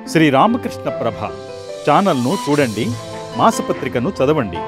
శ్రీ రామకృష్ణ ప్రభ ఛానల్ను చూడండి మాసపత్రికను చదవండి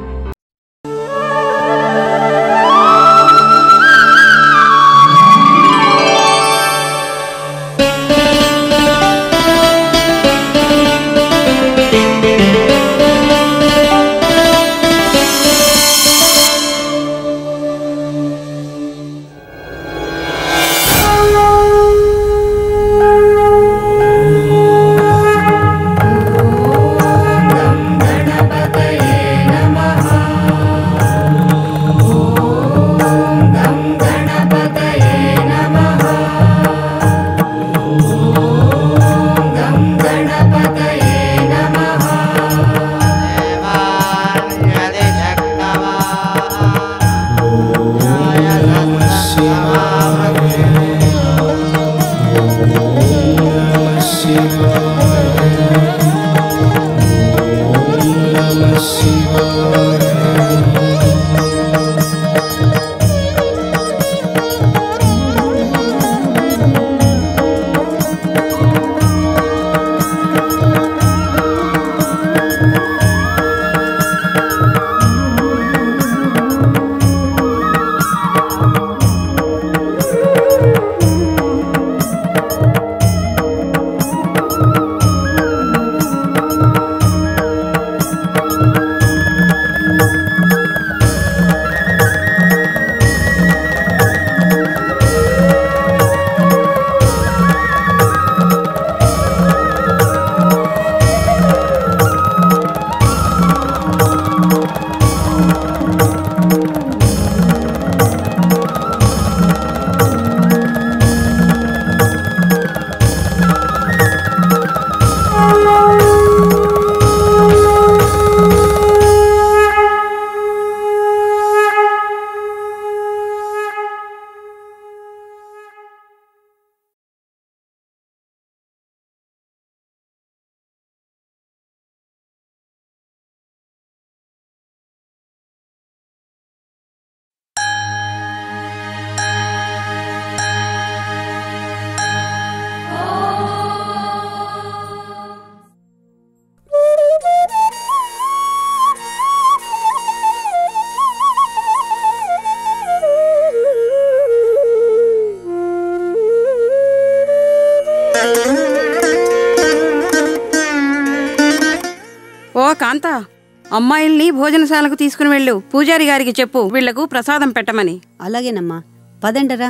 ఓ కాంత అమ్మాయిల్ని భోజనశాలకు తీసుకుని వెళ్ళు పూజారి గారికి చెప్పు వీళ్లకు ప్రసాదం పెట్టమని అలాగేనమ్మా పదండరా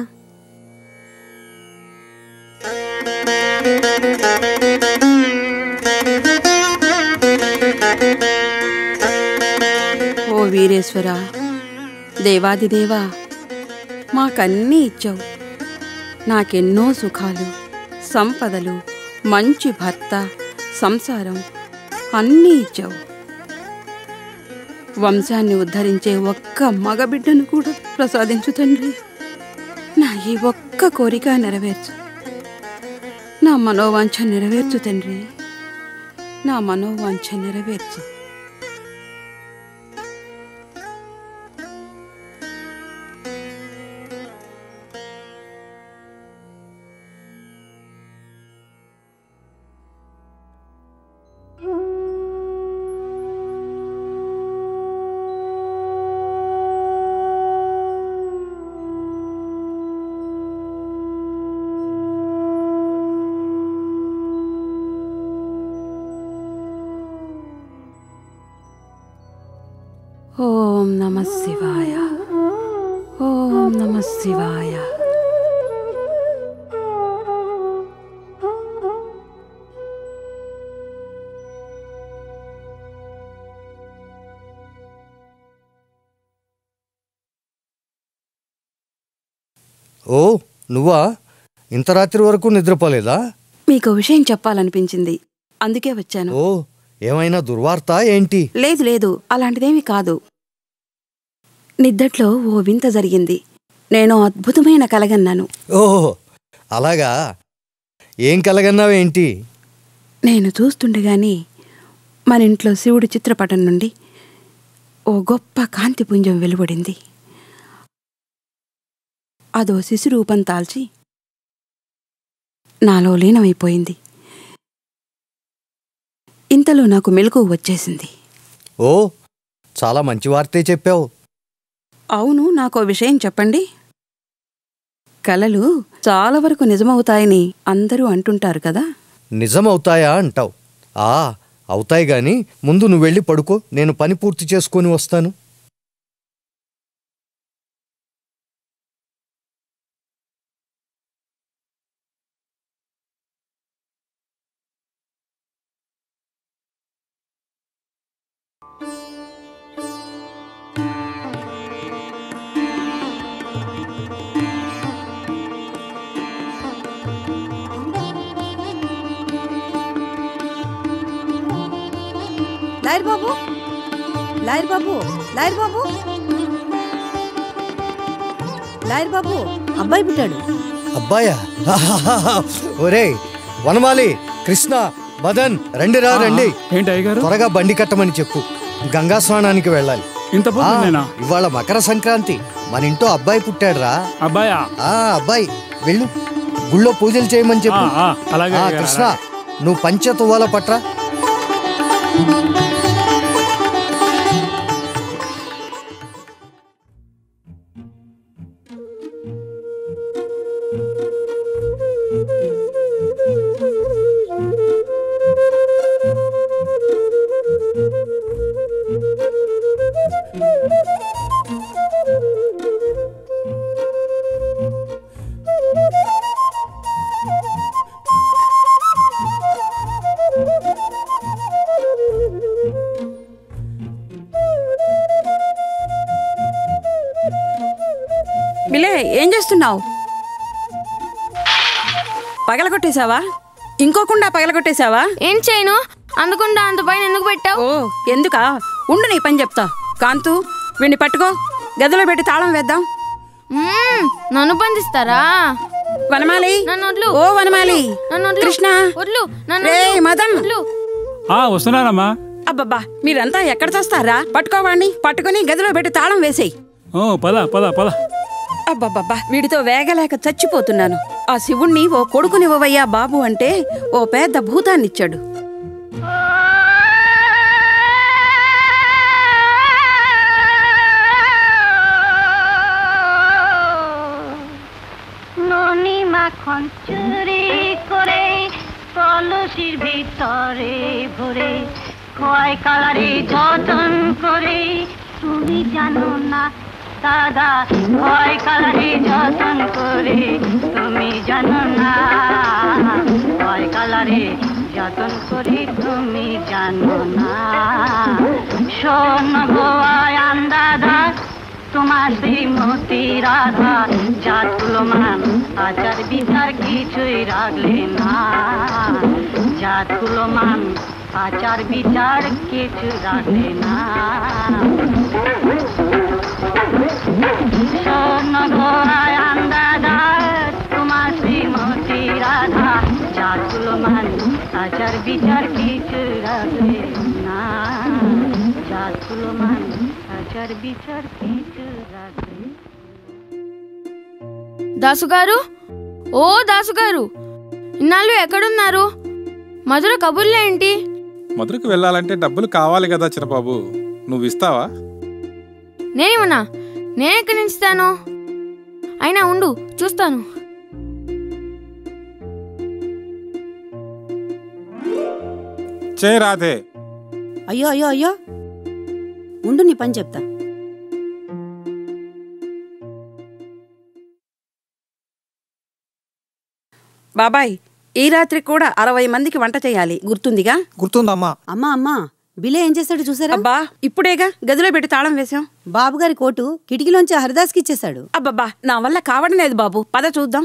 ఓ వీరేశ్వర దేవాదిదేవా మాకన్నీ ఇచ్చావు నాకెన్నో సుఖాలు సంపదలు మంచి భర్త సంసారం అన్నీ ఇచ్చావు వంశాన్ని ఉద్ధరించే ఒక్క మగబిడ్డను కూడా ప్రసాదించు తండ్రి నా ఈ ఒక్క కోరిక నెరవేర్చు నా మనోవాంఛ నెరవేర్చు తండ్రి నా మనోవాంఛ నెరవేర్చు ఓం నమ శివాయ ఓం నమ శివాయ ఓ నువ్వా ఇంత రాత్రి వరకు నిద్రపోలేదా మీకు విషయం చెప్పాలనిపించింది అందుకే వచ్చాను ఓ ఏమైనా దుర్వార్త ఏంటి లేదు లేదు అలాంటిదేమీ కాదు నిద్దట్లో ఓ వింత జరిగింది నేను అద్భుతమైన కలగన్నాను ఓహో అలాగా ఏం కలగన్నావేంటి నేను చూస్తుండగానే మన ఇంట్లో శివుడి చిత్రపటం నుండి ఓ గొప్ప కాంతిపుంజం వెలువడింది అదో శిశురూపం తాల్చి నాలో లీనమైపోయింది ఇంతలో నాకు మెలకు వచ్చేసింది ఓ చాలా మంచి వార్తే చెప్పావు అవును నాకో విషయం చెప్పండి కలలు చాలా వరకు నిజమవుతాయని అందరూ అంటుంటారు కదా నిజమవుతాయా అంటావు ఆ అవుతాయి గాని ముందు నువ్వు వెళ్ళి పడుకో నేను పని పూర్తి చేసుకొని వస్తాను lawyer Babu lawyer Babu lawyer Babu lawyer Babu అబ్బాయి పుట్టాడు అబ్బాయా ఒరేయ్ వనమాలి కృష్ణ మదన్ రండి రా రండి ఏంటి అయ్యగారు త్వరగా బండి కట్టమని చెప్పు గంగా స్నానానికి వెళ్ళాలి ఇంత ఆ, పొద్దునేనా ఇవాళ మకర సంక్రాంతి మన ఇంట్లో అబ్బాయి పుట్టాడురా అబ్బాయా ఆ అబ్బాయి వెళ్ళు గుళ్ళో పూజలు చేయమని ఆ, చెప్పు ఆ, అలాగే ఆ, అయ్యగారు, కృష్ణ అలాగే. నువ్వు పంచ తువ్వాల పట్రా బిలే ఏం చేస్తున్నావు పగలగొట్టేశావా ఇంకోకుండా పగలగొట్టేశావా ఏం చేయను అందుకుండా అంత పైన ఎందుకు పెట్టావు ఓ ఎందుకా ఉండు నీ పని చెప్తా కాంతు వీణ్ణి పట్టుకో గదిలో పెట్టి తాళం వేద్దాం మ్మ్, నన్ను బంధిస్తారా వనమాలి నన్ను వడ్లు ఓ వనమాలి నన్ను వడ్లు కృష్ణ వడ్లు నన్ను రే వడ్లు. మదన్ వడ్లు ఆ వస్తున్నానమ్మా అబ్బబ్బా మీరంతా ఎక్కడ చేస్తారా పట్టుకోవాణ్ణి పట్టుకుని గదిలో పెట్టి తాళం వేసేయి ఓ పద పద పద అబ్బబ్బబ్బా వీడితో వేగలేక చచ్చిపోతున్నాను ఆ శివుణ్ణి ఓ కొడుకునివ్వవయ్యా బాబు అంటే ఓ పెద్ద భూతాన్నిచ్చాడు ননি মাখন চুরি করে কলসির ভিতরে ভরে খয় কালারে যতন করে তুমি জানো না দাদা খয় কালারে যতন করে তুমি জানো না খয় কালারে যতন করে তুমি জানো না শোন গোয়ায় আন্দাদা তোমার শ্রীমতী রাধা জাতগুলো মান আচার বিচার কিছুই রাখলে না জাতগুলো মান আচার বিচার কিছু রাখলে না স্বর্ণ ঘোড়ায় আন্দাদা তোমার শ্রীমতী রাধা জাতগুলো মান আচার বিচার কিছু রাখলে না জাতগুলো মান আচার বিচার কিছু রাখলে దాసు గారు ఓ దాసు గారు ఇన్నాళ్ళు ఎక్కడున్నారు మధుర కబుర్లు ఏంటి మధురకు వెళ్ళాలంటే డబ్బులు కావాలి కదా చిన్నబాబు నువ్వు ఇస్తావా నేనేమన్నా నేను ఎక్కడి నుంచి ఇస్తాను అయినా ఉండు చూస్తాను చే రాధే అయ్యో అయ్యో అయ్యో ఉండు నీ పని చెప్తా బాబాయ్ ఈ రాత్రి కూడా అరవై మందికి వంట చేయాలి గుర్తుందిగా గుర్తుందమ్మా అమ్మా అమ్మా బిలే ఏం చేశాడు చూసారా అబ్బా ఇప్పుడేగా గదిలో పెట్టి తాళం వేశాం బాబుగారి కోటు కిటికీలోంచి హరిదాస్కి ఇచ్చేశాడు అబ్బబ్బా నా వల్ల కావడం లేదు బాబు పద చూద్దాం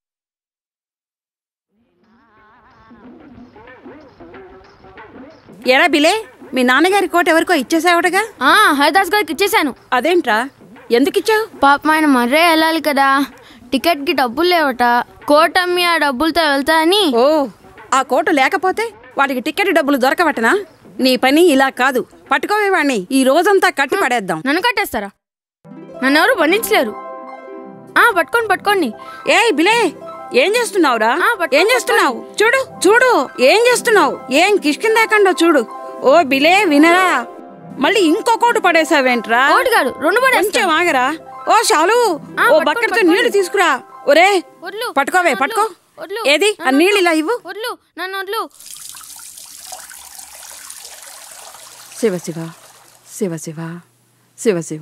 ఎరా బిలే మీ నాన్నగారి కోట ఎవరికో ఇచ్చేసావుటగా ఆ హరిదాస్ గారికి ఇచ్చేశాను అదేంట్రా ఎందుకిచ్చావు పాపం ఆయన మర్రే వెళ్ళాలి కదా టికెట్కి డబ్బులు లేవట కోట్ అమ్మి ఆ డబ్బులతో వెళ్తా అని ఓ ఆ కోటు లేకపోతే వాటికి టికెట్ డబ్బులు దొరకవటనా నీ పని ఇలా కాదు పట్టుకోవే వాణ్ణి ఈ రోజంతా కట్టి పడేద్దాం నన్ను కట్టేస్తారా నన్ను ఎవరు బంధించలేరు ఆ పట్టుకోండి పట్టుకోండి ఏయ్ బిలే ఏం చేస్తున్నావురా ఆ, పట్టుకో, ఏం చేస్తున్నావు చూడు చూడు ఏం చేస్తున్నావు ఏం కిష్కిందాకండో చూడు ఓ బిలే వినరా మళ్ళీ ఇంకో కోటు పడేసావేంట్రా ఒకటి కాదు రెండు పడేస్తా. కొంచెం ఆగరా ఓ షాలు ఆ, ఓ పట్టుకోండి, బకెట్తో పట్టుకోండి. నీళ్లు తీసుకురా ఒరే వడ్లు పట్టుకోవే నన్ను పట్టుకో వడ్లు, ఏది ఆ నన్ను నీళ్ళు ఇలా ఇవ్వు వడ్లు నన్ను వడ్లు శివ శివ శివ శివ శివ శివ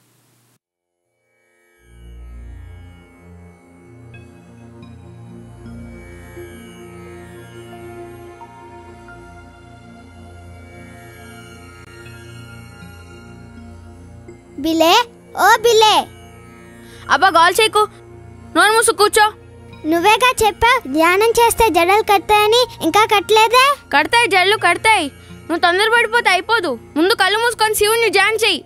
బిలే ఓ బిలే అబ్బా గాల్ చేయకు నోరు మూసు కూర్చో నువ్వేగా చెప్పావు ధ్యానం చేస్తే జడలు కడతాయని ఇంకా కట్టలేదే కడతాయి జల్లు కడతాయి నువ్వు తొందరపడిపోతే అయిపోదు ముందు కళ్ళు మూసుకొని శివుణ్ణి జాన్ చెయ్యి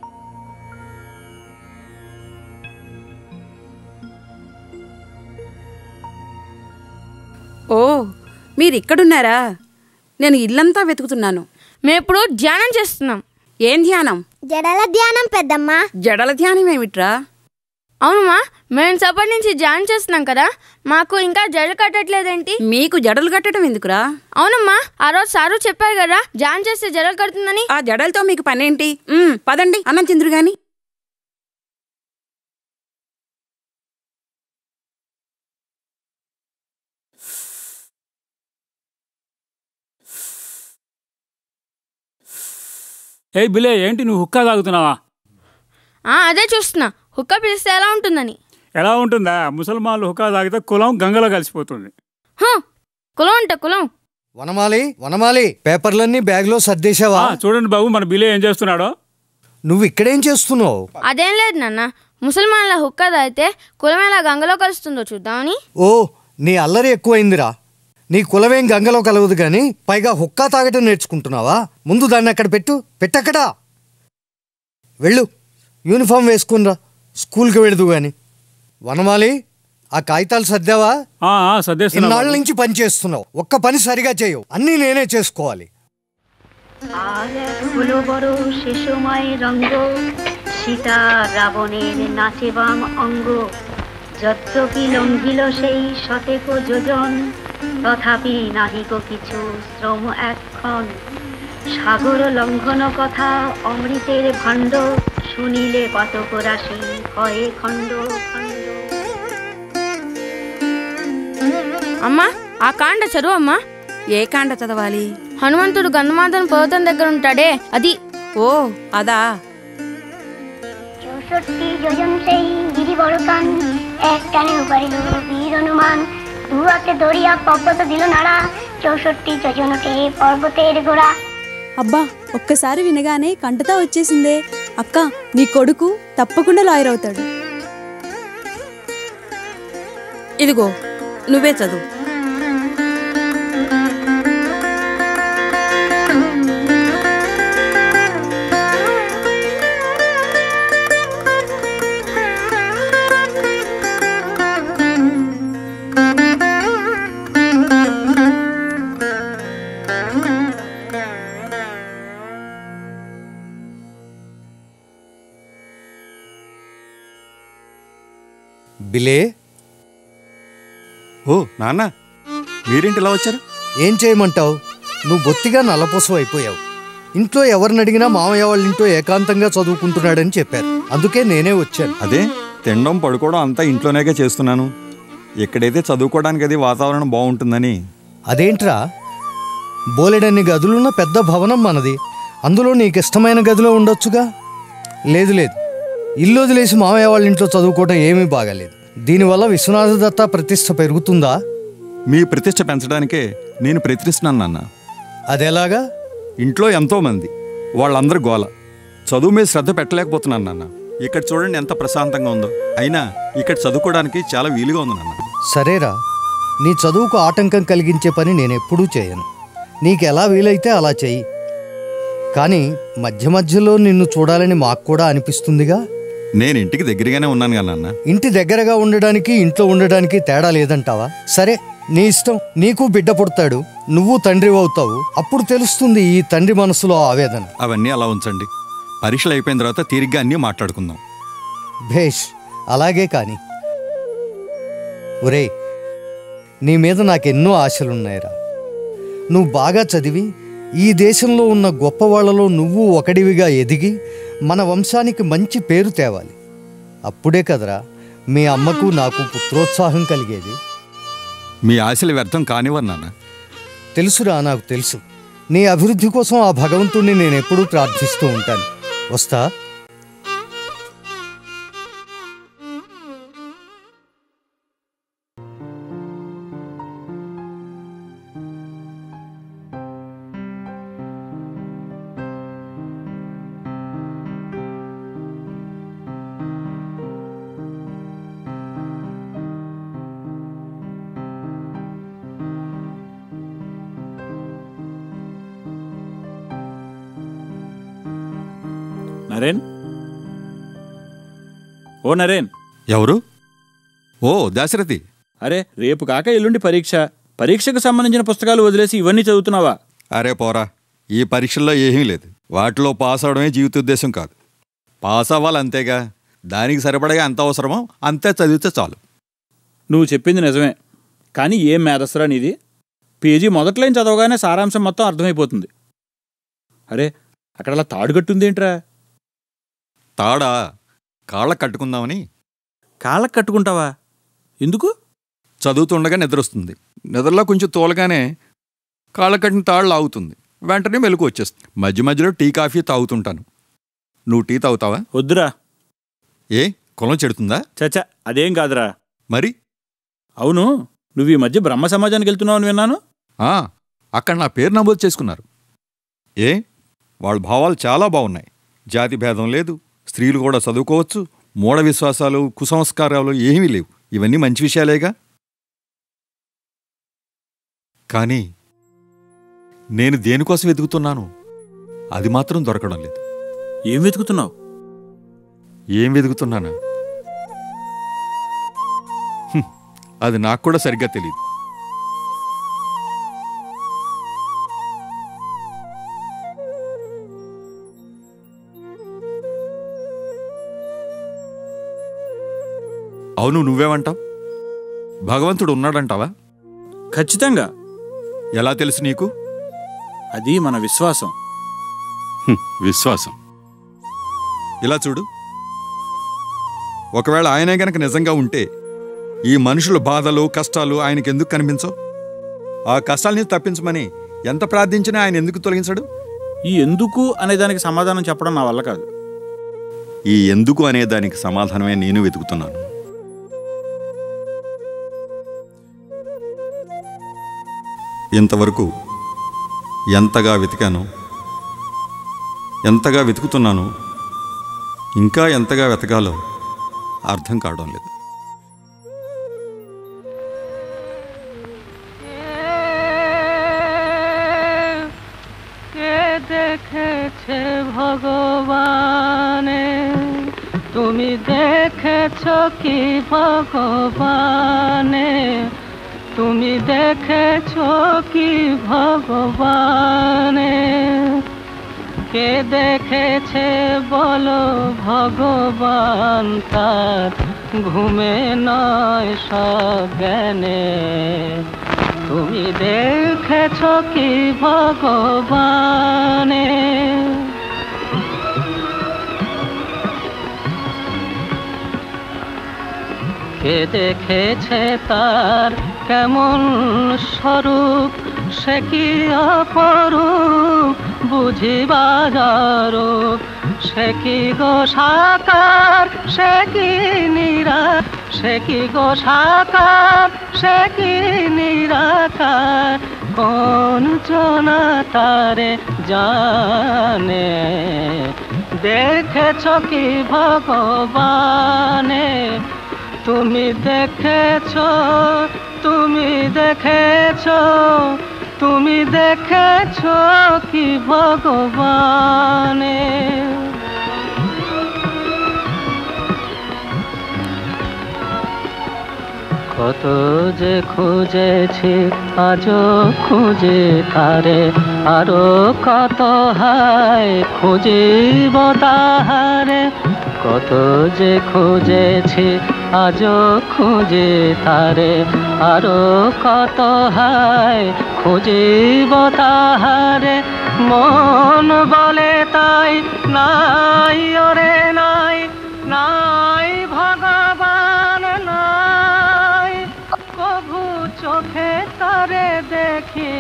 ఓ మీరు ఇక్కడున్నారా నేను ఇల్లంతా వెతుకుతున్నాను మేము ఇప్పుడు ధ్యానం చేస్తున్నాం ఏం ధ్యానం జడల ధ్యానం పెద్దమ్మా జడల ధ్యానం ఏమిట్రా అవునమ్మా మేము సపటి నుంచి ధ్యానం చేస్తున్నాం కదా మాకు ఇంకా జడలు కట్టట్లేదేంటి మీకు జడలు కట్టడం ఎందుకురా అవునమ్మా ఆ రోజు సారు చెప్పారు కదా ధ్యానం చేస్తే జడలు కడుతుందని ఆ జడలతో మీకు పనేంటి ఉమ్, పదండి అన్నం తిందురు గాని ఏ బిలే ఏంటి నువ్వు హుక్కా తాగుతున్నావా ఆ అదే చూస్తున్నా హుక్క పిలిస్తే ఎలా ఉంటుందని ఎలా ఉంటుందా ముసల్మాన్లు హుక్కా తాగితే కులం గంగలో కలిసిపోతుంది హ, కులం అంట కులం వనమాలి వనమాలి పేపర్లన్నీ బ్యాగ్లో సర్దేశావా ఆ, చూడండి బాబు మన బిలే ఏం చేస్తున్నాడో నువ్వు ఇక్కడేం చేస్తున్నావు అదేం లేదు నాన్న ముసల్మాన్ల హుక్క తాగితే కులం ఎలా గంగలో కలుస్తుందో చూద్దామని ఓ నీ అల్లరి ఎక్కువైందిరా నీ కులవేం గంగలో కలవదు గాని పైగా హుక్కా తాగటం నేర్చుకుంటున్నావా ముందు దాన్ని అక్కడ పెట్టు పెట్టక్కడా వెళ్ళు యూనిఫామ్ వేసుకునిరా స్కూల్కి వెళదు గాని వనమాలి ఆ కాగితాలు సర్దావా ఆ, ఆ, సర్దేస్తున్నా ఇన్నాళ్ళ బాబు. నుంచి పని చేస్తున్నావు ఒక్క పని సరిగా చేయవు అన్నీ నేనే చేసుకోవాలి আর এক হলো বড় শিশুময় রঙ্গ সীতা রাবণের নাচে বাম অঙ্গ যদ্যপি লঙ্ঘিল সেই শতেক যোজন তথাপি নাহিক কিছু শ্রম একক্ষণ সাগর লঙ্ঘন কথা অমৃতের ভাণ্ড শুনিলে কতক রাশি হয় খণ্ড খণ্ড అమ్మా ఆ కాండ చదువు అమ్మా ఏ కాండ చదవాలి హనుమంతుడు గంధమాదన్ పర్వతం దగ్గర ఉంటాడే అది ఓ అదా চৌষট্টি যোজন সেই গিরি বড় কান এক টানে উপারিল বীর হনুমান দু হাতে দরিয়া পর্বত দিল নাড়া চৌষট্টি যোজন ওঠে পর্বতের গোড়া అబ్బా ఒక్కసారి వినగానే కంటతా వచ్చేసిందే అక్క నీ కొడుకు తప్పకుండా లాయర్ అవుతాడు ఇదిగో నువ్వే చదువు బిలే ఓ నాన్న మీరేంటి ఇలా వచ్చారు ఏం చేయమంటావు నువ్వు బొత్తిగా నల్లపూసం అయిపోయావు ఇంట్లో ఎవరిని అడిగినా మామయ్య వాళ్ళ ఇంట్లో ఏకాంతంగా చదువుకుంటున్నాడని చెప్పారు అందుకే నేనే వచ్చాను అదే తినడం పడుకోవడం అంతా ఇంట్లోనేగా చేస్తున్నాను ఎక్కడైతే చదువుకోవడానికి అది వాతావరణం బాగుంటుందని అదేంట్రా బోలెడన్ని గదులున్న పెద్ద భవనం మనది అందులో నీకు ఇష్టమైన గదిలో ఉండొచ్చుగా లేదు లేదు ఇల్లు వదిలేసి మామయ్య వాళ్ళ ఇంట్లో చదువుకోవడం ఏమీ బాగాలేదు దీనివల్ల విశ్వనాథ దత్త ప్రతిష్ట పెరుగుతుందా మీ ప్రతిష్ట పెంచడానికే నేను ప్రయత్నిస్తున్నాను నాన్న అదెలాగా ఇంట్లో ఎంతో మంది వాళ్ళందరూ గోల చదువు మీద శ్రద్ధ పెట్టలేకపోతున్నాను నాన్న ఇక్కడ చూడండి ఎంత ప్రశాంతంగా ఉందో అయినా ఇక్కడ చదువుకోవడానికి చాలా వీలుగా ఉంది నాన్న సరేరా నీ చదువుకు ఆటంకం కలిగించే పని నేనెప్పుడూ చేయను నీకు ఎలా వీలైతే అలా చెయ్యి కానీ మధ్య మధ్యలో నిన్ను చూడాలని మాకు కూడా అనిపిస్తుందిగా నేను ఇంటికి దగ్గరగానే ఉన్నాను కదా నాన్న ఇంటి దగ్గరగా ఉండడానికి ఇంట్లో ఉండడానికి తేడా లేదంటావా సరే నీ ఇష్టం నీకు బిడ్డ పుడతాడు నువ్వు తండ్రి అవుతావు అప్పుడు తెలుస్తుంది ఈ తండ్రి మనసులో ఆవేదన అవన్నీ అలా ఉంచండి పరీక్షలు అయిపోయిన తర్వాత తీరిగ్గా అన్నీ మాట్లాడుకుందాం భేష్ అలాగే కాని ఒరే నీ మీద నాకెన్నో ఆశలున్నాయిరా నువ్వు బాగా చదివి ఈ దేశంలో ఉన్న గొప్ప వాళ్ళలో నువ్వు ఒకడివిగా ఎదిగి మన వంశానికి మంచి పేరు తేవాలి అప్పుడే కదరా మీ అమ్మకు నాకు పుత్రోత్సాహం కలిగేది మీ ఆశలు వ్యర్థం కానివ్వరు నాన్న తెలుసురా నాకు తెలుసు నీ అభివృద్ధి కోసం ఆ భగవంతుణ్ణి నేను ఎప్పుడూ ప్రార్థిస్తూ ఉంటాను వస్తా నరేన్ ఓ నరేన్ ఎవరు ఓ దాశరథి అరే రేపు కాక ఎల్లుండి పరీక్ష పరీక్షకు సంబంధించిన పుస్తకాలు వదిలేసి ఇవన్నీ చదువుతున్నావా అరే పోరా ఈ పరీక్షల్లో ఏమీ లేదు వాటిలో పాస్ అవడమే జీవితోద్దేశం కాదు పాస్ అవ్వాలి అంతేగా దానికి సరిపడగా ఎంత అవసరమో అంతే చదివితే చాలు నువ్వు చెప్పింది నిజమే కానీ ఏం మేధస్సురా నీది పేజీ మొదట్లైన చదవగానే సారాంశం మొత్తం అర్థమైపోతుంది అరే అక్కడ అలా తాడుగట్టుందేంట్రా తాడా కాళ్ళ కట్టుకుందామని కాళ్ళకు కట్టుకుంటావా ఎందుకు చదువుతుండగా నిద్రొస్తుంది నిద్రలో కొంచెం తోలగానే కాళ్ళ కట్టిన తాళ్ళు లాగుతుంది వెంటనే మెలకు వచ్చేస్తుంది మధ్య మధ్యలో టీ కాఫీ తాగుతుంటాను నువ్వు టీ తాగుతావా వద్దురా ఏ కులం చెడుతుందా చచ్చా అదేం కాదురా మరి అవును నువ్వు ఈ మధ్య బ్రహ్మ సమాజానికి వెళ్తున్నావని విన్నాను ఆ, అక్కడ నా పేరు నమోదు చేసుకున్నారు ఏ వాళ్ళ భావాలు చాలా బాగున్నాయి జాతి భేదం లేదు స్త్రీలు కూడా చదువుకోవచ్చు మూఢ విశ్వాసాలు కుసంస్కారాలు ఏమీ లేవు ఇవన్నీ మంచి విషయాలేగా కానీ నేను దేనికోసం వెతుకుతున్నాను అది మాత్రం దొరకడం లేదు ఏం వెతుకుతున్నావు ఏం వెతుకుతున్నానా హ్మ్, అది నాకు కూడా సరిగ్గా తెలియదు అవును నువ్వేమంటావు భగవంతుడు ఉన్నాడంటావా ఖచ్చితంగా ఎలా తెలుసు నీకు అది మన విశ్వాసం హ్మ్, విశ్వాసం ఇలా చూడు ఒకవేళ ఆయనే గనక నిజంగా ఉంటే ఈ మనుషుల బాధలు కష్టాలు ఆయనకి ఎందుకు కనిపించవు ఆ కష్టాలని తప్పించమని ఎంత ప్రార్థించినా ఆయన ఎందుకు తొలగించడు ఈ ఎందుకు అనే దానికి సమాధానం చెప్పడం నా వల్ల కాదు ఈ ఎందుకు అనే దానికి సమాధానమే నేను వెతుకుతున్నాను ఇంతవరకు ఎంతగా వెతికాను ఎంతగా వెతుకుతున్నాను ఇంకా ఎంతగా వెతకాలో అర్థం కావడం లేదు কে দেখেছে ভগবানে তুমি দেখেছ কি ভগবানে তুমি দেখেছ কি ভগবানে কে দেখেছে বলো ভগবান তার ঘুমে নয় সজ্ঞানে তুমি দেখেছ কি ভগবানে কে দেখেছে তার কেমন স্বরূপ সে কি অপরূপ বুঝিবাজারূপ সে কি গো সাকার সে কি নিরা সে কি গো সাকার সে কি নিরাকার কোন জনা তারে জানে দেখেছ কি ভগবানে তুমি দেখেছ তুমি দেখেছ তুমি দেখেছ কি ভগবানে কত যে খুঁজেছি আজও খুঁজে তারে আরো কত হায় খুঁজিব তাহারে কত যে খুঁজেছি আজও খুঁজে তারে আরো কত হায় খুঁজিব তাহারে মন বলে তাই নাই ওরে নাই নাই ভগবান নাই কভু চোখে তারে দেখি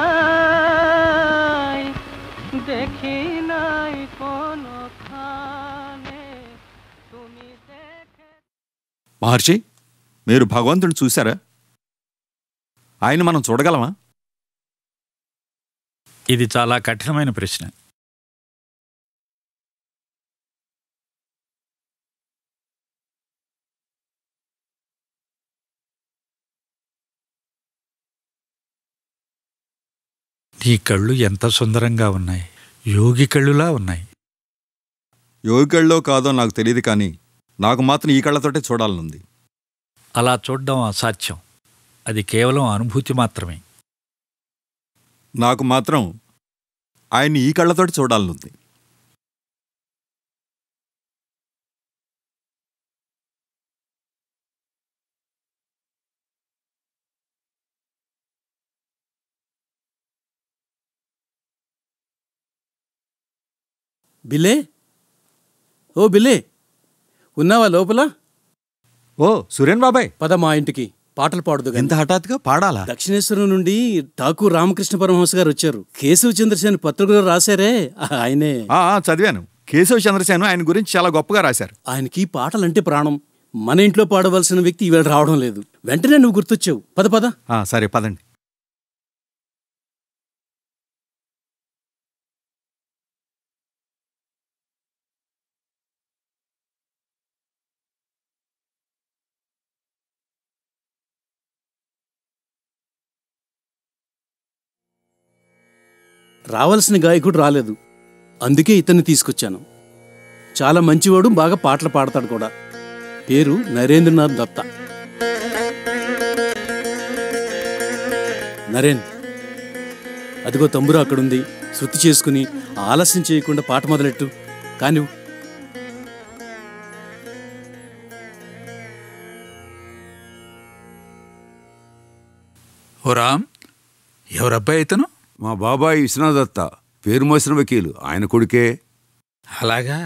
নাই দেখি নাই কোনো খানে তুমি দেখে మహర్షి మీరు భగవంతుని చూశారా ఆయన మనం చూడగలమా ఇది చాలా కఠినమైన ప్రశ్న నీ కళ్ళు ఎంత సుందరంగా ఉన్నాయి యోగి కళ్ళులా ఉన్నాయి యోగికళ్ళలో కాదో నాకు తెలియదు కానీ నాకు మాత్రం ఈ కళ్ళతోటే చూడాలనుంది అలా చూడడం అసాధ్యం అది కేవలం అనుభూతి మాత్రమే నాకు మాత్రం ఆయన్ని ఈ కళ్ళతోటి చూడాలనుంది బిల్లే ఓ బిల్లే ఉన్నావా లోపల ఓ సురేన్ బాబాయ్ పద మా ఇంటికి పాటలు పాడుదు ఎంత హఠాత్తుగా పాడాలా దక్షిణేశ్వరం నుండి ఠాకూర్ రామకృష్ణ పరమహంస గారు వచ్చారు కేశవ చంద్రసేన్ పత్రికలో రాశారే ఆయనే ఆ, ఆ, చదివాను కేశవ చంద్రసేను ఆయన గురించి చాలా గొప్పగా రాశారు ఆయనకి పాటలంటే ప్రాణం మన ఇంట్లో పాడవలసిన వ్యక్తి ఈవేళ రావడం లేదు వెంటనే నువ్వు గుర్తొచ్చావు పద పద ఆ, సరే పదండి రావాల్సిన గాయకుడు రాలేదు అందుకే ఇతన్ని తీసుకొచ్చాను చాలా మంచివాడు బాగా పాటలు పాడతాడు కూడా పేరు నరేంద్రనాథ్ దత్త నరేన్ అదిగో తమ్మురు అక్కడుంది శృతి చేసుకుని ఆలస్యం చేయకుండా పాట మొదలెట్టు కానీ ఓ రామ్ ఎవరబ్బాయి ఇతను మా బాబాయ్ విశ్వనాథత్త పేరు మోసిన వకీలు ఆయన కొడుకే అలాగా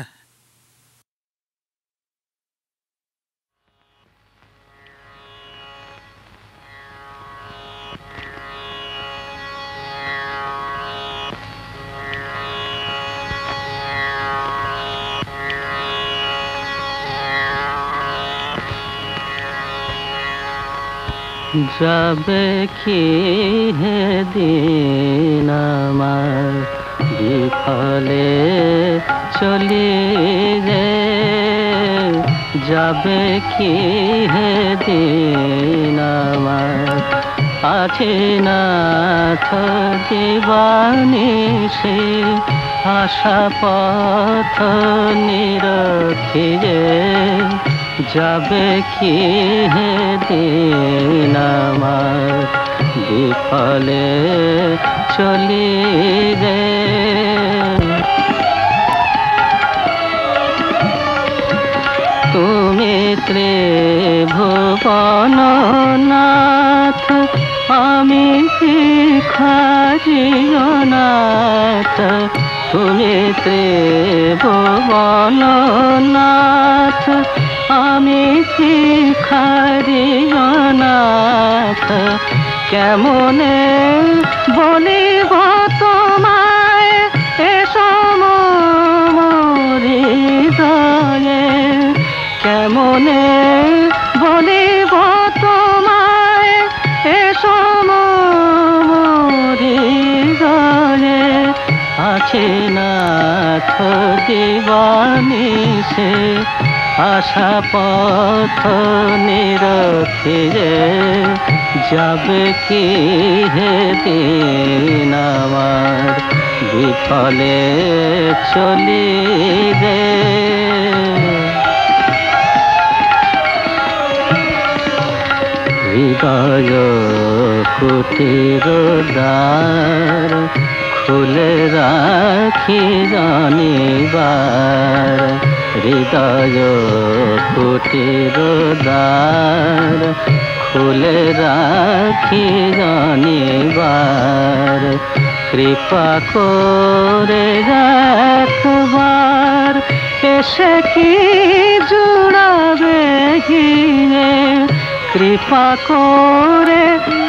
যাবে কি হে দিন আমার বিফলে চলে রে যাবে কি হে দিন আমার আছে না জীবানি সে আশা পথ নিরখিরে যাবে কি হে দিন আমার বিফলে চলি রে তুমি ত্রিভুবন নাথ আমি নাথ তুমি ত্রিভুবন নাথ আমি নাথ কেমনে বলিব তোমায় এসম হৃদয়ে কেমনে বলিব তোমায় এসম হৃদয়ে আছে নাথ দিবানি সে আশা পথ নিরখিরে যাবে কি হে দিন আমার বিফলে চলি রে হৃদয় কুটির দ্বার খুলে রাখি জানিবার হৃদয় কুটির দ্বার খুলে রাখি জানিবার কৃপা করে একবার এসে কি জুড়াবে ঘিরে কৃপা করে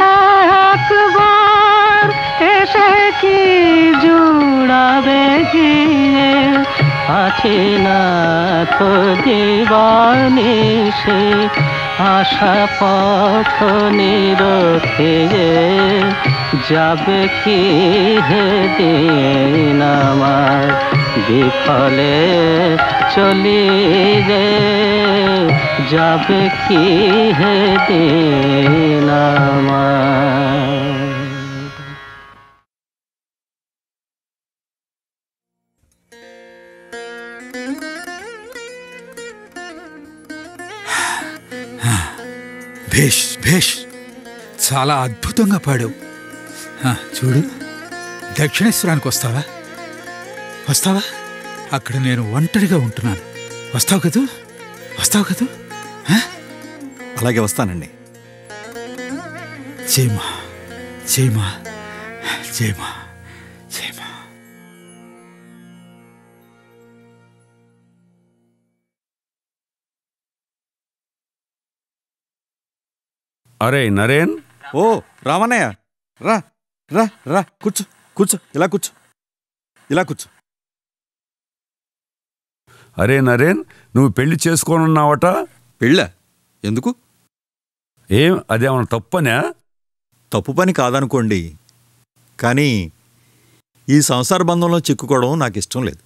একবার এসে কি জুড়াবে ঘিরে আছি না তো জীবনিসে আশা পথ নিরখে যাবে কি হে দিন আমার বিফলে চলি রে যাবে কি হে দিন আমার భేష్ భేష్ చాలా అద్భుతంగా పాడావు ఆ, చూడు దక్షిణేశ్వరానికి వస్తావా వస్తావా అక్కడ నేను ఒంటరిగా ఉంటున్నాను వస్తావు కదూ వస్తావు కదూ అలాగే వస్తానండి జయమా జయమా జయమా జయమా అరే నరేన్ ఓ రామన్నయ్య రా రా రా కూర్చో కూర్చో ఇలా కూర్చో ఇలా కూర్చో అరే నరేన్ నువ్వు పెళ్లి చేసుకోనున్నావట పెళ్ళా ఎందుకు ఏం అదేమన్నా తప్పనా తప్పు పని కాదనుకోండి కానీ ఈ సంసార బంధంలో చిక్కుకోవడం నాకు ఇష్టం లేదు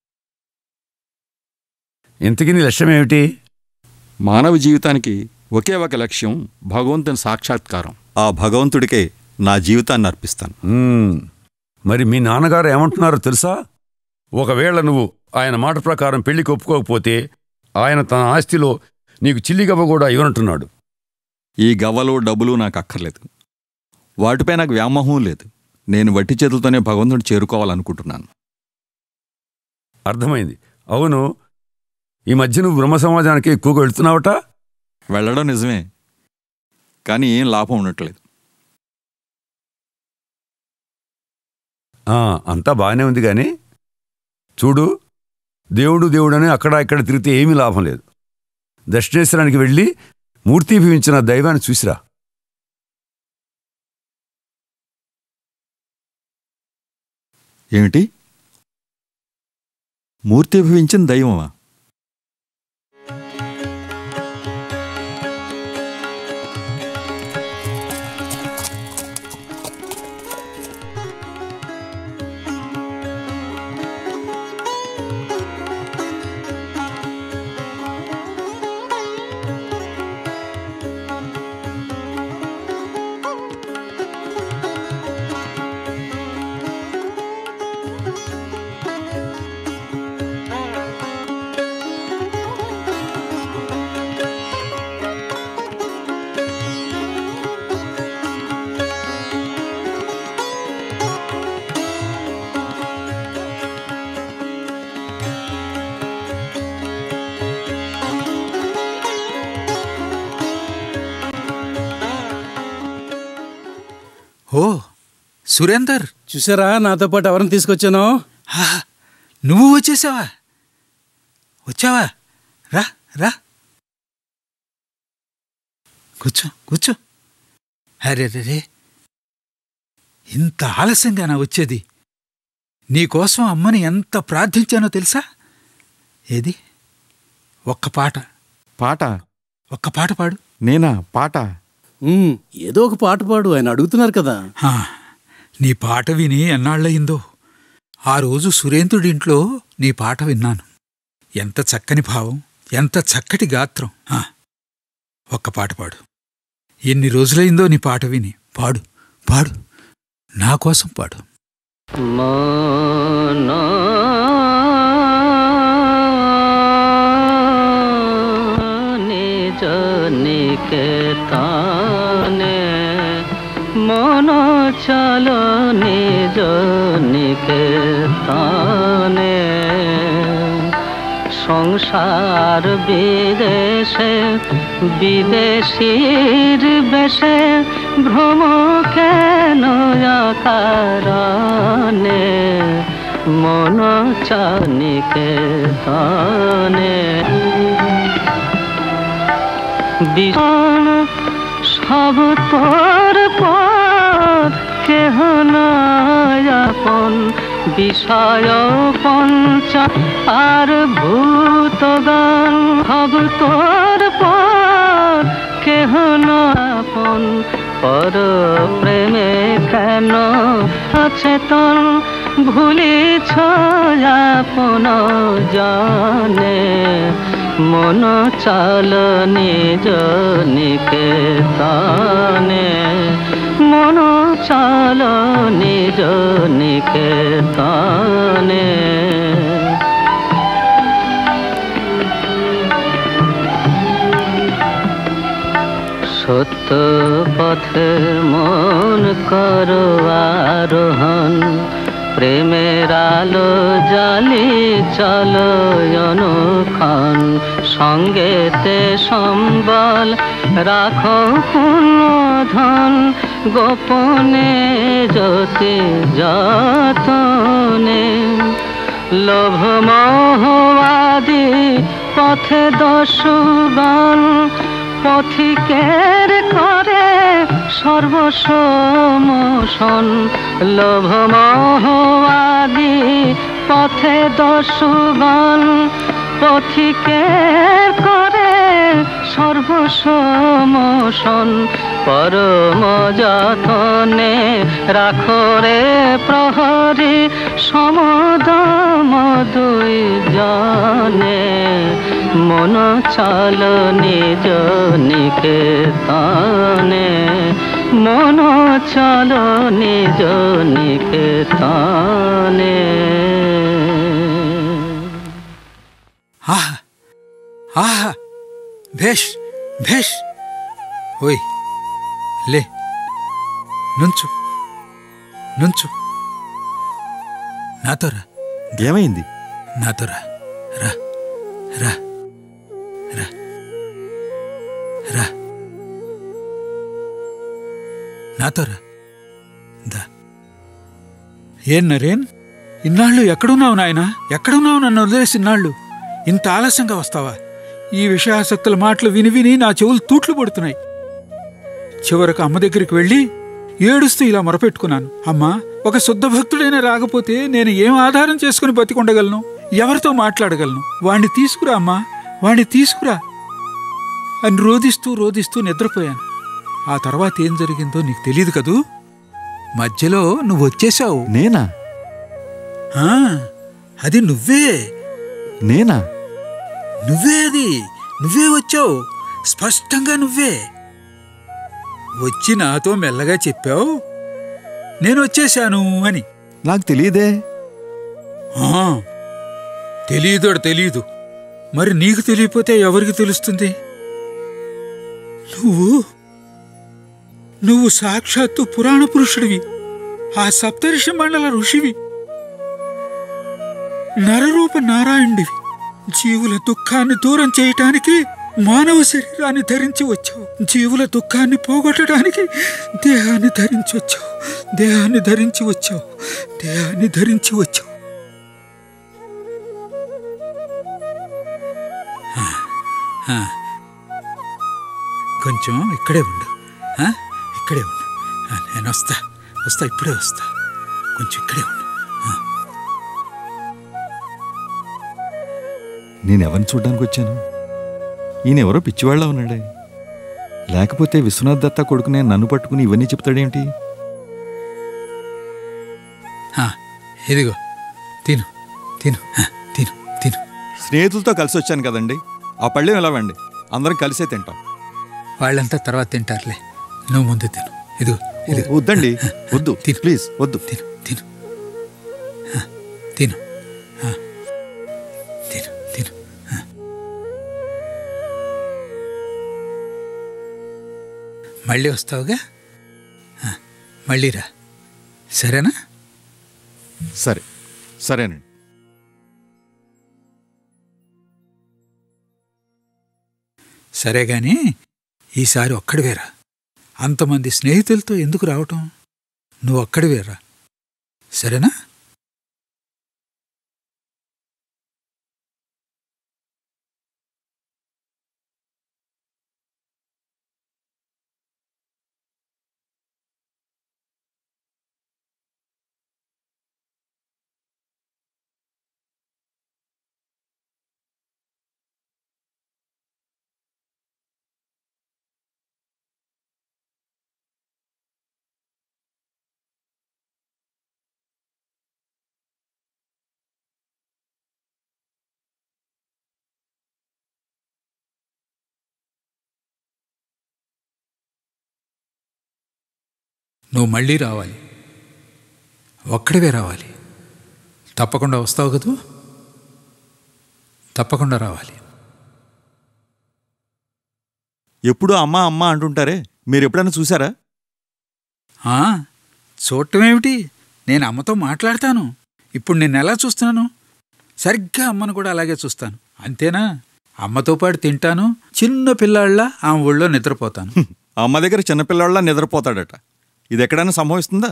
ఇంతకీ నీ లక్ష్యం ఏమిటి మానవ జీవితానికి ఒకే ఒక లక్ష్యం భగవంతుని సాక్షాత్కారం ఆ భగవంతుడికే నా జీవితాన్ని అర్పిస్తాను మ్మ్. మరి మీ నాన్నగారు ఏమంటున్నారో తెలుసా ఒకవేళ నువ్వు ఆయన మాట ప్రకారం పెళ్లికి ఒప్పుకోకపోతే ఆయన తన ఆస్తిలో నీకు చిల్లిగవ్వ కూడా ఇవ్వనంటున్నాడు ఈ గవ్వలు డబ్బులు నాకు అక్కర్లేదు వాటిపై నాకు వ్యామోహం లేదు నేను వట్టి చేతులతోనే భగవంతుడిని చేరుకోవాలనుకుంటున్నాను అర్థమైంది అవును ఈ మధ్య నువ్వు బ్రహ్మ సమాజానికి ఎక్కువగా వెళ్తున్నావట వెళ్ళడం నిజమే కానీ ఏం లాభం ఉండట్లేదు ఆ, అంతా బాగానే ఉంది కానీ చూడు దేవుడు దేవుడని అక్కడ ఇక్కడ తిరిగితే ఏమీ లాభం లేదు దక్షిణేశ్వరానికి వెళ్ళి మూర్తీభవించిన దైవాన్ని చూసిరా ఏమిటి మూర్తి భవించిన దైవమా ఓ సురేందర్ చూసారా నాతో పాటు ఎవరిని తీసుకొచ్చానో నువ్వు వచ్చేసావా వచ్చావా రా రా కూర్చో కూర్చో అరే రే ఇంత ఆలస్యంగానా వచ్చేది నీకోసం అమ్మని ఎంత ప్రార్థించానో తెలుసా ఏది ఒక్క పాట పాట ఒక్క పాట పాడు నేనా పాట ఉమ్, ఏదో ఒక పాట పాడు ఆయన అడుగుతున్నారు కదా హా, నీ పాట విని ఎన్నాళ్ళయిందో ఆ రోజు సురేంద్రుడింట్లో నీ పాట విన్నాను ఎంత చక్కని భావం ఎంత చక్కటి గాత్రం హా, ఒక్క పాట పాడు ఎన్ని రోజులైందో నీ పాట విని పాడు పాడు నా కోసం పాడు মন নিজ নিকেতনে মন চল নিজ নিকেতনে সংসার বিদেশে বিদেশির বেশে ভ্রম কেন কারণে মন চানিকে তনে বিষণ সব তোর পথ কেহ নয়াপন বিষয় পঞ্চ আর ভূতগান সব তোর পথ কেহ নয়াপন পর প্রেমে কেন অচেতন ভুলিছ আপন জানে মন চাল নিজ নিকেতনে মন চাল নিজ নিকেতনে সত্য পথে মন করো আরোহণ প্রেমের আলো জালি চলো অনুক্ষণ সঙ্গেতে সম্বল রাখো পূর্ণ ধন গোপনে জ্যোতি যতনে লোভ মোহবাদী পথে দশুগণ পথিকের করে সর্বসমোষণ লোভ মোহবাদী পথে দশুগণ পথিকের করে সর্বসমোষণ পরম যতনে রাখো রে প্রহরী সমদম দুই জনে মন চল নিজ নিকেতনে মন চল নিজ নিকেতনে ఆహా ఆహా భేష్ భేష్ ఓయ్ లే నుంచు నుంచు నాతో రా ఏమైంది నాతో రా రా రా రా రా నాతో రా దా ఏం నరేన్ ఇన్నాళ్ళు ఎక్కడున్నావు నాయనా ఎక్కడున్నావు నన్ను వదిలేసి ఇన్నాళ్ళు ఇంత ఆలస్యంగా వస్తావా ఈ విషయాసక్తుల మాటలు విని విని నా చెవులు తూట్లు పడుతున్నాయి చివరకు అమ్మ దగ్గరికి వెళ్ళి ఏడుస్తూ ఇలా మొరపెట్టుకున్నాను అమ్మా ఒక శుద్ధ భక్తుడైనా రాకపోతే నేను ఏం ఆధారం చేసుకుని బతికొండగలను ఎవరితో మాట్లాడగలను వాణ్ణి తీసుకురా అమ్మా వాణ్ణి తీసుకురా అని రోదిస్తూ రోదిస్తూ నిద్రపోయాను ఆ తర్వాత ఏం జరిగిందో నీకు తెలియదు కదూ మధ్యలో నువ్వు వచ్చేశావు నేనా ఆ, అది నువ్వే నేనా నువ్వే అది నువ్వే వచ్చావు స్పష్టంగా నువ్వే వచ్చి నాతో మెల్లగా చెప్పావు నేను వచ్చేశాను అని నాకు తెలియదే ఆ, తెలీదోడు తెలీదు మరి నీకు తెలియపోతే ఎవరికి తెలుస్తుంది నువ్వు నువ్వు సాక్షాత్తు పురాణ పురుషుడివి ఆ సప్తర్షి మండల ఋషివి నరరూప నారాయణుడివి జీవుల దుఃఖాన్ని దూరం చేయటానికి మానవ శరీరాన్ని ధరించి వచ్చావు జీవుల దుఃఖాన్ని పోగొట్టడానికి దేహాన్ని ధరించి వచ్చావు దేహాన్ని ధరించి వచ్చావు దేహాన్ని ధరించి వచ్చావు ఆ, ఆ. కొంచెం ఇక్కడే ఉండు ఆ? ఇక్కడే ఉండు ఆ, నేను వస్తా వస్తా ఇప్పుడే వస్తా కొంచెం ఇక్కడే ఉండు నేనెవరిని చూడ్డానికి వచ్చాను ఈయన ఎవరో పిచ్చివాళ్ళ ఉన్నాడే లేకపోతే విశ్వనాథ్ దత్త కొడుకునే నన్ను పట్టుకుని ఇవన్నీ చెప్తాడేంటి ఆ, ఇదిగో తిను తిను ఆ, తిను తిను స్నేహితులతో కలిసి వచ్చాను కదండి ఆ పళ్ళెం ఎలా వండి అందరం కలిసే తింటాం వాళ్ళంతా తర్వాత తింటారులే నువ్వు ముందు తిను ఇదిగో ఇదిగో వద్దండి వద్దు ప్లీజ్ వద్దు తిను తిను ఆ, తిను ఆ, తిను తిను ఆ. మళ్ళీ వస్తావుగా ఆ, మళ్ళీ రా సరేనా సరే సరేనండి సరే గాని ఈసారి ఒక్కడివేరా అంతమంది స్నేహితులతో ఎందుకు రావటం నువ్వు ఒక్కడివేరా సరేనా నువ్వు మళ్ళీ రావాలి ఒక్కడివే రావాలి తప్పకుండా వస్తావు కదూ తప్పకుండా రావాలి ఎప్పుడు అమ్మ అమ్మ అంటుంటారే మీరు ఎప్పుడైనా చూసారా ఆ, చూడటం ఏమిటి నేను అమ్మతో మాట్లాడతాను ఇప్పుడు నేను ఎలా చూస్తున్నాను సరిగ్గా అమ్మను కూడా అలాగే చూస్తాను అంతేనా అమ్మతో పాటు తింటాను చిన్న పిల్లాళ్ళ ఆమె ఒళ్ళో నిద్రపోతాను అమ్మ దగ్గర చిన్నపిల్లాళ్ళ నిద్రపోతాడట ఇది ఎక్కడైనా సంభవిస్తుందా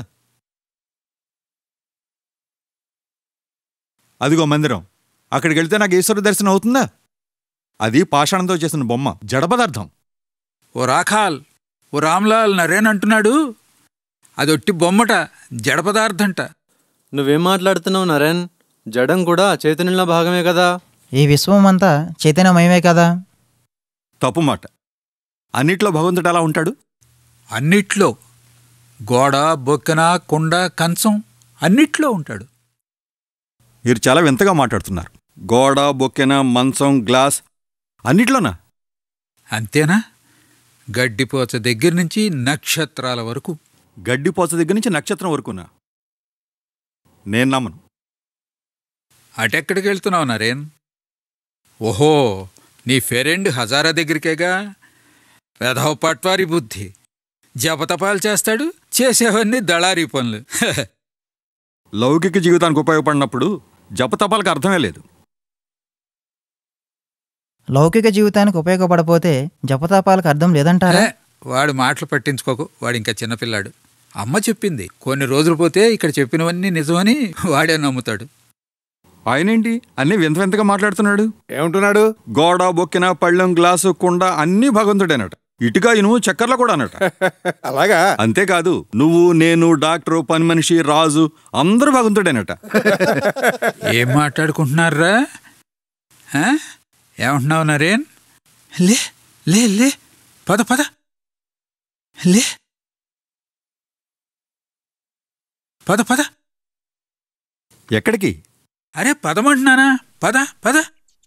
అదిగో మందిరం అక్కడికి వెళ్తే నాకు ఈశ్వర దర్శనం అవుతుందా అది పాషాణంతో చేసిన బొమ్మ జడ పదార్థం ఓ రాఖాల్ ఓ రామ్లాల్ నరేన్ అంటున్నాడు అది ఒట్టి బొమ్మట జడ పదార్థంట నువ్వేం మాట్లాడుతున్నావు నరేన్ జడం కూడా చైతన్యంలో భాగమే కదా ఈ విశ్వం అంతా చైతన్యమయమే కదా తప్పు మాట అన్నిట్లో భగవంతుడు అలా ఉంటాడు అన్నిట్లో గోడ బొక్కెన కుండ కంచం అన్నిట్లో ఉంటాడు మీరు చాలా వింతగా మాట్లాడుతున్నారు గోడ బొక్కెన మంచం గ్లాస్ అన్నిట్లోనా అంతేనా గడ్డిపోచ దగ్గర నుంచి నక్షత్రాల వరకు గడ్డిపోచ దగ్గర నుంచి నక్షత్రం వరకునా నేను నమ్మను అటెక్కడికి వెళ్తున్నావు నరేన్ ఓహో నీ ఫెరెండ్ హజారా దగ్గరికేగా వెధవ పట్వారి బుద్ధి జపతపాలు చేస్తాడు చేసేవన్నీ దళారీ పనులు లౌకిక జీవితానికి ఉపయోగపడినప్పుడు జపతపాలకు అర్థమే లేదు లౌకిక జీవితానికి ఉపయోగపడపోతే జపతాపాలకు అర్థం లేదంటారా ఏ, వాడు మాటలు పట్టించుకోకు వాడు ఇంకా చిన్నపిల్లాడు అమ్మ చెప్పింది కొన్ని రోజులు పోతే ఇక్కడ చెప్పినవన్నీ నిజమని వాడే నమ్ముతాడు ఆయనేంటి అన్నీ వింత వింతగా మాట్లాడుతున్నాడు ఏమంటున్నాడు గోడ బొక్కిన పళ్ళెం గ్లాసు కుండ అన్నీ భగవంతుడేనట ఇటుక ఇనుము చక్కర్లో కూడా అనట అలాగా అంతేకాదు నువ్వు నేను డాక్టరు పని మనిషి రాజు అందరూ భగవంతుడేనట ఏం మాట్లాడుకుంటున్నారా ఆ? ఏమంటున్నావు నరేన్ లే లే లే పద పద లే పద పద ఎక్కడికి అరే పదమంటున్నానా పద పద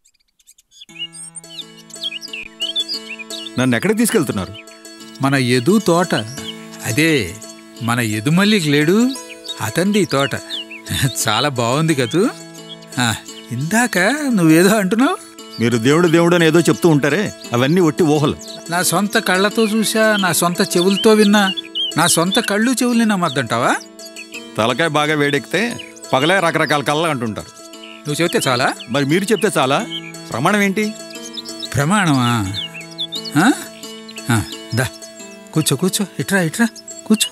నన్ను ఎక్కడికి తీసుకెళ్తున్నారు మన ఎదు తోట అదే మన ఎదుమల్లికి లేడు అతంది ఈ తోట చాలా బాగుంది కదూ ఆ, ఇందాక నువ్వేదో అంటున్నావు మీరు దేవుడు దేవుడు అని ఏదో చెప్తూ ఉంటారే అవన్నీ ఒట్టి ఊహలు నా సొంత కళ్ళతో చూసా నా సొంత చెవులతో విన్నా నా సొంత కళ్ళు చెవుల్ని నమ్మద్దంటావా తలకాయ బాగా వేడెక్కితే పగలే రకరకాల కళ్ళ అంటుంటారు నువ్వు చెబితే చాలా మరి మీరు చెప్తే చాలా ప్రమాణం ఏంటి ప్రమాణమా ఆ? ఆ, దా కూర్చో కూర్చో ఇట్రా ఇట్రా కూర్చో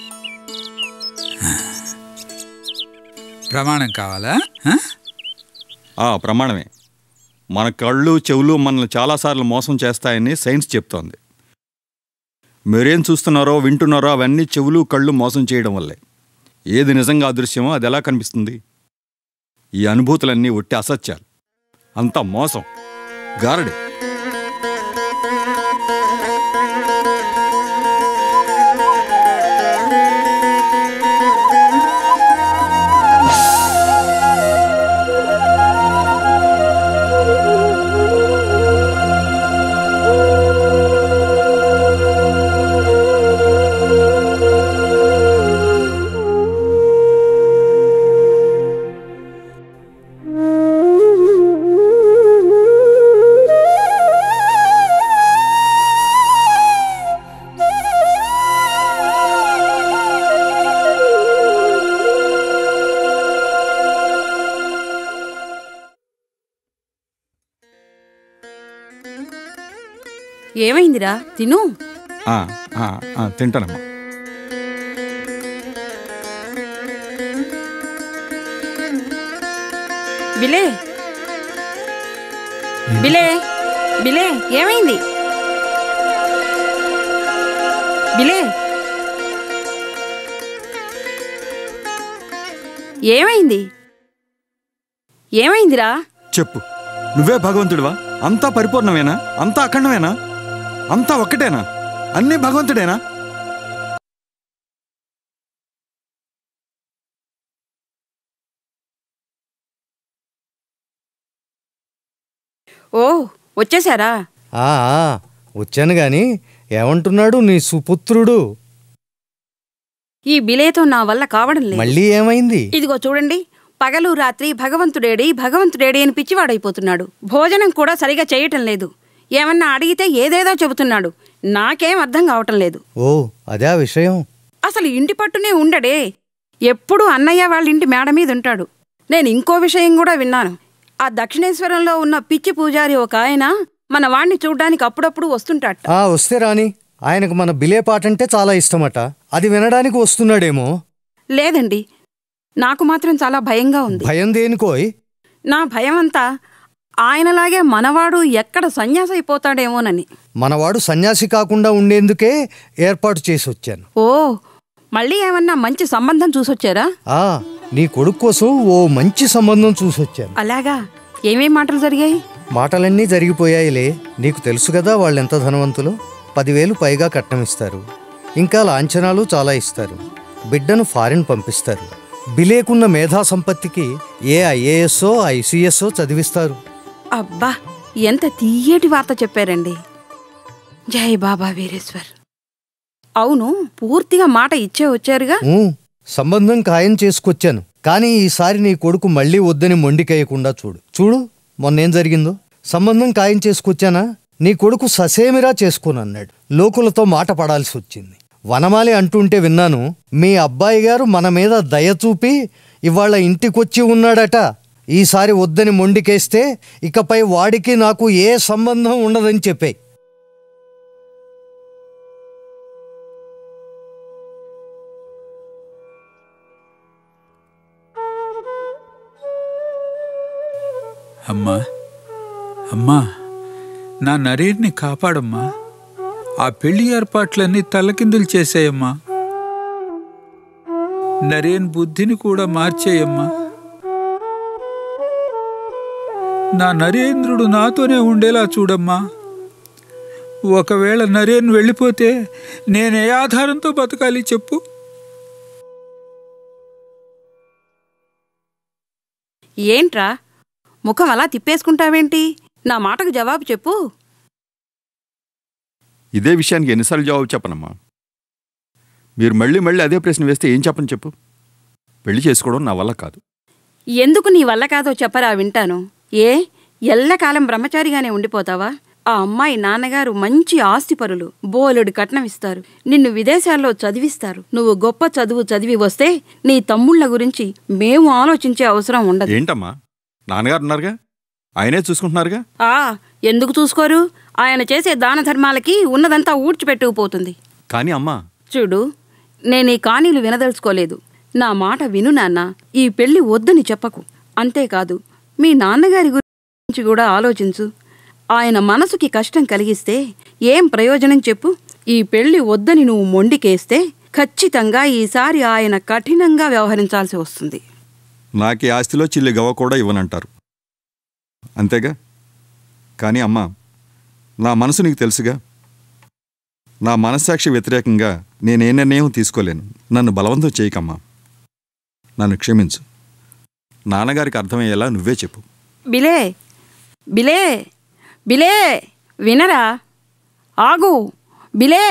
ఆ. ప్రమాణం కావాలా ఆ? ఆ ప్రమాణమే మన కళ్ళు చెవులు మనల్ని చాలాసార్లు మోసం చేస్తాయని సైన్స్ చెప్తోంది మీరేం చూస్తున్నారో వింటున్నారో అవన్నీ చెవులు కళ్ళు మోసం చేయడం వల్లే ఏది నిజంగా అదృశ్యమో అది ఎలా కనిపిస్తుంది ఈ అనుభూతులన్నీ ఒట్టి అసత్యాలు అంతా మోసం గారడే ఆ ఏమైందిరా తిను ఆ, ఆ, ఆ, తింటానమ్మా బిలే బిలే బిలే ఏమైంది బిలే ఏమైంది ఏమైందిరా చెప్పు నువ్వే భగవంతుడివా అంతా పరిపూర్ణమేనా అంతా అఖండమేనా అంతా ఒక్కటేనా అన్నీ భగవంతుడేనా ఓ వచ్చేసారా ఆ, ఆ, వచ్చాను గాని ఏమంటున్నాడు నీ సుపుత్రుడు ఈ బిలేతో నా వల్ల కావడం లేదు మళ్ళీ ఏమైంది ఇదిగో చూడండి పగలు రాత్రి భగవంతుడేడి భగవంతుడేడి అని పిచ్చివాడైపోతున్నాడు భోజనం కూడా సరిగా చేయటం లేదు ఏమన్నా అడిగితే ఏదేదో చెబుతున్నాడు నాకేం అర్థం కావటం లేదు ఓ అదే ఆ విషయం అసలు ఇంటి పట్టునే ఉండడే ఎప్పుడు అన్నయ్య వాళ్ళ ఇంటి మేడ మీద ఉంటాడు నేను ఇంకో విషయం కూడా విన్నాను ఆ దక్షిణేశ్వరంలో ఉన్న పిచ్చి పూజారి ఒక ఆయన మన వాణ్ణి చూడ్డానికి అప్పుడప్పుడు వస్తుంటాట ఆ వస్తే రాని ఆయనకు మన బిలే పాట అంటే చాలా ఇష్టమట అది వినడానికి వస్తున్నాడేమో లేదండి నాకు మాత్రం చాలా భయంగా ఉంది భయం దేనికోయ్ నా భయం అంతా ఆయనలాగే మనవాడు ఎక్కడ సన్యాసి అయిపోతాడేమోనని మనవాడు సన్యాసి కాకుండా ఉండేందుకే ఏర్పాటు చేసి వచ్చాను ఓ మళ్ళీ ఏమన్నా మంచి సంబంధం చూసొచ్చారా ఆ నీ కొడుకు కోసం ఓ మంచి సంబంధం చూసొచ్చాను అలాగా ఏమేం మాటలు జరిగాయి మాటలన్నీ జరిగిపోయాయిలే నీకు తెలుసు కదా వాళ్ళెంత ధనవంతులు పదివేలు పైగా కట్నమిస్తారు ఇంకా లాంఛనాలు చాలా ఇస్తారు బిడ్డను ఫారిన్ పంపిస్తారు బిలేకున్న మేధా సంపత్తికి ఏ ఐఏఎస్ఓ ఐసీఎస్ఓ చదివిస్తారు అబ్బా ఎంత తీయటి వార్త చెప్పారండి జై బాబా వీరేశ్వర్ అవును పూర్తిగా మాట ఇచ్చే వచ్చారుగా ఊ, సంబంధం ఖాయం చేసుకొచ్చాను కానీ ఈసారి నీ కొడుకు మళ్ళీ వద్దని మొండికేయకుండా చూడు చూడు మొన్నేం జరిగిందో సంబంధం ఖాయం చేసుకొచ్చానా నీ కొడుకు ససేమిరా చేసుకోనన్నాడు లోకులతో మాట పడాల్సి వచ్చింది వనమాలి అంటుంటే విన్నాను మీ అబ్బాయి గారు మన మీద దయ చూపి ఇవాళ ఇంటికొచ్చి ఉన్నాడట ఈసారి వద్దని మొండికేస్తే ఇకపై వాడికి నాకు ఏ సంబంధం ఉండదని చెప్పే అమ్మా అమ్మా నా నరేన్ని కాపాడమ్మా ఆ పెళ్లి ఏర్పాట్లన్నీ తలకిందులు చేసేయమ్మా నరేన్ బుద్ధిని కూడా మార్చేయమ్మా నా నరేంద్రుడు నాతోనే ఉండేలా చూడమ్మా ఒకవేళ నరేన్ వెళ్ళిపోతే నేనే ఆధారంతో బతకాలి చెప్పు ఏంట్రా ముఖం అలా తిప్పేసుకుంటావేంటి నా మాటకు జవాబు చెప్పు ఇదే విషయానికి ఎన్నిసార్లు జవాబు చెప్పనమ్మా మీరు మళ్ళీ మళ్ళీ అదే ప్రశ్న వేస్తే ఏం చెప్పని చెప్పు పెళ్లి చేసుకోవడం నా వల్ల కాదు ఎందుకు నీ వల్ల కాదో చెప్పరా వింటాను ఏ ఎల్లకాలం బ్రహ్మచారిగానే ఉండిపోతావా ఆ అమ్మాయి నాన్నగారు మంచి ఆస్తిపరులు బోలెడు కట్నం ఇస్తారు నిన్ను విదేశాల్లో చదివిస్తారు నువ్వు గొప్ప చదువు చదివి వస్తే నీ తమ్ముళ్ళ గురించి మేము ఆలోచించే అవసరం ఉండదు ఏంటమ్మా నాన్నగారు ఉన్నారుగా ఆయనే చూసుకుంటున్నారుగా ఆ ఎందుకు చూసుకోరు ఆయన చేసే దాన ధర్మాలకి ఉన్నదంతా ఊడ్చిపెట్టుకుపోతుంది కానీ అమ్మా చూడు నేను ఈ కానీలు వినదలుచుకోలేదు నా మాట విను నాన్న ఈ పెళ్లి వద్దని చెప్పకు అంతేకాదు మీ నాన్నగారి గురించి కూడా ఆలోచించు ఆయన మనసుకి కష్టం కలిగిస్తే ఏం ప్రయోజనం చెప్పు ఈ పెళ్లి వద్దని నువ్వు మొండికేస్తే ఖచ్చితంగా ఈసారి ఆయన కఠినంగా వ్యవహరించాల్సి వస్తుంది నాకు ఈ ఆస్తిలో చిల్లి గవ్వ కూడా ఇవ్వనంటారు అంతేగా కానీ అమ్మా నా మనసు నీకు తెలుసుగా నా మనస్సాక్షి వ్యతిరేకంగా నేనే నిర్ణయం తీసుకోలేను నన్ను బలవంతం చేయకమ్మా నన్ను క్షమించు నాన్నగారికి అర్థమయ్యేలా నువ్వే చెప్పు బిలే బిలే బిలే వినరా ఆగు బిలే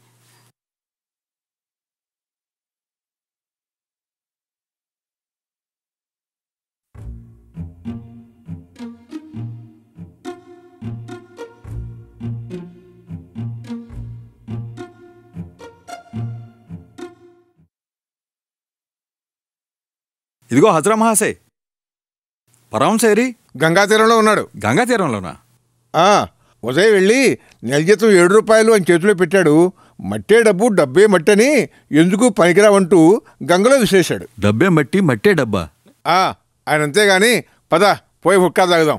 ఇదిగో హజరా మహాసే పరమశేరి గంగా తీరంలో ఉన్నాడు గంగా తీరంలోనా ఆ ఉదయ్ వెళ్ళి నెల జీతం ఏడు రూపాయలు అని చేతిలో పెట్టాడు మట్టే డబ్బు డబ్బే మట్టని ఎందుకు పనికిరావంటూ గంగలో విసిరేశాడు డబ్బే మట్టి మట్టే డబ్బా ఆ, ఆయన అంతేగాని పద పోయి హుక్కా తాగుదాం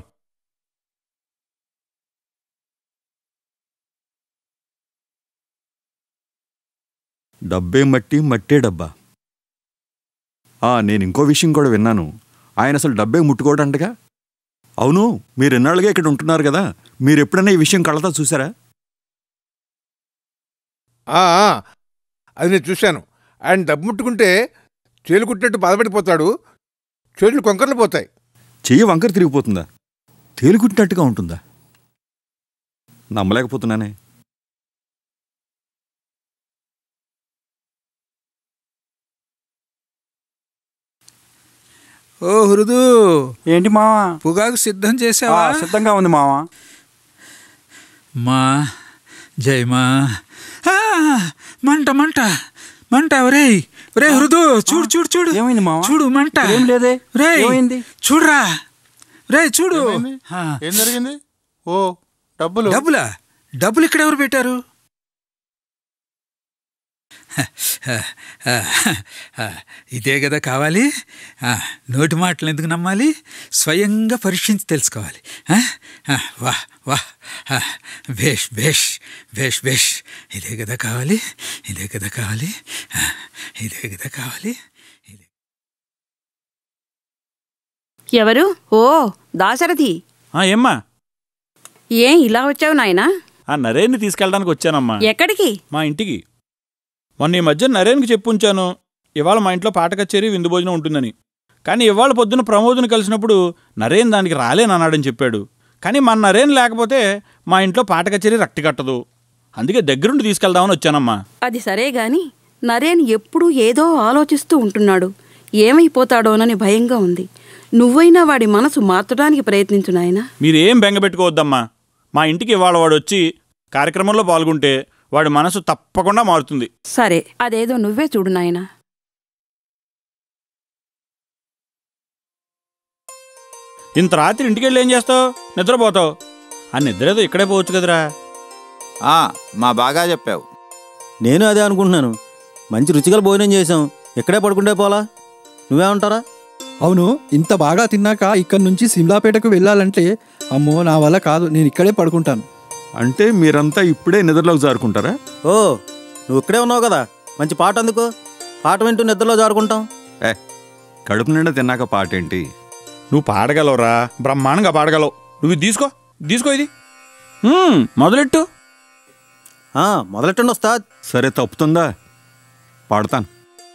డబ్బే మట్టి మట్టే డబ్బా ఆ నేను ఇంకో విషయం కూడా విన్నాను ఆయన అసలు డబ్బే ముట్టుకోడంటగా అవును మీరు ఎన్నాళ్ళుగా ఇక్కడ ఉంటున్నారు కదా మీరు ఎప్పుడైనా ఈ విషయం కళ్ళతో చూసారా ఆ, ఆ, అది నేను చూశాను ఆయన డబ్బు ముట్టుకుంటే తేలుకుట్టినట్టు బాధపడిపోతాడు చేతులు కొంకర్లు పోతాయి చెయ్యి వంకర తిరిగిపోతుందా తేలికుట్టినట్టుగా ఉంటుందా నమ్మలేకపోతున్నానే ఓ హృదు ఏంటి మావా పొగాకు సిద్ధం చేసావా ఆ, సిద్ధంగా ఉంది మావా మా జయమా ఆ, మంట మంట మంట ఒరేయ్ ఒరే హృదు చూడు చూడు చూడు ఏమైంది మావా చూడు మంట ఏం లేదే రేయ్ ఏమైంది చూడురా రే చూడు ఆ. ఏం జరిగింది ఓ డబ్బులు డబ్బులా డబ్బులు ఇక్కడ ఎవరు పెట్టారు ఇదే కదా కావాలి ఆ, నోటి మాటలు ఎందుకు నమ్మాలి స్వయంగా పరీక్షించి తెలుసుకోవాలి ఆ? ఆ, వాహ్ వాహ్ ఆ, భేష్ భేష్ భేష్ భేష్ ఇదే కదా కావాలి ఇదే కదా కావాలి ఆ, ఇదే కదా కావాలి ఎవరు ఓ దాశరథి ఆ, ఏమ్మా ఏం ఇలా వచ్చావు నాయనా ఆ నరేన్ని తీసుకెళ్ళడానికి వచ్చానమ్మా ఎక్కడికి మా ఇంటికి మొన్న ఈ మధ్య నరేన్కి చెప్పు ఉంచాను ఇవాళ మా ఇంట్లో పాట కచేరీ విందు భోజనం ఉంటుందని కానీ ఇవాళ పొద్దున ప్రమోద్ని కలిసినప్పుడు నరేన్ దానికి రాలేనన్నాడని చెప్పాడు కానీ మన నరేన్ లేకపోతే మా ఇంట్లో పాట కచేరీ రక్తి కట్టదు అందుకే దగ్గరుండి తీసుకెళ్దామని వచ్చానమ్మా అది సరే గాని నరేన్ ఎప్పుడూ ఏదో ఆలోచిస్తూ ఉంటున్నాడు ఏమైపోతాడోనని భయంగా ఉంది నువ్వైనా వాడి మనసు మార్చడానికి ప్రయత్నించు నాయనా మీరేం బెంగపెట్టుకోవద్దమ్మా మా ఇంటికి ఇవాళ వాడు వచ్చి కార్యక్రమంలో పాల్గొంటే వాడి మనసు తప్పకుండా మారుతుంది సరే అదేదో నువ్వే చూడు నాయనా ఇంత రాత్రి ఇంటికి వెళ్ళి ఏం చేస్తావు నిద్రపోతావు ఆ నిద్ర ఏదో ఇక్కడే పోవచ్చు కదరా ఆ, మా బాగా చెప్పావు నేను అదే అనుకుంటున్నాను మంచి రుచిగల భోజనం చేసాం ఇక్కడే పడుకుంటే పోలా నువ్వేమంటారా అవును ఇంత బాగా తిన్నాక ఇక్కడి నుంచి సిమ్లాపేటకు వెళ్ళాలంటే అమ్మో నా వల్ల కాదు నేను ఇక్కడే పడుకుంటాను అంటే మీరంతా ఇప్పుడే నిద్రలోకి జారుకుంటారా ఓ నువ్వు ఇక్కడే ఉన్నావు కదా మంచి పాట అందుకో పాట వింటూ నిద్రలో జారుకుంటాం ఏ కడుపు నిండా తిన్నాక పాట ఏంటి నువ్వు పాడగలవురా బ్రహ్మాండంగా పాడగలవు నువ్వు ఇది తీసుకో తీసుకో ఇది హ్మ్, మొదలెట్టు మొదలెట్టండి వస్తా సరే తప్పుతుందా పాడతాను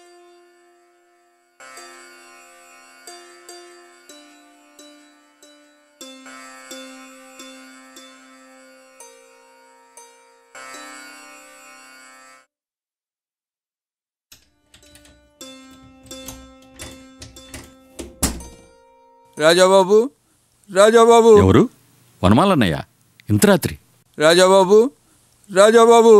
రాజాబాబు రాజాబాబు ఎవరు వనమాలన్నయ్య ఇంత రాత్రి రాజాబాబు రాజాబాబు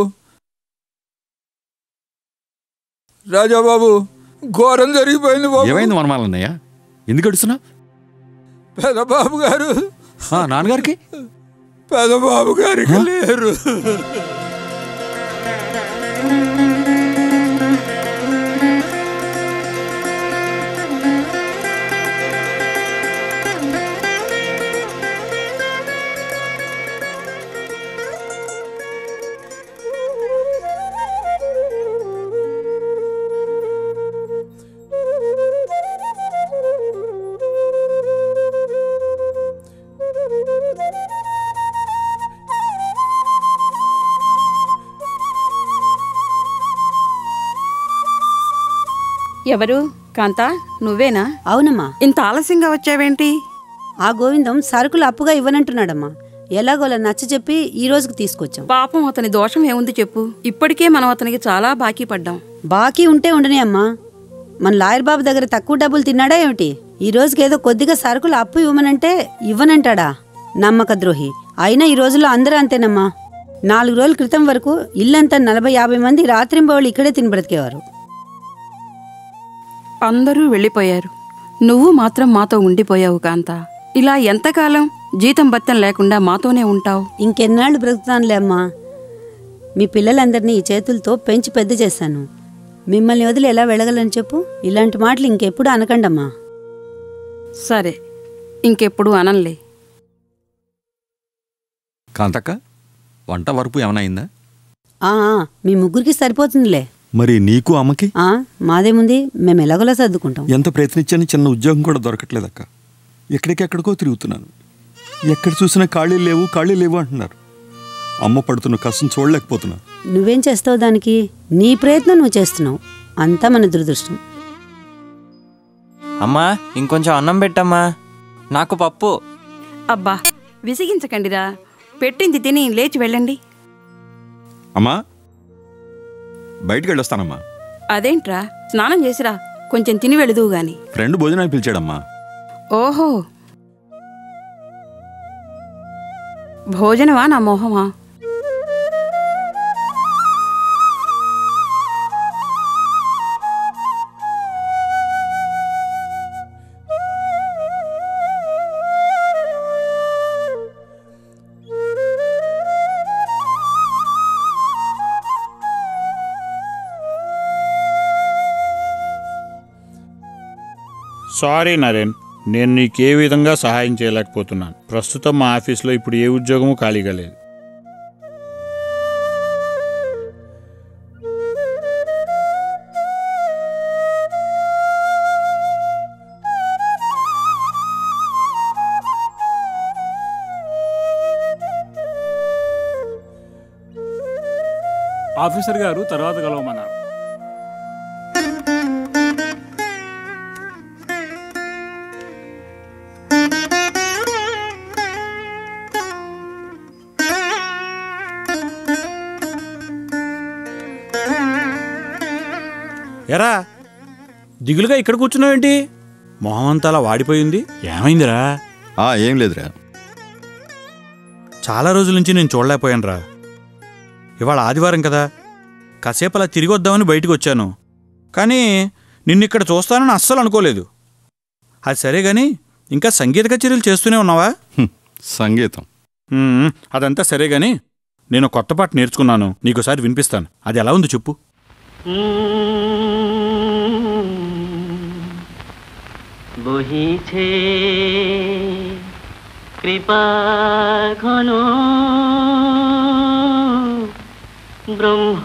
రాజాబాబు ఘోరం జరిగిపోయింది బాబు ఏమైంది వనమాలన్నయ్య ఎందుకు అడుస్తున్నా పెదబాబు గారు నాన్నగారికి పెదబాబు గారికి లేరు ఎవరు కాంతా నువ్వేనా అవునమ్మా ఇంత ఆలస్యంగా వచ్చావేంటి ఆ గోవిందం సరుకులు అప్పుగా ఇవ్వనంటున్నాడమ్మా ఎలాగోలా నచ్చ చెప్పి ఈ రోజుకి తీసుకొచ్చాం పాపం అతని దోషం ఏముంది చెప్పు ఇప్పటికే మనం అతనికి చాలా బాకీ పడ్డాం బాకీ ఉంటే ఉండని అమ్మా మన లాయర్ బాబు దగ్గర తక్కువ డబ్బులు తిన్నాడా ఏమిటి ఈ రోజుకి ఏదో కొద్దిగా సరుకులు అప్పు ఇవ్వమనంటే ఇవ్వనంటాడా నమ్మక ద్రోహి అయినా ఈ రోజుల్లో అందరూ అంతేనమ్మా నాలుగు రోజుల క్రితం వరకు ఇల్లంతా నలభై యాభై మంది రాత్రింబవళ్ళు ఇక్కడే తిని బ్రతికేవారు అందరూ వెళ్ళిపోయారు నువ్వు మాత్రం మాతో ఉండిపోయావు కాంతా ఇలా ఎంతకాలం జీతం బత్తం లేకుండా మాతోనే ఉంటావు ఇంకెన్నాళ్ళు బ్రతుకుతానులే అమ్మా మీ పిల్లలందరినీ ఈ చేతులతో పెంచి పెద్ద చేశాను మిమ్మల్ని వదిలి ఎలా వెళ్ళగలను చెప్పు ఇలాంటి మాటలు ఇంకెప్పుడు అనకండమ్మా సరే ఇంకెప్పుడు అనంలే కాంతక్క వంట వరపు ఏమైనా అయిందా ఆ, ఆ, మీ ముగ్గురికి సరిపోతుందిలే మరి నీకు అమ్మకి ఆ, మాదేముంది మేము ఎలాగోలా సర్దుకుంటాం ఎంత ప్రయత్నించాను చిన్న ఉద్యోగం కూడా దొరకట్లేదక్క ఎక్కడికెక్కడికో తిరుగుతున్నాను ఎక్కడ చూసినా ఖాళీ లేవు ఖాళీ లేవు అంటున్నారు అమ్మ పడుతున్న కష్టం చూడలేకపోతున్నాను నువ్వేం చేస్తావు దానికి నీ ప్రయత్నం నువ్వు చేస్తున్నావు అంతా మన దురదృష్టం అమ్మా ఇంకొంచెం అన్నం పెట్టమ్మా నాకు పప్పు అబ్బా విసిగించకండిరా పెట్టింది తిని లేచి వెళ్ళండి అమ్మా బయటికి వెళ్ళొస్తానమ్మా అదేంట్రా స్నానం చేసిరా కొంచెం తిని వెళుదువు గాని ఫ్రెండ్ భోజనానికి పిలిచాడమ్మా ఓహో భోజనమా నా మోహమా సారీ నరేన్ నేను నీకే విధంగా సహాయం చేయలేకపోతున్నాను ప్రస్తుతం మా ఆఫీస్లో ఇప్పుడు ఏ ఉద్యోగము ఖాళీగా లేదు ఆఫీసర్ గారు తర్వాత కలవమన్నారు ఎరా దిగులుగా ఇక్కడ కూర్చున్నావేంటి మొహం అంతా అలా వాడిపోయింది ఏమైందిరా ఆ ఏం లేదురా చాలా రోజుల నుంచి నేను చూడలేకపోయానురా ఇవాళ ఆదివారం కదా కాసేపు అలా తిరిగి వద్దామని బయటికి వచ్చాను కానీ నిన్ను ఇక్కడ చూస్తానని అస్సలు అనుకోలేదు అది సరే గాని ఇంకా సంగీత కచేరీలు చేస్తూనే ఉన్నావా సంగీతం మ్మ్, అదంతా సరే గాని నేను కొత్త పాట నేర్చుకున్నాను నీకోసారి వినిపిస్తాను అది ఎలా ఉంది చెప్పు বহিছে কৃপা ঘন ব্রহ্ম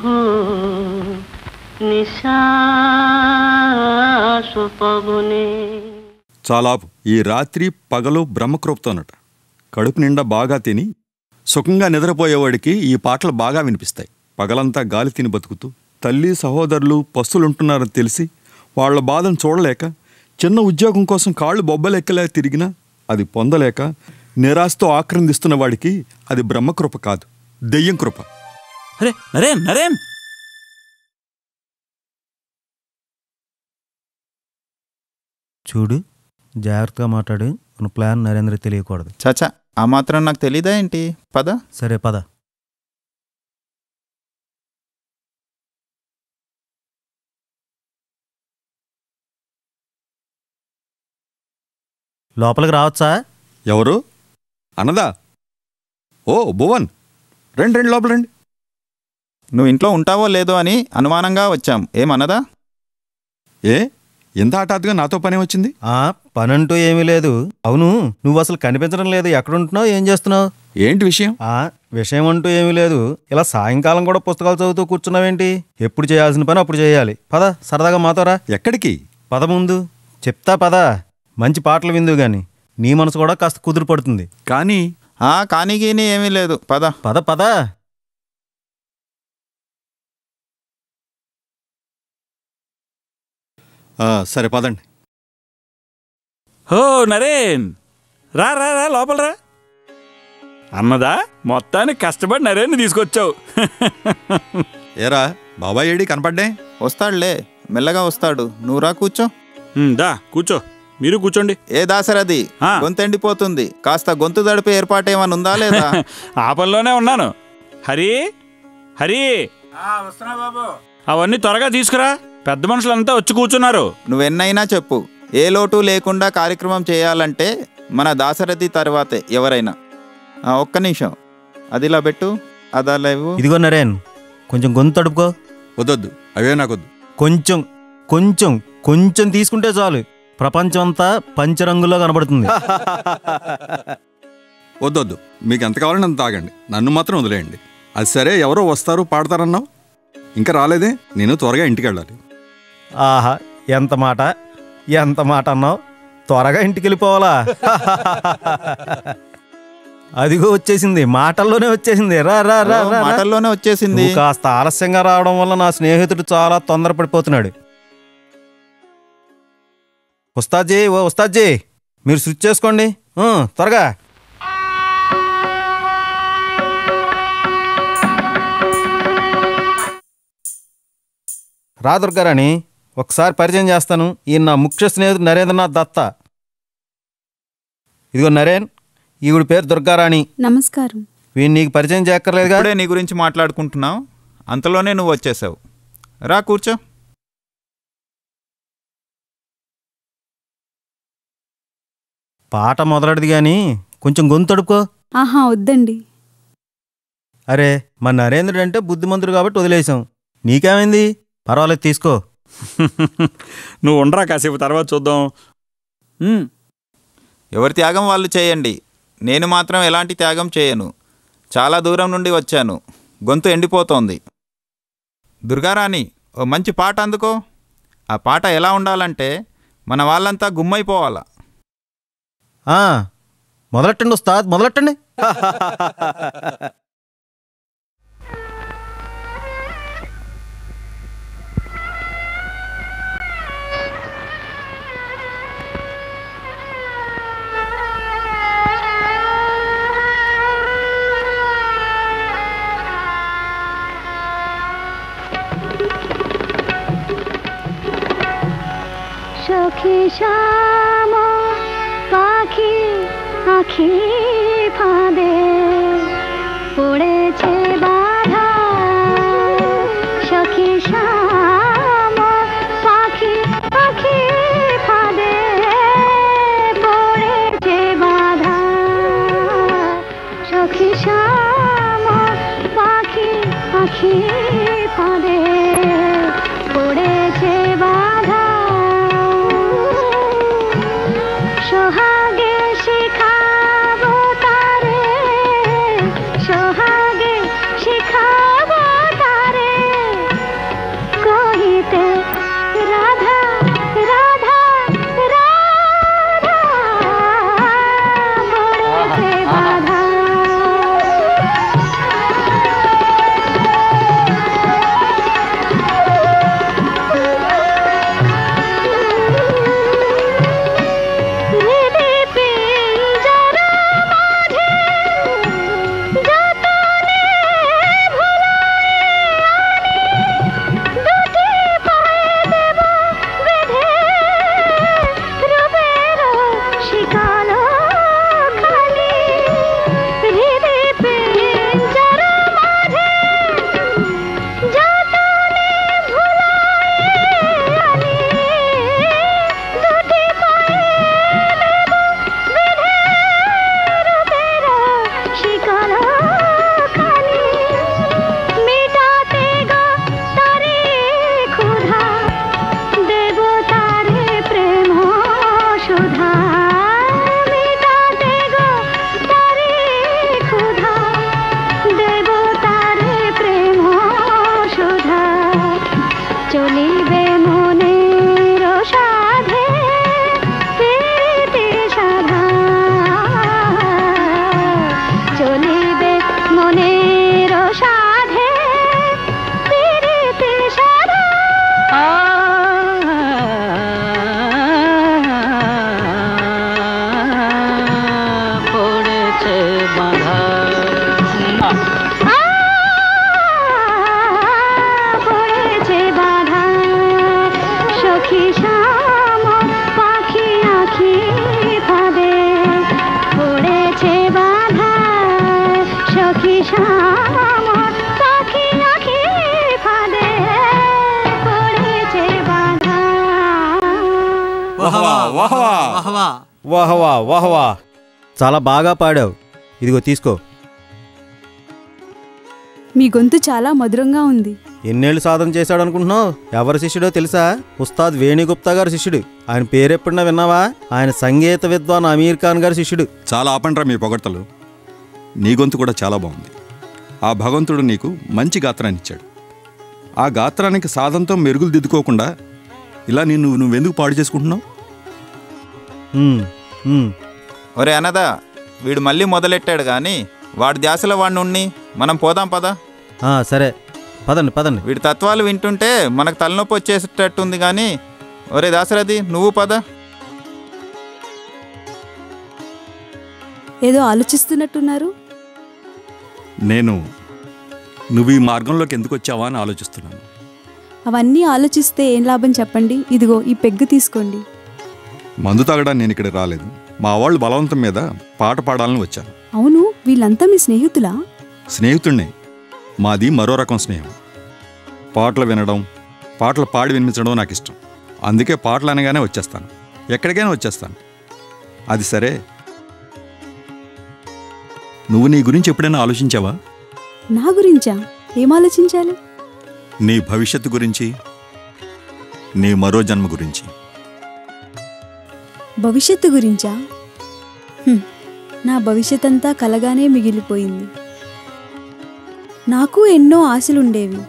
নিঃশ্বাস পবনে చాలాపు ఈ రాత్రి పగలు బ్రహ్మకృప్తోనట కడుపు నిండా బాగా తిని సుఖంగా నిద్రపోయేవాడికి ఈ పాటలు బాగా వినిపిస్తాయి పగలంతా గాలి తిని బతుకుతూ తల్లి సహోదరులు పస్తులుంటున్నారని తెలిసి వాళ్ళ బాధను చూడలేక చిన్న ఉద్యోగం కోసం కాళ్ళు బొబ్బలెక్కలే తిరిగినా అది పొందలేక నిరాశతో ఆక్రందిస్తున్న వాడికి అది బ్రహ్మకృప కాదు దెయ్యం కృప అరే నరేన్ నరేన్ చూడు జాగ్రత్తగా మాట్లాడు మన ప్లాన్ నరేంద్ర తెలియకూడదు చచా ఆ మాత్రం నాకు తెలీదా ఏంటి పద సరే పద లోపలికి రావచ్చా ఎవరు అన్నదా ఓ భువన్ రండి రండి లోపల రండి నువ్వు ఇంట్లో ఉంటావో లేదో అని అనుమానంగా వచ్చాం ఏమన్నదా ఏ ఎంత హఠాత్తుగా నాతో పని వచ్చింది ఆ పనంటూ ఏమీ లేదు అవును నువ్వు అసలు కనిపించడం లేదు ఎక్కడుంటున్నావు ఏం చేస్తున్నావు ఏంటి విషయం ఆ విషయం అంటూ ఏమీ లేదు ఇలా సాయంకాలం కూడా పుస్తకాలు చదువుతూ కూర్చున్నావేంటి ఎప్పుడు చేయాల్సిన పని అప్పుడు చేయాలి పద సరదాగా మాతోరా ఎక్కడికి పద ముందు చెప్తా పద మంచి పాటలు విందు గాని నీ మనసు కూడా కాస్త కుదురు పడుతుంది కానీ ఆ కానీ గీని ఏమీ లేదు పద పద పద ఆ, సరే పదండి హో నరేన్ రా రా రా లోపల రా అన్నదా మొత్తానికి కష్టపడి నరేన్ తీసుకొచ్చావు ఏరా బాబాయ్ ఏడి కనపడ్డే వస్తాడులే మెల్లగా వస్తాడు నువ్వు రా కూర్చో ఉమ్, దా కూర్చో మీరు కూర్చోండి ఏ దాసరది ఆ. గొంతు ఎండిపోతుంది కాస్త గొంతు దడిపే ఏర్పాటు ఏమైనా ఉందా లేదా ఆ పనిలోనే ఉన్నాను హరి హరి వస్తున్నా బాబు అవన్నీ త్వరగా తీసుకురా పెద్ద మనుషులంతా వచ్చి కూర్చున్నారు నువ్వెన్నైనా చెప్పు ఏ లోటు లేకుండా కార్యక్రమం చేయాలంటే మన దాశరథి తర్వాతే ఎవరైనా ఆ, ఒక్క నిమిషం అది ఇలా పెట్టు అదా లేవు ఇదిగో నరేన్ కొంచెం గొంతు తడుపుకో వద్దొద్దు అవే నాకొద్దు కొంచెం కొంచెం కొంచెం తీసుకుంటే చాలు ప్రపంచం అంతా పంచరంగులో కనబడుతుంది వద్దొద్దు మీకు ఎంత కావాలని అంత తాగండి నన్ను మాత్రం వదిలేయండి అది సరే ఎవరో వస్తారు పాడతారన్నావు ఇంకా రాలేదే నేను త్వరగా ఇంటికి వెళ్ళాలి ఆహా ఎంత మాట ఎంత మాట అన్నావు త్వరగా ఇంటికి వెళ్ళిపోవాలా అదిగో వచ్చేసింది మాటల్లోనే వచ్చేసింది రా రా రా ఓ, రా, రా. మాటల్లోనే వచ్చేసింది. నువ్వు కాస్త ఆలస్యంగా రావడం వల్ల నా స్నేహితుడు చాలా తొందరపడిపోతున్నాడు ఉస్తాద్జీ ఓ ఉస్తాద్జీ మీరు స్విచ్ చేసుకోండి ఊ, త్వరగా రా దుర్గారాణి ఒకసారి పరిచయం చేస్తాను ఈయన నా ముఖ్య స్నేహితుడు నరేంద్రనాథ్ దత్త ఇదిగో నరేన్ ఈవిడ పేరు దుర్గారాణి నమస్కారం వీడిని నీకు పరిచయం చేయక్కర్లేదుగా ఇప్పుడే నీ గురించి మాట్లాడుకుంటున్నావు అంతలోనే నువ్వు వచ్చేసావు రా కూర్చో పాట మొదలెడది గాని కొంచెం గొంతు తడుపుకో ఆహా వద్దండి అరే మన నరేంద్రుడు అంటే బుద్ధిమంతుడు కాబట్టి వదిలేసాం నీకేమైంది పర్వాలేదు తీసుకో నువ్వు ఉండరా కాసేపు తర్వాత చూద్దాం ఎవరి త్యాగం వాళ్ళు చేయండి నేను మాత్రం ఎలాంటి త్యాగం చేయను చాలా దూరం నుండి వచ్చాను గొంతు ఎండిపోతోంది దుర్గారాణి ఓ మంచి పాట అందుకో ఆ పాట ఎలా ఉండాలంటే మన వాళ్ళంతా గుమ్మైపోవాలా ఆ, మొదలెట్టండి ఉస్తాద్ మొదలెట్టండి সখী শ্যাম পাখি আখি ফাঁদে পড়েছে বাধা সখী শ্যাম পাখি আখি ফাঁদে পড়েছে বাধা সখী শ্যাম পাখি আখি ফাঁদে পড়েছে বাধা সোহাগে শিখাবো তারে সোহাগে শিখাবো তারে কহিতে রাধা রাধা রাধা পড়েছে বাধা হৃদে পিঞ্জরা মাঝে যতনে ভুলায় আনি দুটি পায়ে দেব বেঁধে রূপের শিকালো খালি হৃদে পিঞ্জরা মাঝে যতনে ভুলায় আনি দুটি পায়ে শিকারা খালি মিটাতে গো তারে ক্ষুধা দেব তারে প্রেম সুধা মিটাতে গো তারে ক্ষুধা দেব তারে প্রেম সুধা চলিবে মনের সাধে প্রীতি সাধা চলিবে মনের সাধে প্রীতি সাধা পড়েছে বাধা পড়েছে বাধা সখী শ্যাম পাখি আখি ফাঁদে পড়েছে বাধা সখী শ্যাম পাখি আখি ফাঁদে পড়েছে বাধা వాహ్ వాహ్ వాహ్ వాహవా వాహవా చాలా బాగా పాడావు ఇదిగో తీసుకో మీ గొంతు చాలా మధురంగా ఉంది ఎన్నేళ్ళు సాధన చేశాడు అనుకుంటున్నావు ఎవరి శిష్యుడో తెలుసా ఉస్తాద్ వేణుగుప్తా గారి శిష్యుడు ఆయన పేరెప్పుడన్నా విన్నావా ఆయన సంగీత విద్వాన్ అమీర్ ఖాన్ గారి శిష్యుడు చాలా ఆపండ్రా మీ పొగడ్తలు నీ గొంతు కూడా చాలా బాగుంది ఆ భగవంతుడు నీకు మంచి గాత్రాన్ని ఇచ్చాడు ఆ గాత్రానికి సాధనతో మెరుగులు దిద్దుకోకుండా ఇలా నిన్ను నువ్వెందుకు పాడు చేసుకుంటున్నావు ఒరే అనదా వీడు మళ్ళీ మొదలెట్టాడు కానీ వాడి ధ్యాసలో వాడిని ఉన్ని మనం పోదాం పదా ఆ, సరే పదండి పదండి వీడి తత్వాలు వింటుంటే మనకు తలనొప్పి వచ్చేసేటట్టుంది కానీ ఒరే దాసరథి నువ్వు పద ఏదో ఆలోచిస్తున్నట్టున్నారు నేను నువ్వు ఈ మార్గంలోకి ఎందుకు వచ్చావా అని ఆలోచిస్తున్నాను అవన్నీ ఆలోచిస్తే ఏం లాభం చెప్పండి ఇదిగో ఈ పెగ్గు తీసుకోండి మందు తాగడానికి నేను ఇక్కడ రాలేదు మా వాళ్ళు బలవంతం మీద పాట పాడాలని వచ్చాను అవును వీళ్ళంతా మీ స్నేహితులా స్నేహితుడినే మాది మరో రకం స్నేహం పాటలు వినడం పాటలు పాడి వినిపించడం నాకు ఇష్టం అందుకే పాటలు అనగానే వచ్చేస్తాను ఎక్కడికైనా వచ్చేస్తాను అది సరే నువ్వు నీ గురించి ఎప్పుడైనా ఆలోచించావా నా గురించా ఏం ఆలోచించాలి నీ భవిష్యత్తు గురించి నీ మరో జన్మ గురించి భవిష్యత్తు గురించా హ్మ్, నా భవిష్యత్ అంతా కలగానే మిగిలిపోయింది నాకు ఎన్నో ఆశలుండేవి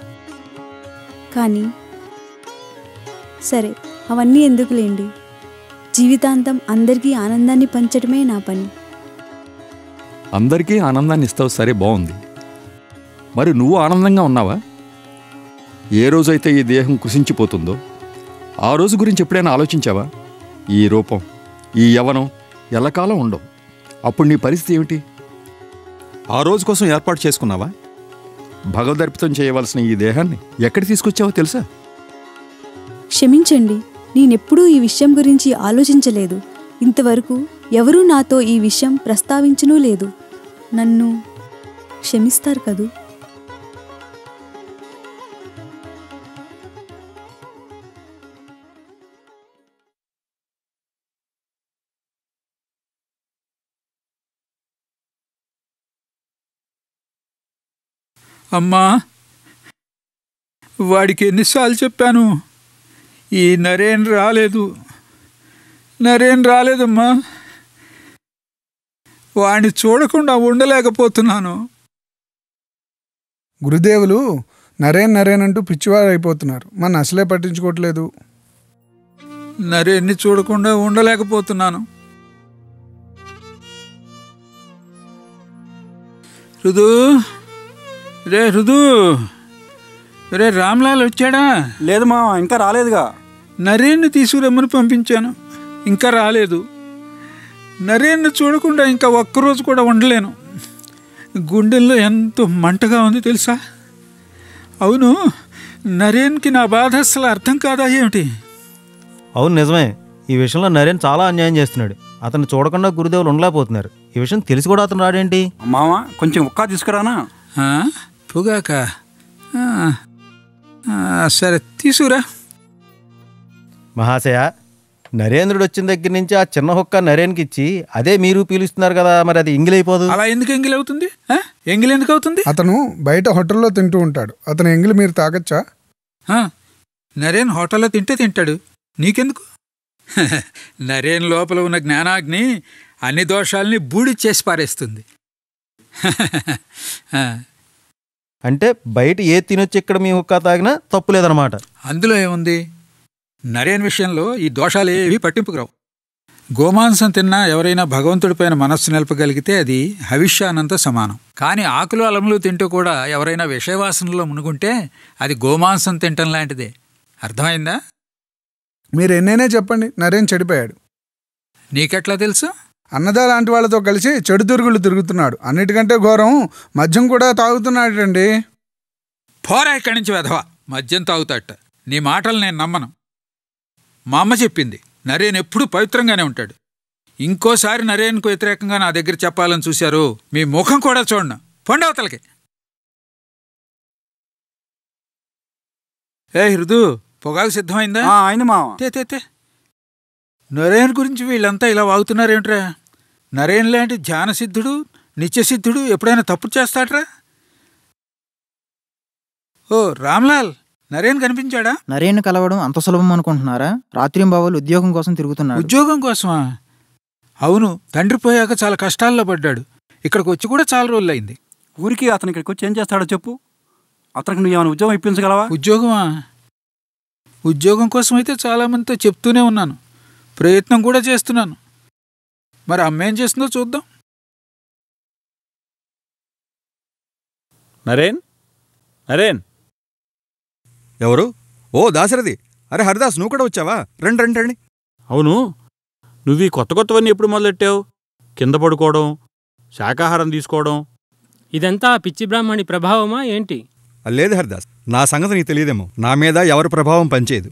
కానీ సరే అవన్నీ ఎందుకులేండి జీవితాంతం అందరికీ ఆనందాన్ని పంచడమే నా పని అందరికీ ఆనందాన్ని ఇస్తావు సరే బాగుంది మరి నువ్వు ఆనందంగా ఉన్నావా ఏ రోజైతే ఈ దేహం కృషించిపోతుందో ఆ రోజు గురించి ఎప్పుడైనా ఆలోచించావా ఈ రూపం ఈ యవనం ఎల్లకాలం ఉండవు అప్పుడు నీ పరిస్థితి ఏమిటి ఆ రోజు కోసం ఏర్పాటు చేసుకున్నావా భగవదర్పితం చేయవలసిన ఈ దేహాన్ని ఎక్కడి తీసుకొచ్చావో తెలుసా క్షమించండి నేనెప్పుడూ ఈ విషయం గురించి ఆలోచించలేదు ఇంతవరకు ఎవరూ నాతో ఈ విషయం ప్రస్తావించనూ లేదు నన్ను క్షమిస్తారు కదూ అమ్మా వాడికి ఎన్నిసార్లు చెప్పాను ఈ నరేన్ రాలేదు నరేన్ రాలేదమ్మా వాడిని చూడకుండా ఉండలేకపోతున్నాను గురుదేవులు నరేన్ నరేన్ అంటూ పిచ్చివారు అయిపోతున్నారు మన అసలే పట్టించుకోవట్లేదు నరేన్ని చూడకుండా ఉండలేకపోతున్నాను రుదు రే రుదు రే రామ్లాల్ వచ్చాడా లేదు మా ఇంకా రాలేదుగా నరేన్ని తీసుకురమ్మని పంపించాను ఇంకా రాలేదు నరేన్ని చూడకుండా ఇంకా ఒక్కరోజు కూడా ఉండలేను గుండెల్లో ఎంతో మంటగా ఉంది తెలుసా అవును నరేన్కి నా బాధ అసలు అర్థం కాదా ఏమిటి అవును నిజమే ఈ విషయంలో నరేన్ చాలా అన్యాయం చేస్తున్నాడు అతను చూడకుండా గురుదేవులు ఉండలేకపోతున్నారు ఈ విషయం తెలిసి కూడా అతను రాడేంటి మామ కొంచెం ఒక్క తీసుకురానా ఆ? పొగాక ఆ, ఆ, సరే తీసుకురా మహాశయ నరేంద్రుడు వచ్చిన దగ్గర నుంచి ఆ చిన్న హొక్క నరేన్కి ఇచ్చి అదే మీరు పీలుస్తున్నారు కదా మరి అది ఎంగిలైపోదు అలా ఎందుకు ఎంగిల్ అవుతుంది ఆ? ఎంగిల్ ఎందుకు అవుతుంది అతను బయట హోటల్లో తింటూ ఉంటాడు అతను ఎంగిలి మీరు తాగొచ్చా ఆ, నరేన్ హోటల్లో తింటే తింటాడు నీకెందుకు నరేన్ లోపల ఉన్న జ్ఞానాగ్ని అన్ని దోషాల్ని బూడి చేసి పారేస్తుంది ఆ, అంటే బయట ఏ తినొచ్చి ఇక్కడ మీ హుక్కా తాగినా తప్పు లేదనమాట అందులో ఏముంది నరేన్ విషయంలో ఈ దోషాలు ఏవి పట్టింపుకురావు గోమాంసం తిన్నా ఎవరైనా భగవంతుడిపైన మనస్సు నిలపగలిగితే అది హవిష్యానంతో సమానం కానీ ఆకులు అలములు తింటూ కూడా ఎవరైనా విషయవాసనలో మునుగుంటే అది గోమాంసం తింటం లాంటిదే అర్థమైందా మీరు ఎన్నైనా చెప్పండి నరేన్ చెడిపోయాడు నీకెట్లా తెలుసు అన్నదా లాంటి వాళ్ళతో కలిసి చెడు తిరుగులు తిరుగుతున్నాడు అన్నిటికంటే ఘోరం మద్యం కూడా తాగుతున్నాడండి పోరా ఇక్కడి నుంచి వెధవా మద్యం తాగుతాట నీ మాటలు నేను నమ్మను మా అమ్మ చెప్పింది నరేన్ ఎప్పుడూ పవిత్రంగానే ఉంటాడు ఇంకోసారి నరేన్కు వ్యతిరేకంగా నా దగ్గర చెప్పాలని చూశారు మీ ముఖం కూడా చూడను పండి అవతలకి ఏ హృదు పొగాకు సిద్ధమైందా అయింది మామ తే తే తే నరేన్ గురించి వీళ్ళంతా ఇలా వాగుతున్నారేమిట్రా నరేన్ లాంటి ధ్యానసిద్ధుడు నిత్యసిద్ధుడు ఎప్పుడైనా తప్పు చేస్తాడ్రా ఓ రామ్లాల్ నరేన్ కనిపించాడా నరేన్ కలవడం అంత సులభం అనుకుంటున్నారా రాత్రింబావులు ఉద్యోగం కోసం తిరుగుతున్నాడు ఉద్యోగం కోసమా అవును తండ్రి పోయాక చాలా కష్టాల్లో పడ్డాడు ఇక్కడికి వచ్చి కూడా చాలా రోజులు అయింది ఊరికి అతను ఇక్కడికి వచ్చి ఏం చేస్తాడో చెప్పు అతనికి నువ్వు ఏమైనా ఉద్యోగం ఇప్పించగలవా ఉద్యోగమా ఉద్యోగం కోసం అయితే చాలామందితో చెప్తూనే ఉన్నాను ప్రయత్నం కూడా చేస్తున్నాను మరి అమ్మేం చేస్తుందో చూద్దాం నరేన్ నరేన్ ఎవరు ఓ దాశరథి అరే హరిదాస్ నువ్వు కూడా వచ్చావా రండి రండి రండి అవును నువ్వు ఈ కొత్త కొత్తవన్నీ ఎప్పుడు మొదలెట్టావు కింద పడుకోవడం శాకాహారం తీసుకోవడం ఇదంతా ఆ పిచ్చి బ్రాహ్మణి ప్రభావమా ఏంటి లేదు హరిదాస్ నా సంగతి నీకు తెలియదేమో నా మీద ఎవరి ప్రభావం పనిచేయదు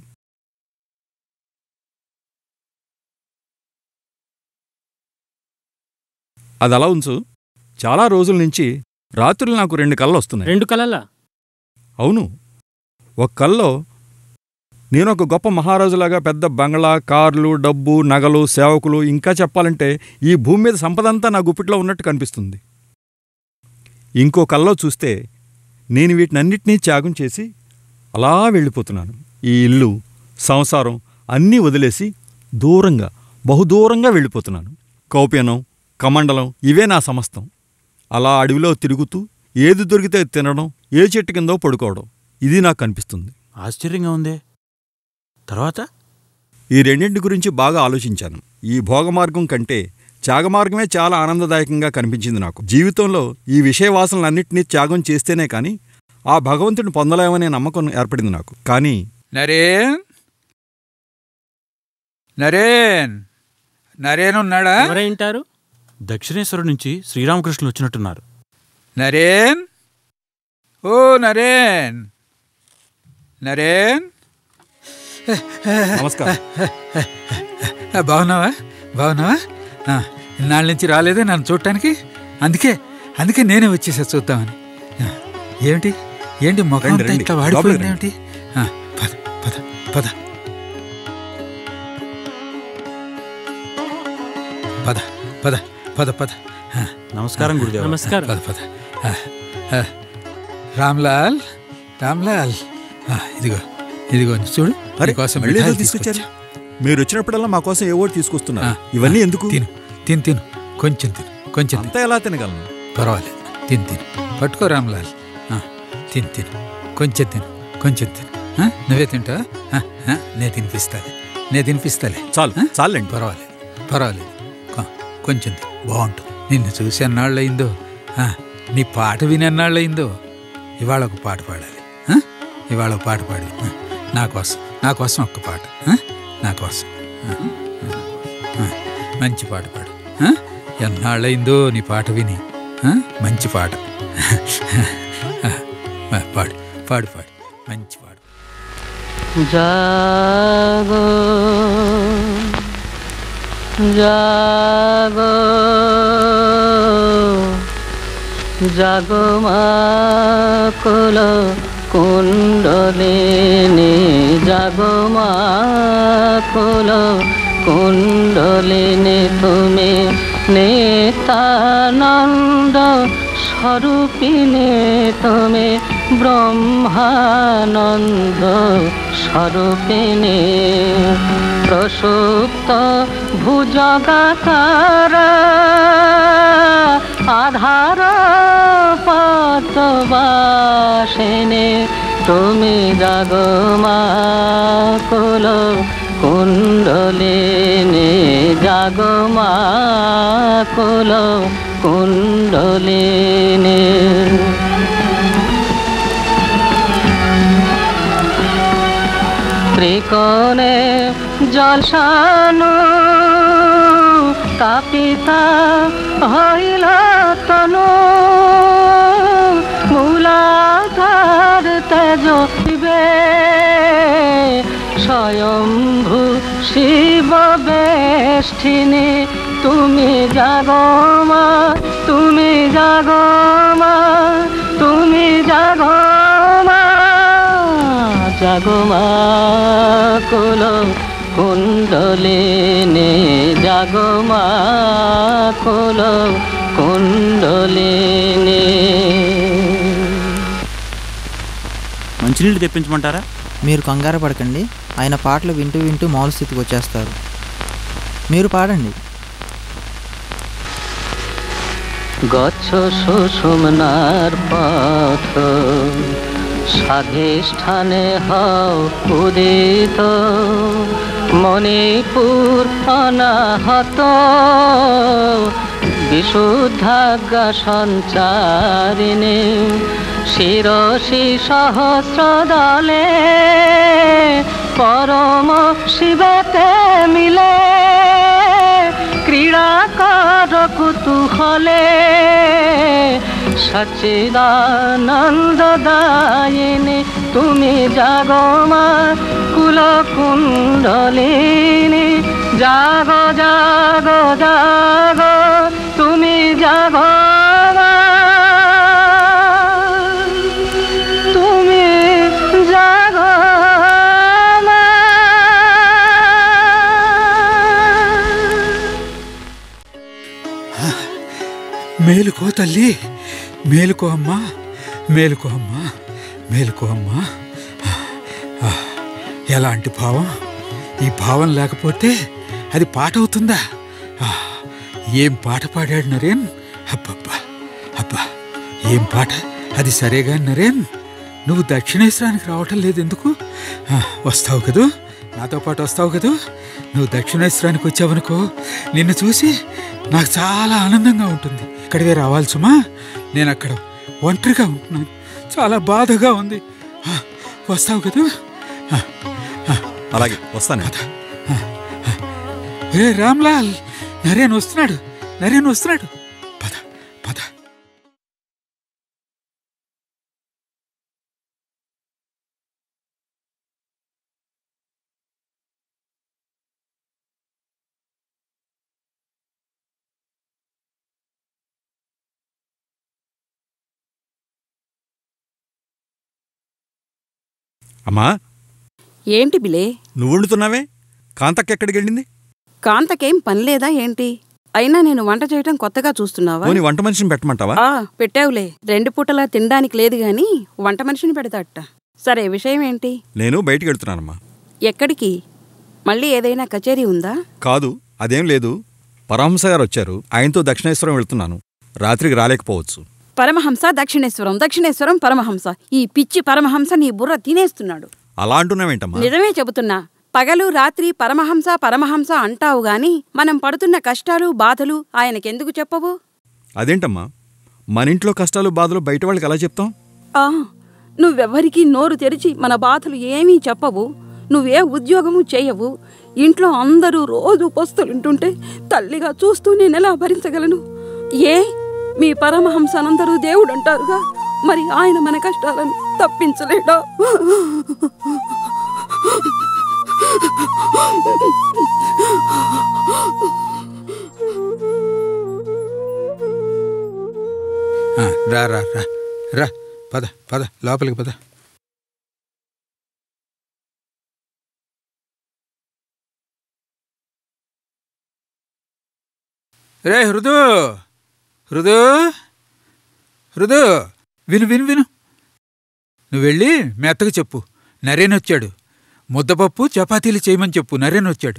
అది అలా ఉంచు చాలా రోజుల నుంచి రాత్రులు నాకు రెండు కళ్ళు వస్తున్నాయి రెండు కలలా అవును ఒక కల్లో నేను ఒక గొప్ప మహారాజులాగా పెద్ద బంగ్లా కార్లు డబ్బు నగలు సేవకులు ఇంకా చెప్పాలంటే ఈ భూమి మీద సంపదంతా నా గుప్పిట్లో ఉన్నట్టు కనిపిస్తుంది ఇంకో కల్లో చూస్తే నేను వీటినన్నిటినీ త్యాగం చేసి అలా వెళ్ళిపోతున్నాను ఈ ఇల్లు సంసారం అన్నీ వదిలేసి దూరంగా బహుదూరంగా వెళ్ళిపోతున్నాను కౌప్యనం కమండలం ఇవే నా సమస్తం అలా అడవిలో తిరుగుతూ ఏది దొరికితే అది తినడం ఏ చెట్టు కిందో పడుకోవడం ఇది నాకు కనిపిస్తుంది ఆశ్చర్యంగా ఉందే తర్వాత ఈ రెండింటి గురించి బాగా ఆలోచించాను ఈ భోగమార్గం కంటే త్యాగమార్గమే చాలా ఆనందదాయకంగా కనిపించింది నాకు జీవితంలో ఈ విషయ వాసనలన్నింటినీ త్యాగం చేస్తేనే కానీ ఆ భగవంతుడిని పొందలేమనే నమ్మకం ఏర్పడింది నాకు కానీ నరేన్ నరేన్ నరేన్ ఉన్నాడా ఎవరైంటారు దక్షిణేశ్వరం నుంచి శ్రీరామకృష్ణులు వచ్చినట్టున్నారు నరేన్ ఓ నరేన్ నరేన్ నమస్కారం. బాగున్నావా బాగున్నావా ఆ, ఇన్నాళ్ళ నుంచి రాలేదే నన్ను చూడటానికి అందుకే అందుకే నేనే వచ్చేసా చూద్దామని ఆ, ఏమిటి ఏంటి ముఖం రండి, అంతా రండి. ఇట్లా లోపలికి వాడిపోయింది రండి. ఏమిటి ఆ, పద పద పద పద పద పద పద ఆ, నమస్కారం గురుదేవ నమస్కారం. పద పద ఆ, ఆ, రామ్లాల్ రామ్లాల్ ఆ, ఇదిగో ఇదిగో చూడు అరే నీకోసం మళ్ళీ ఏదో మిఠాయిలు తీసుకొచ్చారు తీసుకొచ్చా. మీరు వచ్చినప్పుడల్లా మా కోసం ఏవో తీసుకొస్తున్నారు ఆ, ఇవన్నీ ఎందుకు తిను తిను తిను కొంచెం తిను కొంచెం అంతా ఎలా తినగలను పర్వాలేదు తిను తిను పట్టుకో రామ్లాల్ ఆ, తిను తిను కొంచెం తిను కొంచెం తిను ఆ, నువ్వే తింటావా ఆ, ఆ, నే తినిపిస్తాలే నే తినిపిస్తాలే చాలు చాలండి పర్వాలేదు పర్వాలేదు కొ- కొంచెం తిను బాగుంటుంది నిన్ను చూసి అన్నాళ్ళయిందో ఆ, నీ పాట విని అన్నాళ్ళయిందో ఇవాళ ఒక పాట పాడాలి ఆ? ఇవాళ ఒక పాట పాడి ఆ, నా కోసం నా కోసం ఒక్క పాట ఆ? నా కోసం ఆ, ఆ, మంచి పాట పాడు ఆ? ఎన్నాళ్ళయిందో నీ పాట విని ఆ? మంచి పాట ఆ, పాడు పాడు పాడు మంచి పాడు জাগো জাগো জাগো মা কুল কুণ্ডলিনী জাগো মা কুল কুণ্ডলিনী তুমি নিতানন্দ স্বরূপিণী তুমি ব্রহ্মানন্দ স্বরূপিণী প্রসুপ্ত ভুজগাকার আধার পতবাসিনী তুমি জাগমা কুল কুণ্ডলিনী জাগমা কুল কুণ্ডলিনী ত্রিকোণে জলসানু কাপিতা হইল তনু মূলাধার তেজ শিবে স্বয়ম্ভু শিব বেষ্ঠিনী তুমি জাগমা তুমি জাগমা তুমি জাগমা জাগমা কুল কুণ্ডলিনী জাগমা কুল কুণ্ডলিনী మంచినీళ్ళు తెప్పించమంటారా మీరు కంగారు పడకండి ఆయన పాటలు వింటూ వింటూ మౌన స్థితికి వచ్చేస్తారు మీరు పాడండి গচ্ছ সুষুমনার পথ স্বাধিষ্ঠানে হও উদিত মণিপুর অনাহত বিশুদ্ধাজ্ঞা সঞ্চারিণী শিরসি সহস্র দলে পরম শিবতে মিলে ক্রীড়া কর কুতুহলে সচিদানন্দ দায়িনী তুমি জাগমা কুল কুণ্ডলিনী জাগ জাগ জাগ তুমি জাগ তুমি জাগ మేలుకో తల్లి మేలుకో అమ్మా మేలుకో అమ్మా మేలుకో అమ్మా ఆ, ఎలాంటి భావం ఈ భావం లేకపోతే అది పాట అవుతుందా ఆ, ఏం పాట పాడాడు నరేన్ అబ్బబ్బా అబ్బా ఏం పాట అది సరేగా నరేన్ నువ్వు దక్షిణేశ్వరానికి రావటం లేదు ఎందుకు ఆ, వస్తావు కదూ నాతో పాటు వస్తావు కదూ నువ్వు దక్షిణేశ్వరానికి వచ్చావనుకో నిన్ను చూసి నాకు చాలా ఆనందంగా ఉంటుంది ఇక్కడికే రావాలి సుమా నేను అక్కడ ఒంటరిగా ఉంటున్నాను చాలా బాధగా ఉంది ఆ, వస్తావు కదూ ఆ, అలాగే వస్తాను ఏ రామ్లాల్ నరేన్ వస్తున్నాడు నరేన్ వస్తున్నాడు పద పద అమ్మా ఏంటి బిలే నువ్వు వండుతున్నావే కాంతక్క ఎక్కడికి వెళ్ళింది కాంతకేం పని లేదా ఏంటి అయినా నేను వంట చేయటం కొత్తగా చూస్తున్నావా పోనీ వంట మనిషిని పెట్టమంటావా ఆ పెట్టావులే రెండు పూటలా తినడానికి లేదు గాని వంట మనిషిని పెడతాట సరే విషయం ఏంటి నేను బయటికి వెళ్తున్నానమ్మా ఎక్కడికి మళ్ళీ ఏదైనా కచేరీ ఉందా కాదు అదేం లేదు పరమహంస గారు వచ్చారు ఆయనతో దక్షిణేశ్వరం వెళ్తున్నాను రాత్రికి రాలేకపోవచ్చు పరమహంస దక్షిణేశ్వరం దక్షిణేశ్వరం పరమహంస ఈ పిచ్చి పరమహంస నీ బుర్ర తినేస్తున్నాడు అలా అంటున్నావేంటమ్మా నిజమే చెబుతున్నా పగలు రాత్రి పరమహంస పరమహంస అంటావు గాని మనం పడుతున్న కష్టాలు బాధలు ఆయనకెందుకు చెప్పవు అదేంటమ్మా మన ఇంట్లో కష్టాలు బాధలు బయట వాళ్ళకి ఎలా చెప్తాం ఆ నువ్వెవ్వరికీ నోరు తెరిచి మన బాధలు ఏమీ చెప్పవు నువ్వే ఉద్యోగము చేయవు ఇంట్లో అందరూ రోజు పస్తులుంటుంటే తల్లిగా చూస్తూ నేనెలా భరించగలను ఏ మీ పరమహంసనందరూ దేవుడు అంటారుగా మరి ఆయన మన కష్టాలను తప్పించలేడా ఆ, రా రా రా రా పద పద లోపలికి పద రే హృదు హృదు హృదు విను విను విను నువ్వు వెళ్ళి మెత్తకు చెప్పు నరేన్ వచ్చాడు ముద్దపప్పు చపాతీలు చేయమని చెప్పు నరేన్ వచ్చాడు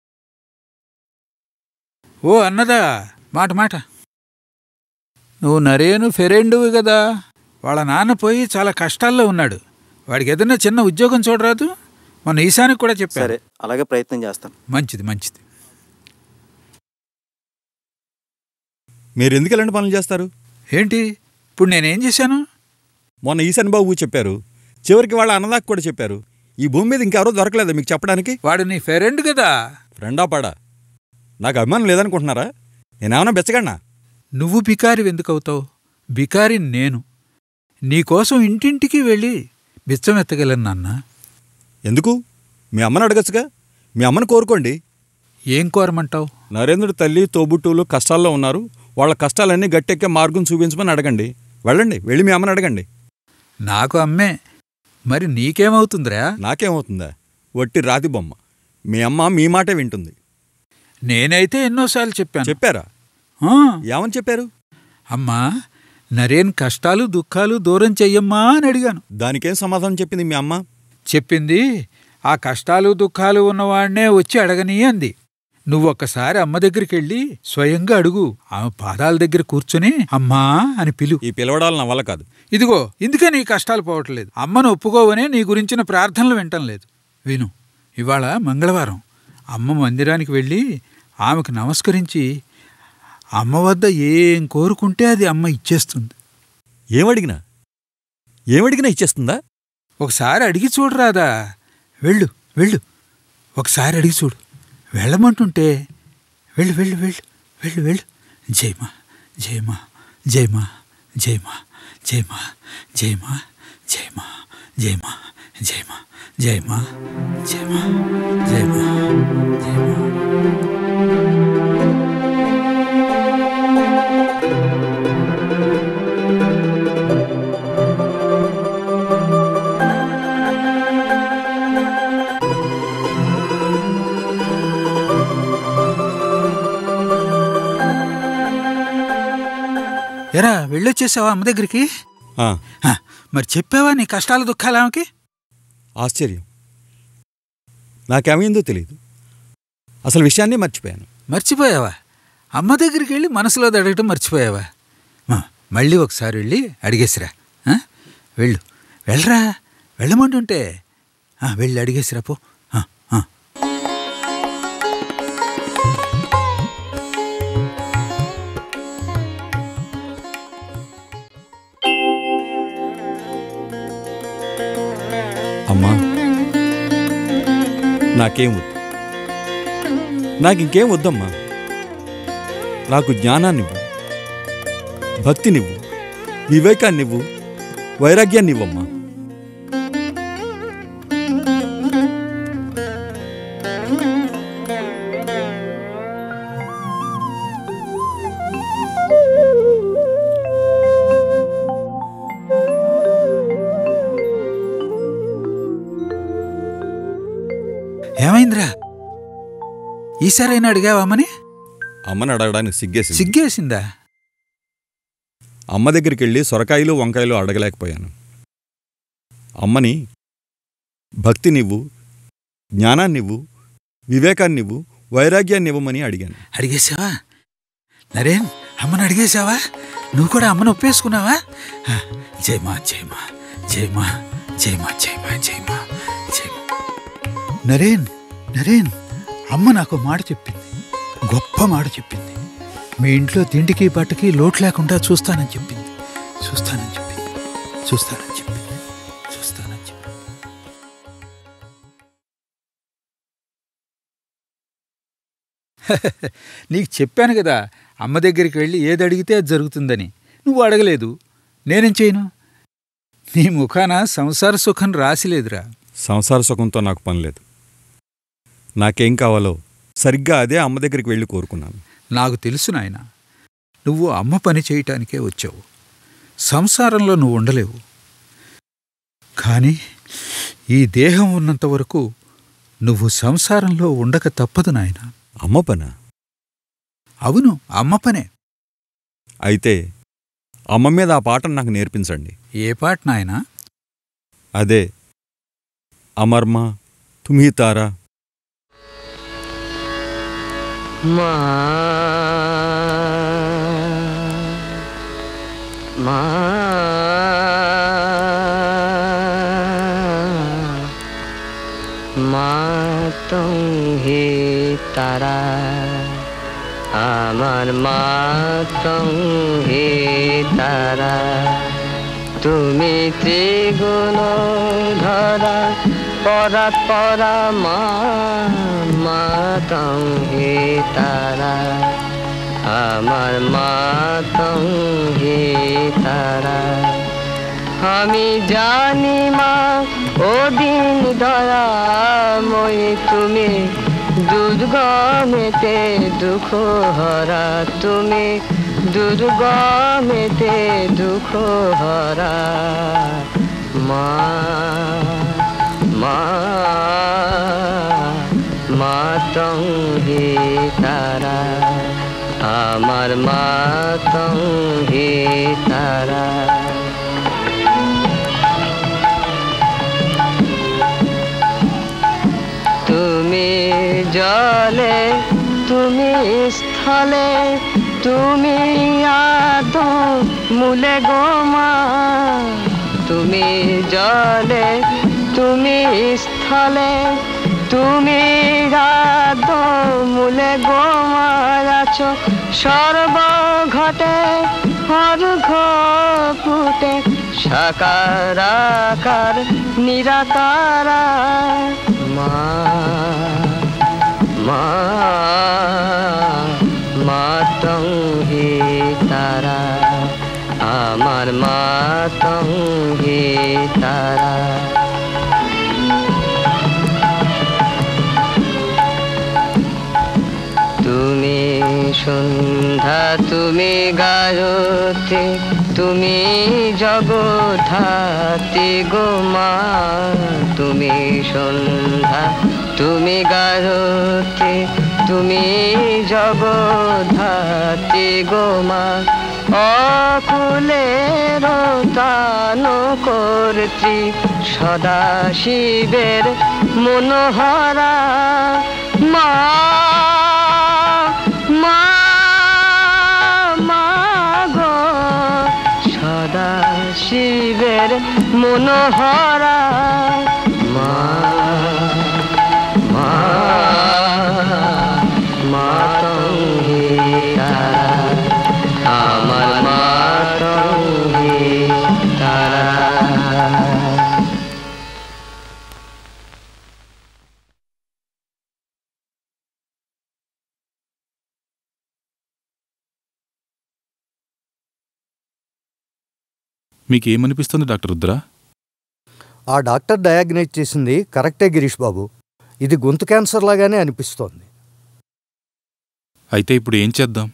ఓ అన్నదా మాట మాట నువ్వు నరేను ఫెరెండువి కదా వాళ్ళ నాన్న పోయి చాలా కష్టాల్లో ఉన్నాడు వాడికి ఏదైనా చిన్న ఉద్యోగం చూడరాదు మన ఈశానికి కూడా చెప్పారు సరే అలాగే ప్రయత్నం చేస్తాం మంచిది మంచిది మీరు ఎందుకు ఇలాంటి పనులు చేస్తారు ఏంటి ఇప్పుడు నేనేం చేశాను మొన్న ఈశాన్ బాబు చెప్పారు చివరికి వాళ్ళ అన్నదాకు కూడా చెప్పారు ఈ భూమి మీద ఇంకెవరో దొరకలేదు మీకు చెప్పడానికి వాడు నీ ఫెరెండ్ కదా ఫ్రెండా పాడా నాకు అభిమానం లేదనుకుంటున్నారా నేనేమన్నా బెచ్చగన్నా నువ్వు బికారి ఎందుకు అవుతావు బికారి నేను నీకోసం ఇంటింటికి వెళ్ళి బిచ్చం ఎత్తగలను నాన్న ఎందుకు మీ అమ్మని అడగచ్చుగా మీ అమ్మని కోరుకోండి ఏం కోరమంటావు నరేంద్రుడి తల్లి తోబుట్టువులు కష్టాల్లో ఉన్నారు వాళ్ళ కష్టాలన్నీ గట్టెక్కే మార్గం చూపించమని అడగండి వెళ్ళండి వెళ్ళి మీ అమ్మని అడగండి నాకు అమ్మే మరి నీకేమవుతుందిరా నాకేమవుతుందా వట్టి రాతి బొమ్మ మీ అమ్మ మీ మాటే వింటుంది నేనైతే ఎన్నోసార్లు చెప్పాను చెప్పారా ఆ, ఏమని చెప్పారు అమ్మా నరేన్ కష్టాలు దుఃఖాలు దూరం చెయ్యమ్మా అని అడిగాను దానికేం సమాధానం చెప్పింది మీ అమ్మ చెప్పింది ఆ కష్టాలు దుఃఖాలు ఉన్నవాడినే వచ్చి అడగని అంది నువ్వు ఒక్కసారి అమ్మ దగ్గరికి వెళ్ళి స్వయంగా అడుగు ఆమె పాదాల దగ్గర కూర్చుని అమ్మా అని పిలు ఈ పిలవడాలు నా వల్ల కాదు ఇదిగో ఇందుకే నీ కష్టాలు పోవట్లేదు అమ్మను ఒప్పుకోవనే నీ గురించిన ప్రార్థనలు వింటం లేదు విను ఇవాళ మంగళవారం అమ్మ మందిరానికి వెళ్ళి ఆమెకు నమస్కరించి అమ్మ వద్ద ఏం కోరుకుంటే అది అమ్మ ఇచ్చేస్తుంది ఏమడిగినా ఏమడిగినా ఇచ్చేస్తుందా ఒకసారి అడిగి చూడరాదా వెళ్ళు వెళ్ళు ఒకసారి అడిగి చూడు వెళ్ళమంటుంటే వెళ్ళు వెళ్ళు వెళ్ళు వెళ్ళు వెళ్ళు జయమా జయమా జయమా జయమా జయమా జయమా జయమా జయమా జయమా జయమా జయమా జయమా జయమా ఎరా వెళ్ళొచ్చేసావా అమ్మ దగ్గరికి ఆ, హ, మరి చెప్పావా నీ కష్టాలు దుఃఖాలు ఆమెకి ఆశ్చర్యం నాకేమైందో తెలియదు అసలు విషయాన్ని మర్చిపోయాను మర్చిపోయావా అమ్మ దగ్గరికి వెళ్ళి మనసులో అడగటం మర్చిపోయావా ఆ, మళ్ళీ ఒకసారి వెళ్ళి అడిగేసిరా ఆ? వెళ్ళు వెళ్ళరా వెళ్ళమంటుంటే ఆ, వెళ్ళి అడిగేసిరా పో ఆ, ఆ. అమ్మా నాకేం వద్దు నాకు ఇంకేం వద్దమ్మా నాకు జ్ఞానాన్నివ్వు భక్తినివ్వు వివేకాన్నివ్వు వైరాగ్యాన్నివ్వమ్మా ఏమైందిరా ఈసారైనా అడిగావమ్మని అమ్మని అడగడానికి సిగ్గేసి సిగ్గేసిందా అమ్మ దగ్గరికి వెళ్ళి సొరకాయలు వంకాయలు అడగలేకపోయాను అమ్మని భక్తినివ్వు జ్ఞానాన్నివ్వు వివేకాన్నివ్వు వైరాగ్యాన్నివ్వమని అడిగాను అడిగేసావా నరేన్ అమ్మను అడిగేశావా నువ్వు కూడా అమ్మను ఒప్పేసుకున్నావా ఆ, జయమా జయమా జయమా జయమా జయమా జయమా జయమా నరేన్ నరేన్ అమ్మ నాకు మాట చెప్పింది గొప్ప మాట చెప్పింది మీ ఇంట్లో తిండికి బట్టకి లోటు లేకుండా చూస్తానని చెప్పింది చూస్తానని చెప్పింది చూస్తానని చెప్పింది చూస్తానని చెప్పింది నీకు చెప్పాను కదా అమ్మ దగ్గరికి వెళ్ళి ఏది అడిగితే అది జరుగుతుందని నువ్వు అడగలేదు నేనేం చేయను నీ ముఖాన సంసార సుఖం రాసిలేదురా సంసార సుఖంతో నాకు పని లేదు నాకేం కావాలో సరిగ్గా అదే అమ్మ దగ్గరికి వెళ్ళి కోరుకున్నాను నాకు తెలుసు నాయన నువ్వు అమ్మ పని చేయటానికే వచ్చావు సంసారంలో నువ్వు ఉండలేవు కానీ ఈ దేహం ఉన్నంత వరకు నువ్వు సంసారంలో ఉండక తప్పదు నాయన అమ్మ పనా అవును అమ్మ పనే అయితే అమ్మ మీద ఆ పాటను నాకు నేర్పించండి ఏ పాట నాయనా అదే అమర్మ తుమ్హీ తారా మా మా মা হে তারা আমার মা হে তারা তুমি ত্রিগুণ ধরা পরা পরা মা মা হে তারা আমার মা হে তারা আমি জানি মা ওদিন দয়া মই তুমি দুর্গমেতে দুঃখ হরা তুমি দুর্গমেতে দুঃখ হরা মা মা মাতঙ্গী তারা আমার মাতঙ্গী তারা তুমি জলে তুমি স্থলে তুমি আদ মূলে গোমা তুমি জলে তুমি স্থলে তুমি আদ মূলে গোমা আছো সর্ব ঘটে অর্ঘ ফুটে সাকারাকার নিরাকারা মা মা মাতঙ্গী তারা আমার মাতঙ্গী তারা তুমি সন্ধ্যা তুমি গায়ত্রী তুমি জগধাতি গো মা তুমি সন্ধ্যা তুমি গায়ত্রী তুমি জগধাতি গো মা অকুলের তান কর্ত্রী সদা শিবের মনোহরা মা মা মা গো সদা শিবের মনোহরা মা মা মাতঙ্গী তারা আমার মাতঙ্গী তারা మీకేమనిపిస్తుంది డాక్టర్ రుద్ర ఆ డాక్టర్ డయాగ్నైజ్ చేసింది కరెక్టే గిరీష్ బాబు ఇది గొంతు క్యాన్సర్ లాగానే అనిపిస్తోంది అయితే ఇప్పుడు ఏం చేద్దాం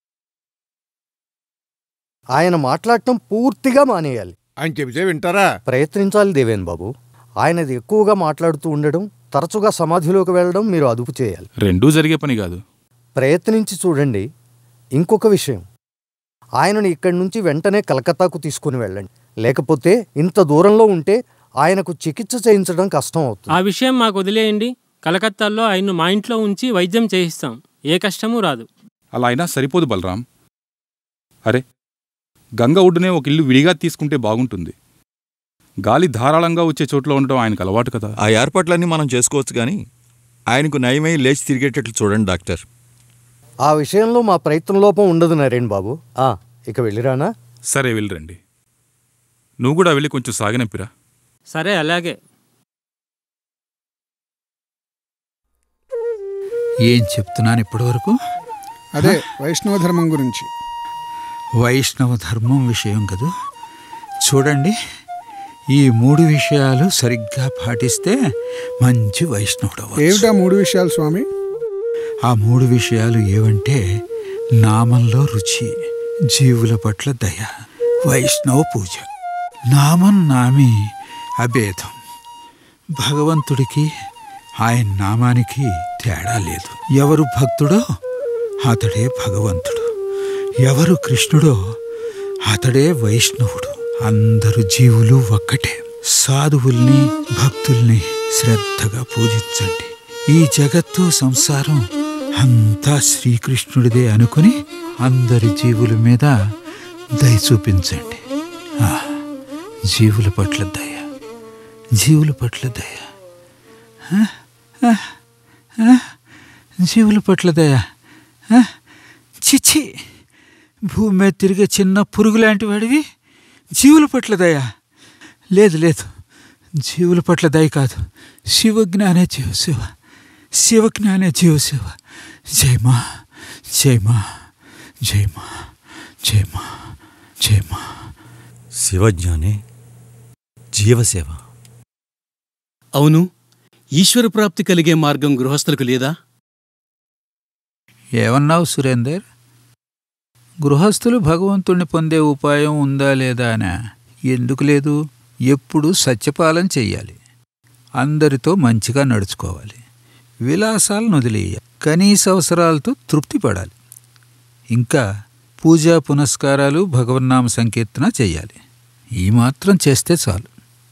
ఆయన మాట్లాడటం పూర్తిగా మానేయాలి ఆయన చెబితే వింటారా ప్రయత్నించాలి దేవేన్ బాబు ఆయనది ఎక్కువగా మాట్లాడుతూ ఉండడం తరచుగా సమాధిలోకి వెళ్ళడం మీరు అదుపు చేయాలి రెండూ జరిగే పని కాదు ప్రయత్నించి చూడండి ఇంకొక విషయం ఆయనను ఇక్కడి నుంచి వెంటనే కలకత్తాకు తీసుకుని వెళ్ళండి లేకపోతే ఇంత దూరంలో ఉంటే ఆయనకు చికిత్స చేయించడం కష్టం అవుతుంది ఆ విషయం మాకు వదిలేయండి కలకత్తాలో ఆయన్ను మా ఇంట్లో ఉంచి వైద్యం చేయిస్తాం ఏ కష్టమూ రాదు అలా అయినా సరిపోదు బలరాం అరే గంగ ఒడ్డునే ఒక ఇల్లు విడిగా తీసుకుంటే బాగుంటుంది గాలి ధారాళంగా వచ్చే చోట్ల ఉండడం ఆయనకు అలవాటు కదా ఆ ఏర్పాట్లన్నీ మనం చేసుకోవచ్చు కానీ ఆయనకు నయమై లేచి తిరిగేటట్లు చూడండి డాక్టర్ ఆ విషయంలో మా ప్రయత్నం లోపం ఉండదు నరేణ్ బాబు ఆ ఇక వెళ్ళిరానా సరే వెళ్ళిరండి నువ్వు కూడా వెళ్ళి కొంచెం సాగనంపిరా సరే అలాగే ఏం చెప్తున్నాను ఇప్పటివరకు అదే వైష్ణవ ధర్మం గురించి వైష్ణవ ధర్మం విషయం కదూ చూడండి ఈ మూడు విషయాలు సరిగ్గా పాటిస్తే మంచి వైష్ణవుడు అవ్వచ్చు. ఏమిటా మూడు విషయాలు స్వామి ఆ మూడు విషయాలు ఏవంటే నామంలో రుచి జీవుల పట్ల దయ వైష్ణవ పూజ నామం నామి అభేదం భగవంతుడికి ఆయన నామానికి తేడా లేదు ఎవరు భక్తుడో అతడే భగవంతుడు ఎవరు కృష్ణుడో అతడే వైష్ణవుడు అందరు జీవులు ఒక్కటే సాధువుల్ని భక్తుల్ని శ్రద్ధగా పూజించండి ఈ జగత్తు సంసారం అంతా శ్రీకృష్ణుడిదే అనుకుని అందరి జీవుల మీద దయ చూపించండి ఆ, జీవుల పట్ల దయ జీవుల పట్ల దయ ఆ, ఆ, ఆ, జీవుల పట్ల దయ ఆ, చిచ్చి భూమి మీద తిరిగే చిన్న పురుగు లాంటి వాడివి జీవుల పట్ల దయ లేదు లేదు జీవుల పట్ల దయ కాదు శివజ్ఞానే జీవ శివ శివజ్ఞానే జీవ శివ జయమా జయమా జయమా జయమా జయమా శివజ్ఞానే జీవసేవ అవును ఈశ్వర ప్రాప్తి కలిగే మార్గం గృహస్థులకు లేదా ఏమన్నావు సురేందర్ గృహస్థులు భగవంతుణ్ణి పొందే ఉపాయం ఉందా లేదా అనా ఎందుకు లేదు ఎప్పుడు సత్యపాలన చెయ్యాలి అందరితో మంచిగా నడుచుకోవాలి విలాసాలను వదిలేయ కనీస అవసరాలతో తృప్తి పడాలి ఇంకా పూజా పునస్కారాలు భగవన్నామ సంకీర్తన చేయాలి ఈ మాత్రం చేస్తే చాలు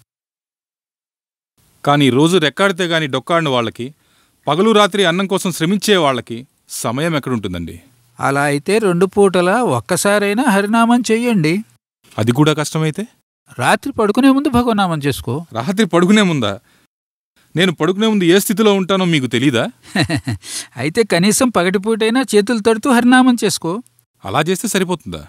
కానీ రోజు రెక్కాడితే గాని డొక్కాడిన వాళ్ళకి పగలు రాత్రి అన్నం కోసం శ్రమించే వాళ్ళకి సమయం ఎక్కడుంటుందండి అలా అయితే రెండు పూటలా ఒక్కసారైనా హరినామం చెయ్యండి అది కూడా కష్టమైతే రాత్రి పడుకునే ముందు భగవన్నామం చేసుకో రాత్రి పడుకునే ముందా నేను పడుకునే ముందు ఏ స్థితిలో ఉంటానో మీకు తెలీదా అయితే కనీసం పగటిపూటైనా చేతులు తడుతూ హరినామం చేసుకో అలా చేస్తే సరిపోతుందా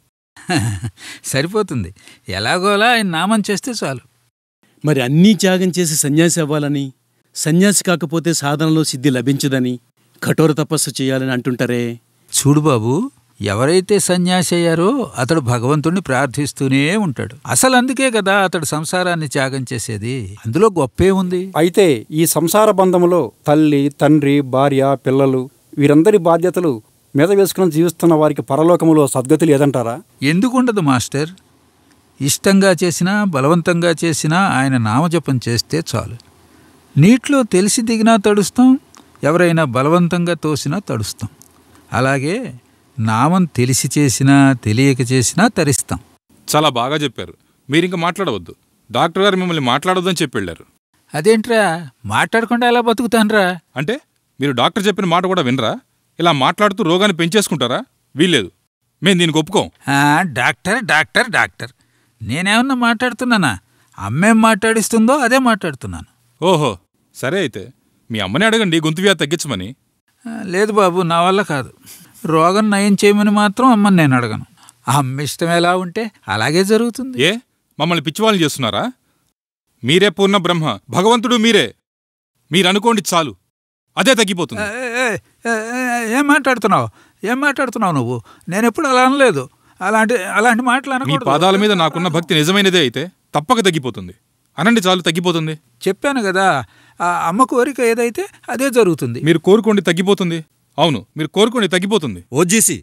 సరిపోతుంది ఎలాగోలా ఆయన నామం చేస్తే చాలు మరి అన్నీ త్యాగం చేసి సన్యాసి అవ్వాలని సన్యాసి కాకపోతే సాధనలో సిద్ధి లభించదని కఠోర తపస్సు చేయాలని అంటుంటారే చూడు బాబు ఎవరైతే సన్యాసి అయ్యారో అతడు భగవంతుణ్ణి ప్రార్థిస్తూనే ఉంటాడు అసలు అందుకే కదా అతడు సంసారాన్ని త్యాగం చేసేది అందులో గొప్పే ఉంది అయితే ఈ సంసార బంధములో తల్లి తండ్రి భార్య పిల్లలు వీరందరి బాధ్యతలు మీద వేసుకుని జీవిస్తున్న వారికి పరలోకములో సద్గతి లేదంటారా ఎందుకుండదు మాస్టర్ ఇష్టంగా చేసినా బలవంతంగా చేసినా ఆయన నామజపం చేస్తే చాలు నీటిలో తెలిసి దిగినా తడుస్తాం ఎవరైనా బలవంతంగా తోసినా తడుస్తాం అలాగే నామం తెలిసి చేసినా తెలియక చేసినా తరిస్తాం చాలా బాగా చెప్పారు మీరింక మాట్లాడవద్దు డాక్టర్ గారు మిమ్మల్ని మాట్లాడొద్దని చెప్పి వెళ్ళారు అదేంట్రా మాట్లాడకుండా ఎలా బతుకుతాన్రా అంటే మీరు డాక్టర్ చెప్పిన మాట కూడా వినరా ఇలా మాట్లాడుతూ రోగాన్ని పెంచేసుకుంటారా వీల్లేదు మేం దీనికి ఒప్పుకోం ఆ, డాక్టర్ డాక్టర్ డాక్టర్ నేనేమన్నా మాట్లాడుతున్నానా అమ్మేం మాట్లాడిస్తుందో అదే మాట్లాడుతున్నాను ఓహో సరే అయితే మీ అమ్మని అడగండి గొంతు వ్యాధి తగ్గించమని ఆ, లేదు బాబు నా వల్ల కాదు రోగం నయం చేయమని మాత్రం అమ్మని నేను అడగను అమ్మ ఇష్టం ఎలా ఉంటే అలాగే జరుగుతుంది ఏ మమ్మల్ని పిచ్చివాళ్ళని చేస్తున్నారా మీరే పూర్ణ బ్రహ్మ భగవంతుడు మీరే మీరనుకోండి చాలు అదే తగ్గిపోతుంది ఏ, ఏ, ఏ, ఏ, ఏం మాట్లాడుతున్నావు ఏం మాట్లాడుతున్నావు నువ్వు నేను ఎప్పుడు అలా అనలేదు అలాంటి అలాంటి మాటలు మీ అనకూడదు పాదాల మీద నాకున్న భక్తి నిజమైనదే అయితే తప్పక తగ్గిపోతుంది అనండి చాలు తగ్గిపోతుంది చెప్పాను కదా ఆ అమ్మ కోరిక ఏదైతే అదే జరుగుతుంది మీరు కోరుకోండి తగ్గిపోతుంది అవును మీరు కోరుకోండి తగ్గిపోతుంది ఓజీసీ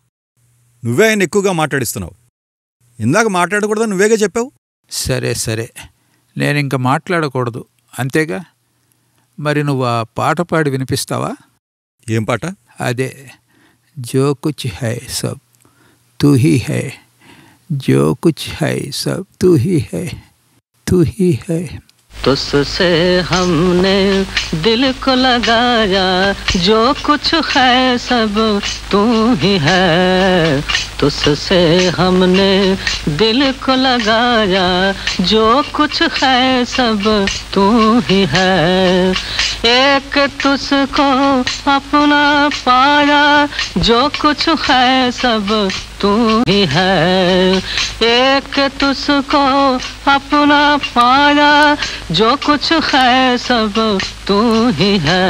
నువ్వే ఆయన ఎక్కువగా మాట్లాడిస్తున్నావు ఇందాక మాట్లాడకూడదని నువ్వేగా చెప్పావు సరే సరే నేను ఇంకా మాట్లాడకూడదు అంతేగా మరి నువ్వు ఆ పాట పాడి వినిపిస్తావా ఏం పాట అదే జో కుచ్ హై సబ్ తూ హీ హై జో కుచ్ హై సబ్ తూ హీ హై తూ హీ హై तुझसे हमने दिल को लगाया जो कुछ है सब तू ही है तुझसे हमने दिल को लगाया जो कुछ है सब तू ही है एक तुझको अपना पाया जो कुछ है सब तू ही है एक तुझको अपना पाया जो कुछ है सब तू ही है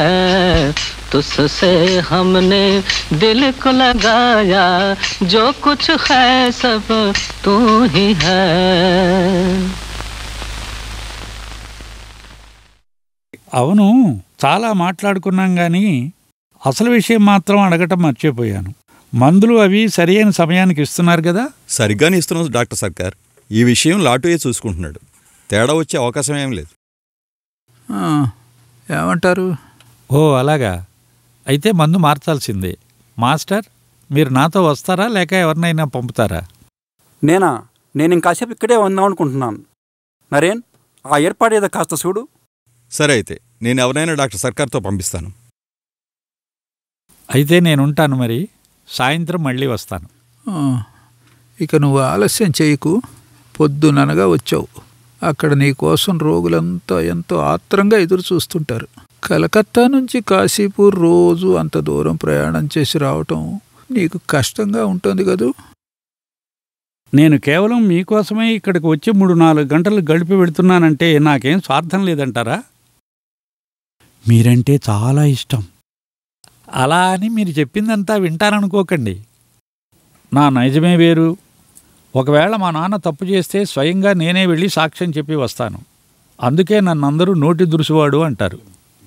तुझसे हमने दिल को लगाया जो कुछ है सब तू ही है అవును చాలా మాట్లాడుకున్నాం కానీ అసలు విషయం మాత్రం అడగటం మర్చిపోయాను మందులు అవి సరైన సమయానికి ఇస్తున్నారు కదా సరిగ్గానే ఇస్తున్నావు డాక్టర్ సర్కార్ ఈ విషయం లాటుయే చూసుకుంటున్నాడు తేడా వచ్చే అవకాశం ఏం లేదు ఆ, ఏమంటారు ఓ అలాగా అయితే మందు మార్చాల్సిందే మాస్టర్ మీరు నాతో వస్తారా లేక ఎవరినైనా పంపుతారా నేనా నేను ఇంకాసేపు ఇక్కడే ఉందాం అనుకుంటున్నాను నరేన్ ఆ ఏర్పాటు ఏదో కాస్త చూడు సరే అయితే నేను ఎవరైనా డాక్టర్ సర్కార్తో పంపిస్తాను అయితే నేనుంటాను మరి సాయంత్రం మళ్ళీ వస్తాను ఆ, ఇక నువ్వు ఆలస్యం చేయకు పొద్దుననగా వచ్చావు అక్కడ నీ కోసం రోగులంతా ఎంతో ఆత్రంగా ఎదురు చూస్తుంటారు కలకత్తా నుంచి కాశీపూర్ రోజు అంత దూరం ప్రయాణం చేసి రావటం నీకు కష్టంగా ఉంటుంది కదూ నేను కేవలం మీకోసమే ఇక్కడికి వచ్చి మూడు నాలుగు గంటలు గడిపి వెళుతున్నానంటే నాకేం స్వార్థం లేదంటారా మీరంటే చాలా ఇష్టం అలా అని మీరు చెప్పిందంతా వింటారనుకోకండి నా నైజమే వేరు ఒకవేళ మా నాన్న తప్పు చేస్తే స్వయంగా నేనే వెళ్ళి సాక్ష్యం చెప్పి వస్తాను అందుకే నన్నందరూ నోటి దురుసువాడు అంటారు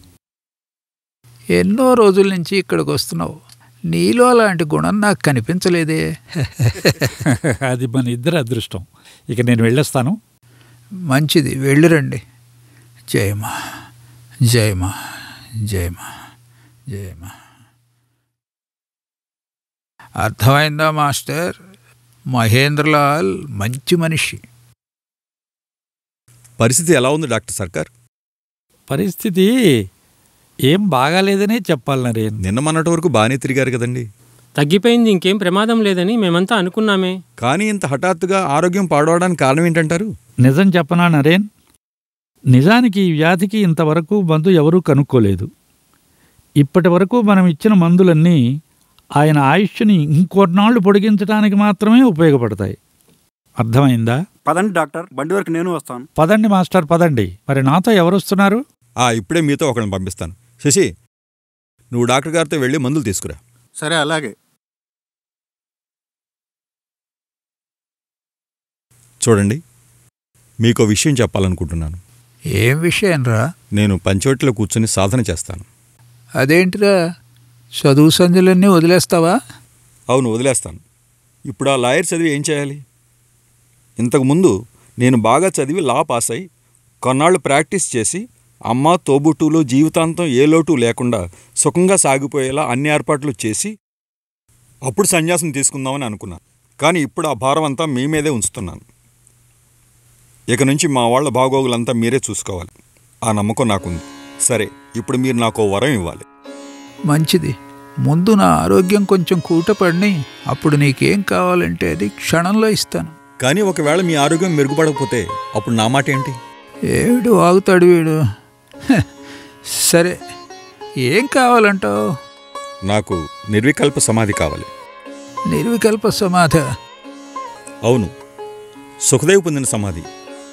ఎన్నో రోజుల నుంచి ఇక్కడికి వస్తున్నావు నీలో అలాంటి గుణం నాకు కనిపించలేదే అది మన ఇద్దరి అదృష్టం ఇక నేను వెళ్ళొస్తాను మంచిది వెళ్ళిరండి జయమా జయమా జయమా జయమా అర్థమైందా మాస్టర్ మహేంద్రలాల్ మంచి మనిషి పరిస్థితి ఎలా ఉంది డాక్టర్ సర్కార్ పరిస్థితి ఏం బాగాలేదనే చెప్పాలి నరేన్ నిన్న మొన్నటి వరకు బాగానే తిరిగారు కదండి తగ్గిపోయింది ఇంకేం ప్రమాదం లేదని మేమంతా అనుకున్నామే కానీ ఇంత హఠాత్తుగా ఆరోగ్యం పాడవడానికి కారణం ఏంటంటారు నిజం చెప్పనా నరేన్ నిజానికి ఈ వ్యాధికి ఇంతవరకు మందు ఎవరూ కనుక్కోలేదు ఇప్పటి వరకు మనం ఇచ్చిన మందులన్నీ ఆయన ఆయుష్ని ఇంకొన్నాళ్ళు పొడిగించడానికి మాత్రమే ఉపయోగపడతాయి అర్థమైందా పదండి డాక్టర్ బండి వరకు నేను వస్తాను పదండి మాస్టర్ పదండి మరి నాతో ఎవరొస్తున్నారు ఆ ఇప్పుడే మీతో ఒకరిని పంపిస్తాను శశి నువ్వు డాక్టర్ గారితో వెళ్ళి మందులు తీసుకురా సరే అలాగే చూడండి మీకో విషయం చెప్పాలనుకుంటున్నాను ఏం విషయం రా నేను పంచవటిలో కూర్చొని సాధన చేస్తాను అదేంటిరా చదువు సంధ్యలన్నీ వదిలేస్తావా అవును వదిలేస్తాను ఇప్పుడు ఆ లాయర్ చదివి ఏం చేయాలి ఇంతకుముందు నేను బాగా చదివి లా పాస్ అయి కొన్నాళ్ళు ప్రాక్టీస్ చేసి అమ్మ తోబుట్టులో జీవితాంతం ఏ లోటు లేకుండా సుఖంగా సాగిపోయేలా అన్ని ఏర్పాట్లు చేసి అప్పుడు సన్యాసం తీసుకుందామని అనుకున్నాను కానీ ఇప్పుడు ఆ భారం అంతా మీ మీదే ఉంచుతున్నాను ఇక నుంచి మా వాళ్ళ బాగోగులంతా మీరే చూసుకోవాలి ఆ నమ్మకం నాకుంది సరే ఇప్పుడు మీరు నాకు వరం ఇవ్వాలి మంచిది ముందు నా ఆరోగ్యం కొంచెం కూటపడిని అప్పుడు నీకేం కావాలంటే అది క్షణంలో ఇస్తాను కానీ ఒకవేళ మీ ఆరోగ్యం మెరుగుపడకపోతే అప్పుడు నా మాట ఏంటి ఏడు ఆగుతాడు వీడు హ, సరే ఏం కావాలంటావు నాకు నిర్వికల్ప సమాధి కావాలి నిర్వికల్ప సమాధ అవును సుఖదేవ్ పొందిన సమాధి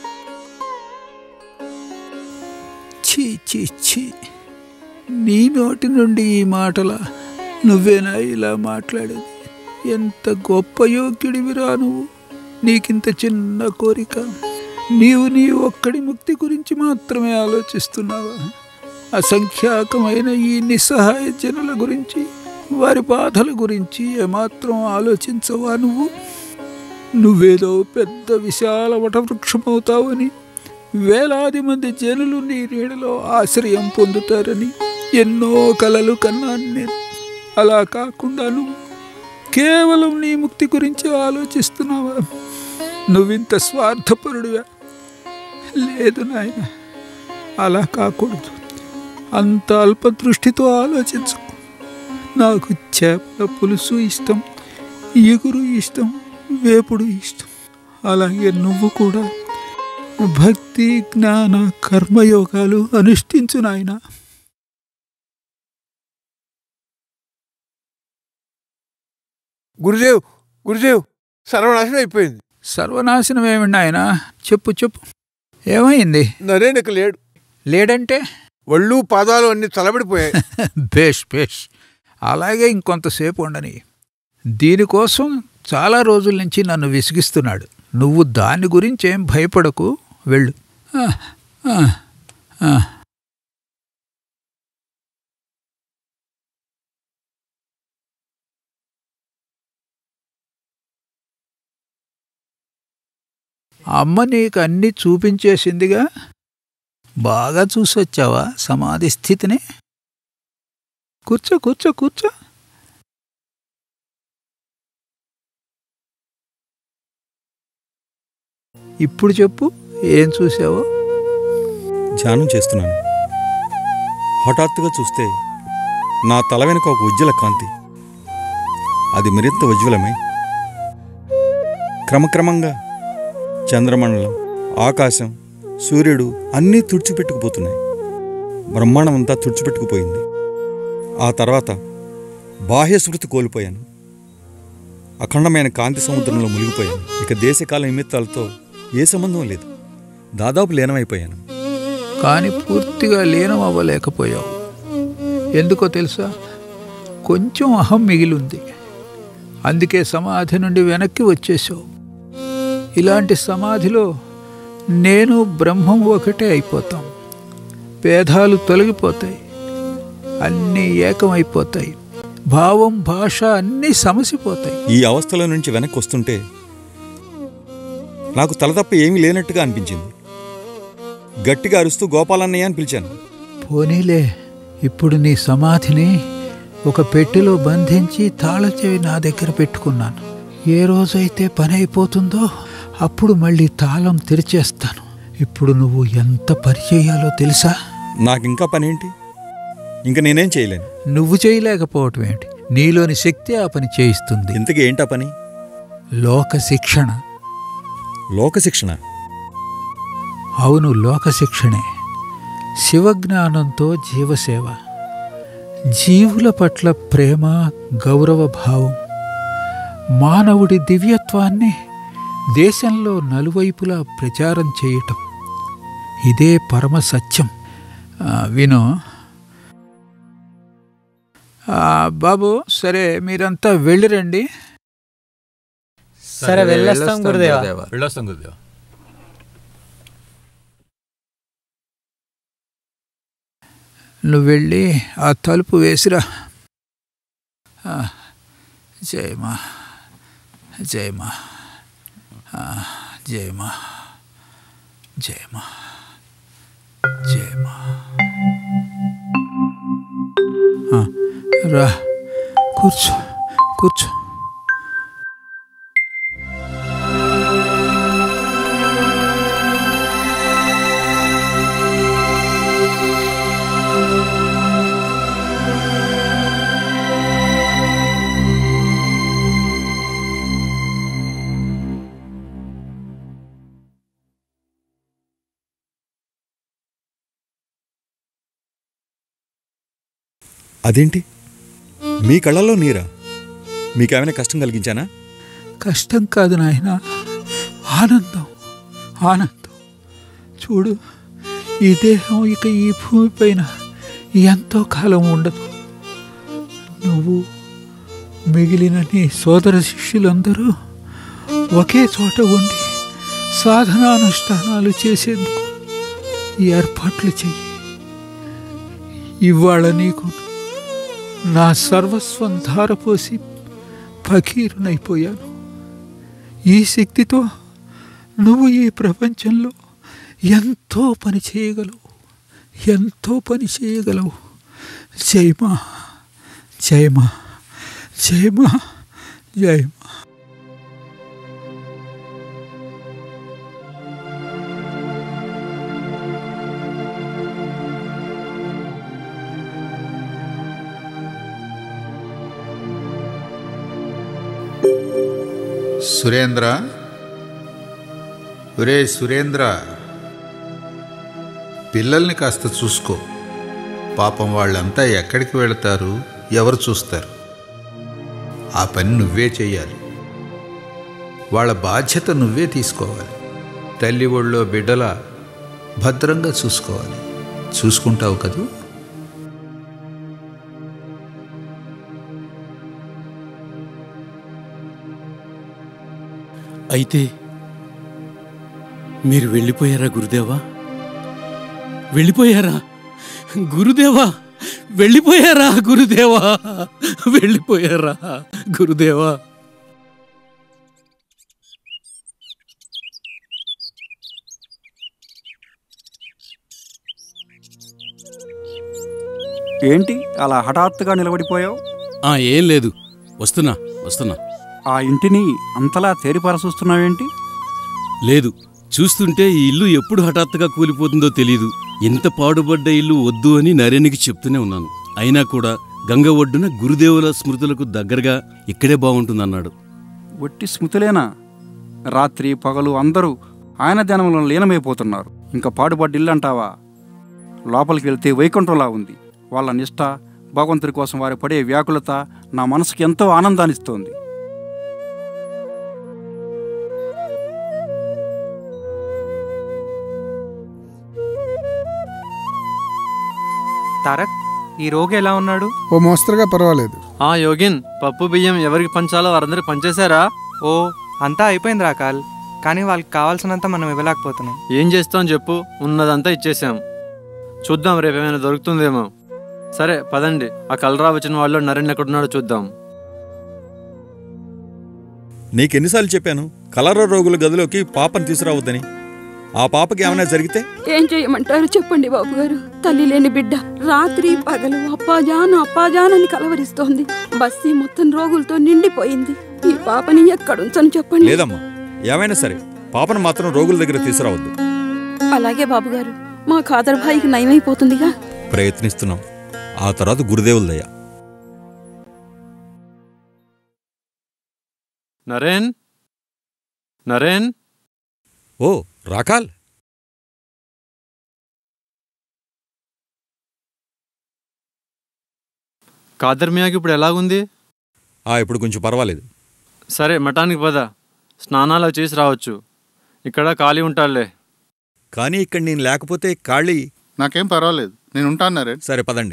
ఛీ ఛీ ఛీ నీ నోటి నుండి ఈ మాటల నువ్వేనా ఇలా మాట్లాడేది ఎంత గొప్ప యోగ్యుడివిరా నువ్వు నీకింత చిన్న కోరిక నీవు నీ ఒక్కడి ముక్తి గురించి మాత్రమే ఆలోచిస్తున్నావా అసంఖ్యాకమైన ఈ నిస్సహాయ జనుల గురించి వారి బాధల గురించి ఏమాత్రం ఆలోచించవా నువ్వు నువ్వేదో పెద్ద విశాల వటవృక్షమవుతావని వేలాది మంది జనులు నీ నీడలో ఆశ్రయం పొందుతారని ఎన్నో కలలు కన్నాను నేను అలా కాకుండా నువ్వు కేవలం నీ ముక్తి గురించి ఆలోచిస్తున్నావా నువ్వింత స్వార్థపరుడివా లేదు నాయన అలా కాకూడదు అంత అల్పదృష్టితో ఆలోచించు నాకు చేపల పులుసు ఇష్టం ఎగురు ఇష్టం వేపుడు ఇష్టం అలాగే నువ్వు కూడా భక్తి జ్ఞాన కర్మయోగాలు అనుష్ఠించు నాయనా గురుదేవ్ గురుదేవ్ సర్వనాశనం అయిపోయింది సర్వనాశనం ఏమిటి ఆయన చెప్పు చెప్పు ఏమైంది నరేణకు లేడు లేడంటే ఒళ్ళు పాదాలు అన్ని తలబడిపోయాయి బేష్ బేష్ అలాగే ఇంకొంతసేపు ఉండని దీనికోసం చాలా రోజుల నుంచి నన్ను విసిగిస్తున్నాడు నువ్వు దాని గురించి ఏం భయపడకు వెళ్ళు ఆ, ఆ, ఆ. అమ్మ నీకు అన్నీ చూపించేసిందిగా బాగా చూసొచ్చావా సమాధి స్థితిని కూర్చో కూర్చో కూర్చో ఇప్పుడు చెప్పు ఏం చూసావో ధ్యానం చేస్తున్నాను హఠాత్తుగా చూస్తే నా తల వెనుక ఒక ఉజ్వల కాంతి అది మరింత ఉజ్వలమై క్రమక్రమంగా చంద్రమండలం ఆకాశం సూర్యుడు అన్నీ తుడిచిపెట్టుకుపోతున్నాయి బ్రహ్మాండం అంతా తుడిచిపెట్టుకుపోయింది ఆ తర్వాత బాహ్య స్మృతి కోల్పోయాను అఖండమైన కాంతి సముద్రంలో మునిగిపోయాను ఇక దేశకాల నిమిత్తాలతో ఏ సంబంధం లేదు దాదాపు లీనమైపోయాను కానీ పూర్తిగా లీనం అవ్వలేకపోయావు ఎందుకో తెలుసా కొంచెం అహం మిగిలింది అందుకే సమాధి నుండి వెనక్కి వచ్చేసావు ఇలాంటి సమాధిలో నేను బ్రహ్మం ఒకటే అయిపోతాం భేదాలు తొలగిపోతాయి అన్నీ ఏకమైపోతాయి భావం భాష అన్నీ సమసిపోతాయి ఈ అవస్థలో నుంచి వెనక్కి వస్తుంటే నాకు తల తప్ప ఏమీ లేనట్టుగా అనిపించింది గట్టిగా అరుస్తూ గోపాలన్నయ్య అని పిలిచాను పోనీలే ఇప్పుడు నీ సమాధిని ఒక పెట్టెలో బంధించి తాళచెవి నా దగ్గర పెట్టుకున్నాను ఏ రోజైతే పని అయిపోతుందో అప్పుడు మళ్ళీ తాళం తెరిచేస్తాను ఇప్పుడు నువ్వు ఎంత పని చేయాలో తెలుసా నాకింకా పనేంటి ఇంకా నేనేం చేయలేను నువ్వు చేయలేకపోవటం ఏంటి నీలోని శక్తి ఆ పని చేయిస్తుంది ఇంతకీ ఏంటా పని లోక శిక్షణ లోక శిక్షణ అవును లోక శిక్షణే శివజ్ఞానంతో జీవసేవ జీవుల పట్ల ప్రేమ గౌరవ భావం మానవుడి దివ్యత్వాన్ని దేశంలో నలువైపులా ప్రచారం చేయటం ఇదే పరమ సత్యం ఆ, విను ఆ, బాబు సరే మీరంతా వెళ్ళిరండి సరే, వెళ్ళొస్తాం గురుదేవా. వెళ్ళొస్తాం గురుదేవా నువ్వు వెళ్ళి ఆ తలుపు వేసిరా ఆ, జయమా జయమా ఆ, జయమా జయమా జయమా ఆ, రా కూర్చో కూర్చో అదేంటి మీ కళ్ళల్లో నీరా మీకేమైనా కష్టం కలిగించానా కష్టం కాదు నాయన ఆనందం ఆనందం చూడు ఈ దేహం ఇక ఈ భూమిపైన ఎంతో కాలం ఉండదు నువ్వు మిగిలిన నీ సోదర శిష్యులందరూ ఒకే చోట ఉండి సాధనానుష్ఠానాలు చేసేందుకు ఏర్పాట్లు చెయ్యి ఇవాళ నీకు నా సర్వస్వం ధారపోసి ఫకీరునైపోయాను ఈ శక్తితో నువ్వు ఈ ప్రపంచంలో ఎంతో పని చేయగలవు ఎంతో పని చేయగలవు జయమా జయమా జయమా జయమా సురేంద్ర ఒరే సురేంద్ర పిల్లల్ని కాస్త చూసుకో పాపం వాళ్ళంతా ఎక్కడికి వెళతారు ఎవరు చూస్తారు ఆ పని నువ్వే చెయ్యాలి వాళ్ళ బాధ్యత నువ్వే తీసుకోవాలి తల్లి ఒళ్ళో బిడ్డల భద్రంగా చూసుకోవాలి చూసుకుంటావు కదూ అయితే మీరు వెళ్ళిపోయారా గురుదేవా వెళ్ళిపోయారా గురుదేవా వెళ్ళిపోయారా గురుదేవా వెళ్ళిపోయారా గురుదేవా ఏంటి అలా హఠాత్తుగా నిలబడిపోయావు ఆ ఏం లేదు వస్తున్నా వస్తున్నా ఆ ఇంటిని అంతలా తేరిపార చూస్తున్నావేంటి లేదు చూస్తుంటే ఈ ఇల్లు ఎప్పుడు హఠాత్తుగా కూలిపోతుందో తెలీదు ఎంత పాడుపడ్డ ఇల్లు వద్దు అని నరేనికి చెప్తూనే ఉన్నాను అయినా కూడా గంగ ఒడ్డున గురుదేవుల స్మృతులకు దగ్గరగా ఇక్కడే బాగుంటుందన్నాడు ఒట్టి స్మృతులేనా రాత్రి పగలు అందరూ ఆయన ధ్యానంలో లీనమైపోతున్నారు ఇంకా పాడుపడ్డ ఇల్లు అంటావా లోపలికి వెళ్తే వైకుంఠంలా ఉంది వాళ్ళ నిష్ఠ భగవంతుడి కోసం వారు పడే వ్యాకులత నా మనసుకి ఎంతో ఆనందాన్నిస్తోంది తారక్ ఈ రోగి ఎలా ఉన్నాడు ఓ మోస్తరుగా పర్వాలేదు ఆ యోగిన్ పప్పు బియ్యం ఎవరికి పంచాలో వారందరూ పంచేశారా ఓ అంతా అయిపోయింది రాకాల్ కానీ వాళ్ళకి కావాల్సినంత మనం ఇవ్వలేకపోతున్నాం ఏం చేస్తాం చెప్పు ఉన్నదంతా ఇచ్చేసాం చూద్దాం రేపు ఏమైనా దొరుకుతుందేమో సరే పదండి ఆ కలరా వచ్చిన వాళ్ళు నరేన్ ఎక్కడున్నాడో చూద్దాం నీకెన్నిసార్లు చెప్పాను కలరా రోగుల గదిలోకి పాపను తీసుకురావద్దని ఆ పాపకి ఏమైనా జరిగితే ఏం చేయమంటారు చెప్పండి బాబు గారు తల్లి లేని బిడ్డ రాత్రి పగలు అప్పాజాన్ అప్పాజాన్ అని కలవరిస్తోంది బస్తీ మొత్తం రోగులతో నిండిపోయింది ఈ పాపని ఎక్కడుంచను చెప్పండి లేదమ్మా ఏమైనా సరే పాపను మాత్రం రోగుల దగ్గర తీసుకురావద్దు అలాగే బాబుగారు మా ఖాదర్ భాయికి నయమైపోతుందిగా ప్రయత్నిస్తున్నాం ఆ తర్వాత గురుదేవుల దయ నరేన్ నరేన్ ఓ రాకాల్ కాదర్మియాకి ఇప్పుడు ఎలాగుంది ఆ ఇప్పుడు కొంచెం పర్వాలేదు సరే మఠానికి పద స్నానాలు అవి చేసి రావచ్చు ఇక్కడ ఖాళీ ఉంటాడులే కానీ ఇక్కడ నేను లేకపోతే ఖాళీ నాకేం పర్వాలేదు నేను ఉంటాను నరేన్ సరే పదండి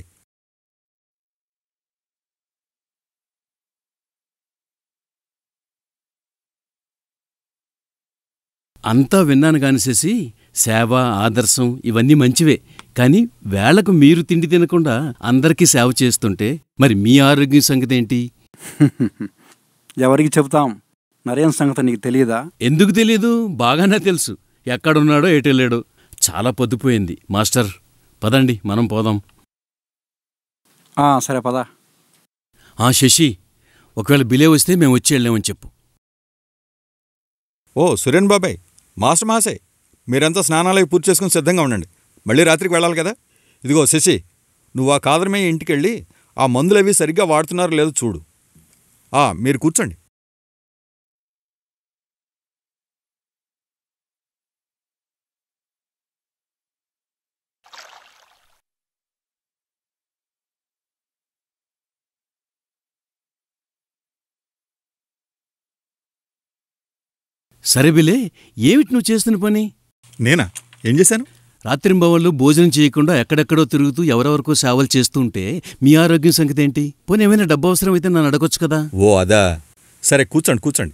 అంతా విన్నాను కాని శశి సేవ ఆదర్శం ఇవన్నీ మంచివే కానీ వేళకు మీరు తిండి తినకుండా అందరికీ సేవ చేస్తుంటే మరి మీ ఆరోగ్యం సంగతి ఏంటి ఎవరికి చెబుతాం నరేన్ సంగతి నీకు తెలియదా ఎందుకు తెలీదు బాగానే తెలుసు ఎక్కడున్నాడో ఎటెళ్ళాడో చాలా పొద్దుపోయింది మాస్టర్ పదండి మనం పోదాం ఆ, సరే పదా ఆ శశి ఒకవేళ బిలే వస్తే మేము వచ్చి వెళ్ళామని చెప్పు ఓ సురేన్ బాబాయ్ మాస్టర్ మాసే మీరంతా స్నానాలవి పూర్తి చేసుకుని సిద్ధంగా ఉండండి మళ్ళీ రాత్రికి వెళ్ళాలి కదా ఇదిగో శశి నువ్వు ఆ కాదరమయ్య ఇంటికి వెళ్ళి ఆ మందులు అవి సరిగ్గా వాడుతున్నారో లేదో చూడు ఆ మీరు కూర్చోండి సరే బిలే ఏమిటి నువ్వు చేస్తున్న పని నేనా ఏం చేశాను రాత్రింబవళ్ళు భోజనం చేయకుండా ఎక్కడెక్కడో తిరుగుతూ ఎవరెవరికో సేవలు చేస్తుంటే మీ ఆరోగ్యం సంగతి ఏంటి పోనీ ఏమైనా డబ్బు అవసరం అయితే నన్ను అడగొచ్చు కదా ఓ అదా సరే కూర్చోండి కూర్చోండి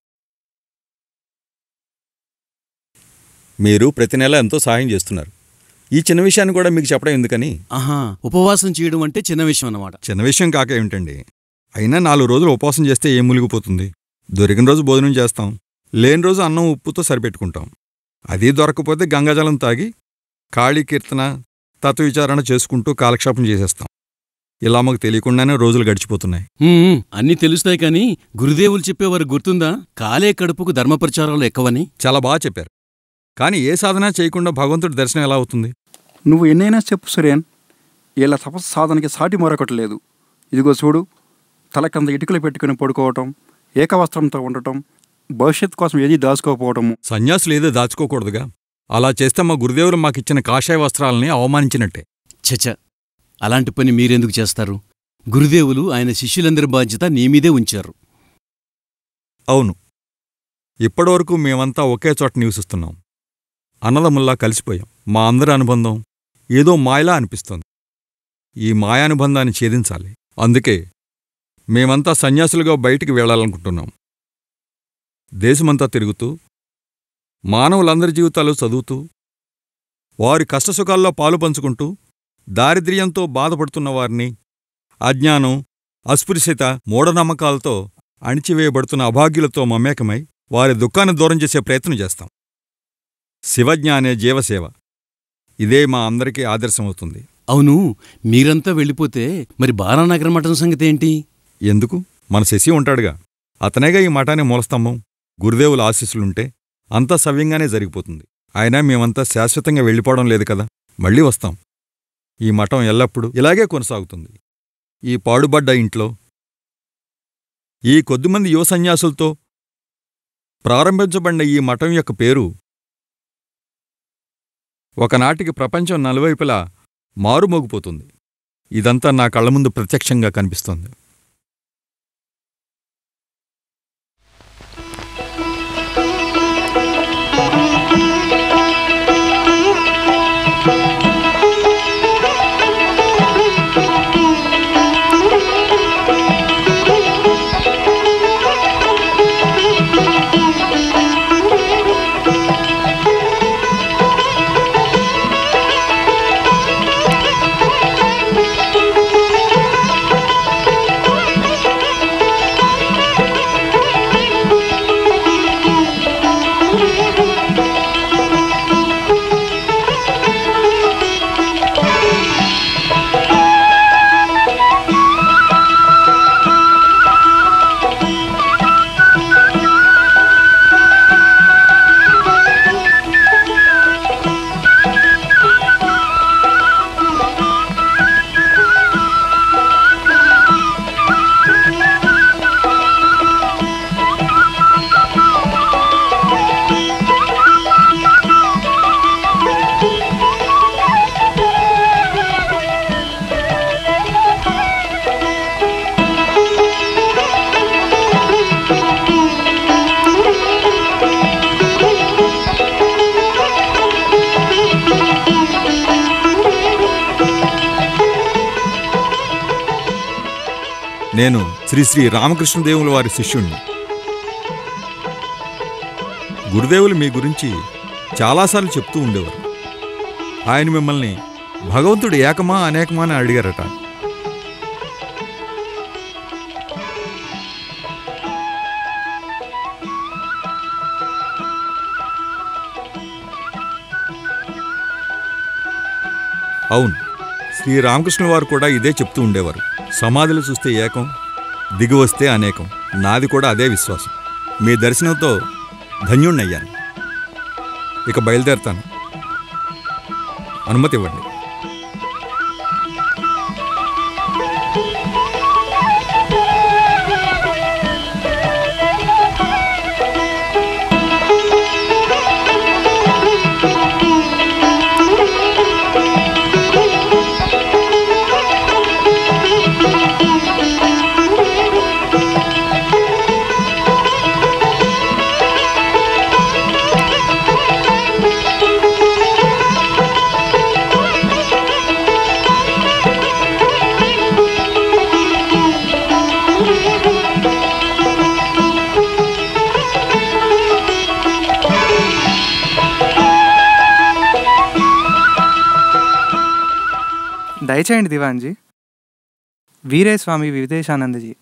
మీరు ప్రతి నెల ఎంతో సహాయం చేస్తున్నారు ఈ చిన్న విషయాన్ని కూడా మీకు చెప్పడం ఎందుకని ఆహా ఉపవాసం చేయడం అంటే చిన్న విషయం అన్నమాట చిన్న విషయం కాక ఏమిటండి అయినా నాలుగు రోజులు ఉపవాసం చేస్తే ఏం మునిగిపోతుంది దొరికిన రోజు భోజనం చేస్తాం లేని రోజు అన్నం ఉప్పుతో సరిపెట్టుకుంటాం అది దొరకకపోతే గంగాజలం తాగి ఖాళీ కీర్తన తత్వవిచారణ చేసుకుంటూ కాలక్షేపం చేసేస్తాం ఇలా మాకు తెలియకుండానే రోజులు గడిచిపోతున్నాయి హ్మ్, అన్నీ తెలుస్తాయి కానీ గురుదేవులు చెప్పేవారు గుర్తుందా కాలే కడుపుకు ధర్మప్రచారాలు ఎక్కువని చాలా బాగా చెప్పారు కానీ ఏ సాధన చేయకుండా భగవంతుడి దర్శనం ఎలా అవుతుంది నువ్వు ఎన్నైనా చెప్పు సురేన్ ఇలా తపస్సు సాధనకి సాటి మరొకటి లేదు ఇదిగో చూడు తల కింద ఇటుకలు పెట్టుకుని పడుకోవటం ఏకవస్త్రంతో ఉండటం భవిష్యత్ కోసం ఏది దాచుకోకపోవటము సన్యాసులు ఏదో దాచుకోకూడదుగా అలా చేస్తే మా గురుదేవులు మాకిచ్చిన కాషాయ వస్త్రాలని అవమానించినట్టే చచ అలాంటి పని మీరెందుకు చేస్తారు గురుదేవులు ఆయన శిష్యులందరి బాధ్యత నీ మీదే ఉంచారు అవును ఇప్పటివరకు మేమంతా ఒకే చోట నివసిస్తున్నాం అన్నదమ్ముల్లా కలిసిపోయాం మా అందరి అనుబంధం ఏదో మాయలా అనిపిస్తోంది ఈ మాయానుబంధాన్ని ఛేదించాలి అందుకే మేమంతా సన్యాసులుగా బయటికి వెళ్ళాలనుకుంటున్నాం దేశమంతా తిరుగుతూ మానవులందరి జీవితాలు చదువుతూ వారి కష్టసుఖాల్లో పాలు పంచుకుంటూ దారిద్ర్యంతో బాధపడుతున్న వారిని అజ్ఞానం అస్పృశ్యత మూఢనమ్మకాలతో అణిచివేయబడుతున్న అభాగ్యులతో మమేకమై వారి దుఃఖాన్ని దూరం చేసే ప్రయత్నం చేస్తాం శివజ్ఞానే జీవసేవ ఇదే మా అందరికీ ఆదర్శమవుతుంది అవును మీరంతా వెళ్ళిపోతే మరి బాలానగర మఠం సంగతి ఏంటి ఎందుకు మన శశి ఉంటాడుగా అతనేగా ఈ మఠాన్ని మూలస్తంభం గురుదేవుల ఆశీస్సులుంటే అంతా సవ్యంగానే జరిగిపోతుంది అయినా మేమంతా శాశ్వతంగా వెళ్ళిపోవడం లేదు కదా మళ్ళీ వస్తాం ఈ మఠం ఎల్లప్పుడూ ఇలాగే కొనసాగుతుంది ఈ పాడుబడ్డ ఇంట్లో ఈ కొద్దిమంది యువ సన్యాసులతో ప్రారంభించబడిన ఈ మఠం యొక్క పేరు ఒకనాటికి ప్రపంచం నలువైపులా మారుమోగిపోతుంది ఇదంతా నా కళ్ళ ముందు ప్రత్యక్షంగా కనిపిస్తోంది Thank you. నేను శ్రీ శ్రీ రామకృష్ణదేవుల వారి శిష్యుణ్ణి గురుదేవులు మీ గురించి చాలాసార్లు చెప్తూ ఉండేవారు ఆయన మిమ్మల్ని భగవంతుడు ఏకమా అనేకమా అని అడిగారట అవును శ్రీ రామకృష్ణ వారు కూడా ఇదే చెప్తూ ఉండేవారు సమాధులు చూస్తే ఏకం దిగి వస్తే అనేకం నాది కూడా అదే విశ్వాసం మీ దర్శనంతో ధన్యుణ్ణయ్యాను ఇక బయలుదేరుతాను అనుమతి ఇవ్వండి దయచేయండి దివాన్జీ వీరే స్వామి విదేశానందజీ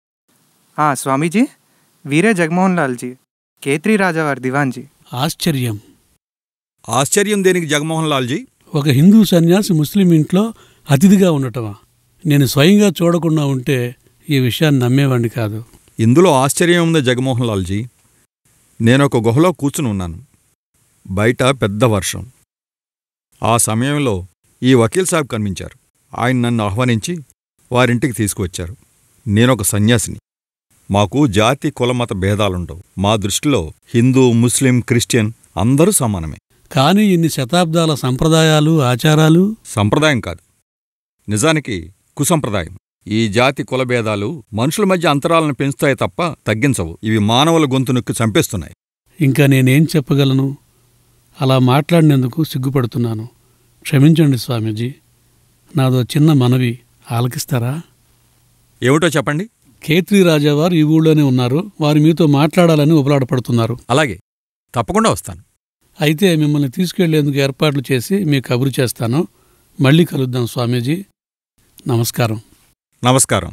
ఆ స్వామీజీ వీరే జగమోహన్ లాల్జీ కేత్రి రాజా వారి దివాన్జీ ఆశ్చర్యం ఆశ్చర్యం దేనికి జగమోహన్ లాల్జీ ఒక హిందూ సన్యాసి ముస్లిం ఇంట్లో అతిథిగా ఉండటమా నేను స్వయంగా చూడకుండా ఉంటే ఈ విషయాన్ని నమ్మేవాడిని కాదు ఇందులో ఆశ్చర్యం ఉంది జగమోహన్ లాల్జీ నేను ఒక గుహలో కూర్చుని ఉన్నాను బయట పెద్ద వర్షం ఆ సమయంలో ఈ వకీల్ సాబ్ కనిపించారు ఆయన నన్ను ఆహ్వానించి వారింటికి తీసుకువచ్చారు నేనొక సన్యాసిని మాకు జాతి కులమత భేదాలుండవు మా దృష్టిలో హిందూ ముస్లిం క్రిస్టియన్ అందరూ సమానమే కానీ ఇన్ని శతాబ్దాల సంప్రదాయాలు ఆచారాలు సంప్రదాయం కాదు నిజానికి కుసంప్రదాయం ఈ జాతి కుల భేదాలు మనుషుల మధ్య అంతరాలను పెంచుతాయి తప్ప తగ్గించవు ఇవి మానవుల గొంతు నొక్కి చంపేస్తున్నాయి ఇంకా నేనేం చెప్పగలను అలా మాట్లాడినందుకు సిగ్గుపడుతున్నాను క్షమించండి స్వామీజీ నాదో చిన్న మనవి ఆలకిస్తారా ఏమిటో చెప్పండి ఖేత్రి రాజావారు ఈ ఊళ్ళోనే ఉన్నారు వారు మీతో మాట్లాడాలని ఉపలాడపడుతున్నారు అలాగే తప్పకుండా వస్తాను అయితే మిమ్మల్ని తీసుకెళ్లేందుకు ఏర్పాట్లు చేసి మీకు కబురు చేస్తాను మళ్ళీ కలుద్దాం స్వామీజీ నమస్కారం నమస్కారం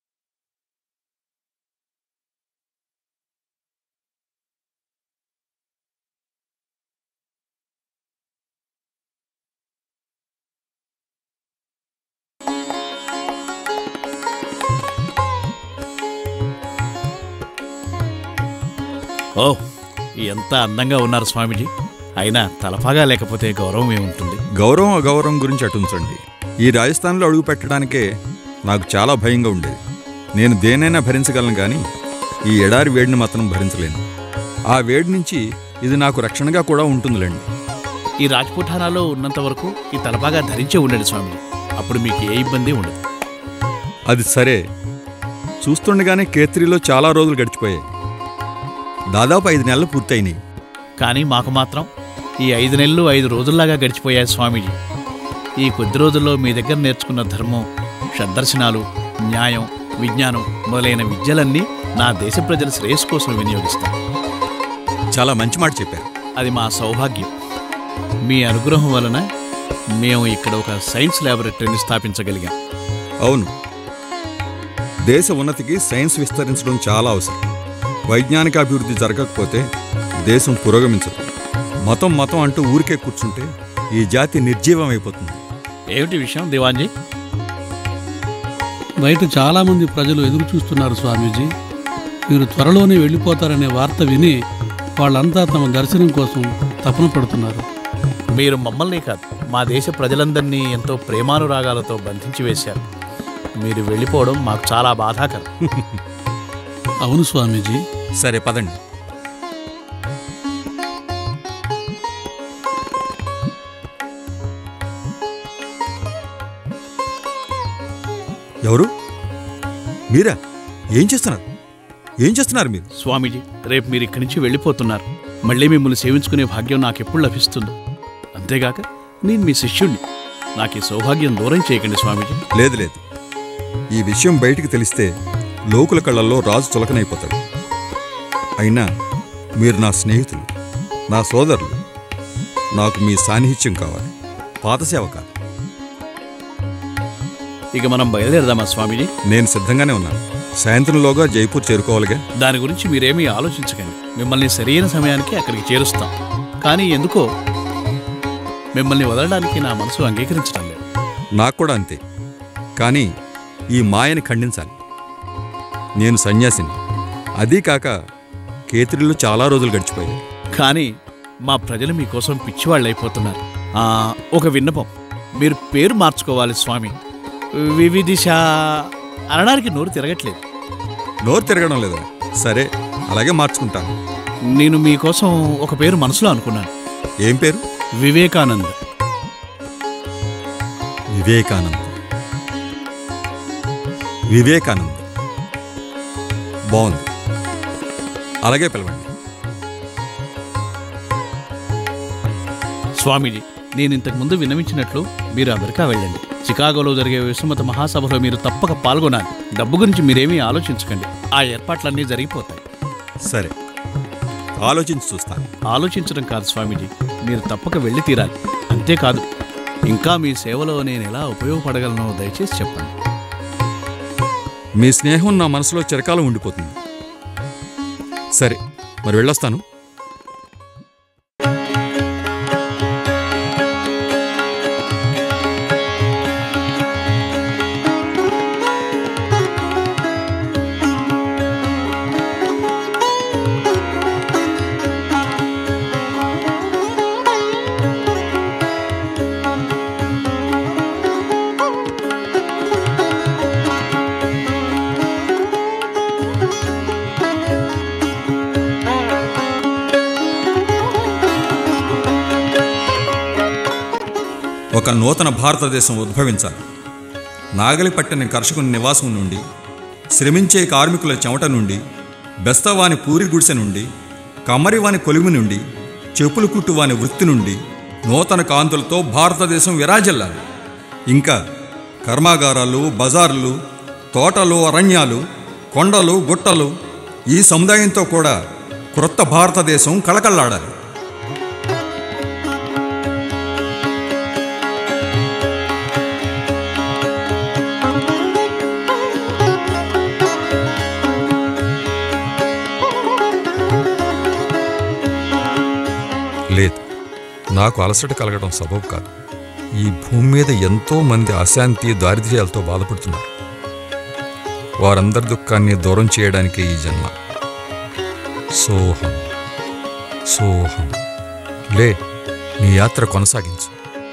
ఓ ఎంత అందంగా ఉన్నారు స్వామీజీ అయినా తలపాగా లేకపోతే గౌరవం ఏముంటుంది గౌరవం అగౌరవం గురించి అటుంచండి ఈ రాజస్థాన్లో అడుగు పెట్టడానికే నాకు చాలా భయంగా ఉండేది నేను దేనైనా భరించగలను కానీ ఈ ఎడారి వేడిని మాత్రం భరించలేను ఆ వేడి నుంచి ఇది నాకు రక్షణగా కూడా ఉంటుందిలేండి ఈ రాజపుఠానాలో ఉన్నంత వరకు ఈ తలపాగా ధరించే ఉండండి స్వామి అప్పుడు మీకు ఏ ఇబ్బంది ఉండదు అది సరే చూస్తుండగానే కేత్రిలో చాలా రోజులు గడిచిపోయాయి దాదాపు ఐదు నెలలు పూర్తయినాయి కానీ మాకు మాత్రం ఈ ఐదు నెలలు ఐదు రోజుల్లాగా గడిచిపోయాయి స్వామీజీ ఈ కొద్ది రోజుల్లో మీ దగ్గర నేర్చుకున్న ధర్మం షడ్దర్శనాలు న్యాయం విజ్ఞానం మొదలైన విద్యలన్నీ నా దేశ ప్రజల శ్రేయస్సు కోసం వినియోగిస్తాను చాలా మంచి మాట చెప్పారు అది మా సౌభాగ్యం మీ అనుగ్రహం వలన మేము ఇక్కడ ఒక సైన్స్ ల్యాబొరేటరీని స్థాపించగలిగాం అవును దేశ ఉన్నతికి సైన్స్ విస్తరించడం చాలా అవసరం వైజ్ఞానిక అభివృద్ధి జరగకపోతే దేశం పురోగమించదు మతం మతం అంటూ ఊరికే కూర్చుంటే ఈ జాతి నిర్జీవం అయిపోతుంది ఏమిటి విషయం దివాన్జీ బయట చాలామంది ప్రజలు ఎదురు చూస్తున్నారు స్వామీజీ మీరు త్వరలోనే వెళ్ళిపోతారనే వార్త విని వాళ్ళంతా తమ దర్శనం కోసం తపన పడుతున్నారు మీరు మమ్మల్ని కాదు మా దేశ ప్రజలందరినీ ఎంతో ప్రేమానురాగాలతో బంధించి వేశారు మీరు వెళ్ళిపోవడం మాకు చాలా బాధాకరం అవును స్వామీజీ సరే పదండి ఎవరు మీరా ఏం చేస్తున్నారు ఏం చేస్తున్నారు మీరు స్వామీజీ రేపు మీరు ఇక్కడి నుంచి వెళ్ళిపోతున్నారు మళ్ళీ మిమ్మల్ని సేవించుకునే భాగ్యం నాకు ఎప్పుడు లభిస్తుందో అంతేగాక నేను మీ శిష్యుణ్ణి నాకు ఈ సౌభాగ్యం దూరం చేయకండి స్వామీజీ లేదు లేదు ఈ విషయం బయటికి తెలిస్తే లోకుల కళ్ళల్లో రాజు చులకనైపోతాడు అయినా మీరు నా స్నేహితులు నా సోదరులు నాకు మీ సాన్నిహిత్యం కావాలి పాత సేవ కాదు ఇక మనం బయలుదేరదామా స్వామిజీ నేను సిద్ధంగానే ఉన్నాను సాయంత్రంలోగా జైపూర్ చేరుకోవాలిగా దాని గురించి మీరేమీ ఆలోచించకండి మిమ్మల్ని సరైన సమయానికి అక్కడికి చేరుస్తాం కానీ ఎందుకో మిమ్మల్ని వదలడానికి నా మనసు అంగీకరించడం లేదు నాకు కూడా అంతే కానీ ఈ మాయని ఖండించాలి నేను సన్యాసిని అదీ కాక కేతిరిలో చాలా రోజులు గడిచిపోయాయి కానీ మా ప్రజలు మీకోసం పిచ్చివాళ్ళైపోతున్నారు ఆ, ఒక విన్నపం మీరు పేరు మార్చుకోవాలి స్వామి వివిధిష అనడానికి నోరు తిరగట్లేదు నోరు తిరగడం లేదా సరే అలాగే మార్చుకుంటాను నేను మీకోసం ఒక పేరు మనసులో అనుకున్నాను ఏం పేరు వివేకానంద్ వివేకానంద్ వివేకానంద్ బాగుంది అలాగే పిలవండి స్వామీజీ నేను ఇంతకు ముందు విన్నవించినట్లు మీరు అమెరికా వెళ్ళండి చికాగోలో జరిగే విశ్వమత మహాసభలో మీరు తప్పక పాల్గొనాలి డబ్బు గురించి మీరేమీ ఆలోచించకండి ఆ ఏర్పాట్లన్నీ జరిగిపోతాయి సరే ఆలోచించి చూస్తాను ఆలోచించడం కాదు స్వామీజీ మీరు తప్పక వెళ్ళి తీరాలి అంతేకాదు ఇంకా మీ సేవలో నేను ఎలా ఉపయోగపడగలనో దయచేసి చెప్పండి మీ స్నేహం నా మనసులో చిరకాలం ఉండిపోతుంది సరే మరి వెళ్ళొస్తాను ఒక నూతన భారతదేశం ఉద్భవించాలి నాగలి పట్టిన కర్షకుని నివాసం నుండి శ్రమించే కార్మికుల చెమట నుండి బెస్తవాని పూరి గుడిసె నుండి కమ్మరివాని కొలిమి నుండి చెప్పులు కుట్టువాని వృత్తి నుండి నూతన కాంతులతో భారతదేశం విరాజిల్లాలి ఇంకా కర్మాగారాలు బజార్లు తోటలు అరణ్యాలు కొండలు గుట్టలు ఈ సముదాయంతో కూడా క్రొత్త భారతదేశం కళకళలాడాలి లేదు నాకు అలసట కలగడం సబబు కాదు ఈ భూమి మీద ఎంతో మంది అశాంతి దారిద్ర్యాలతో బాధపడుతున్నారు వారందరి దుఃఖాన్ని దూరం చేయడానికే ఈ జన్మ సోహం సోహం లే నీ యాత్ర కొనసాగించు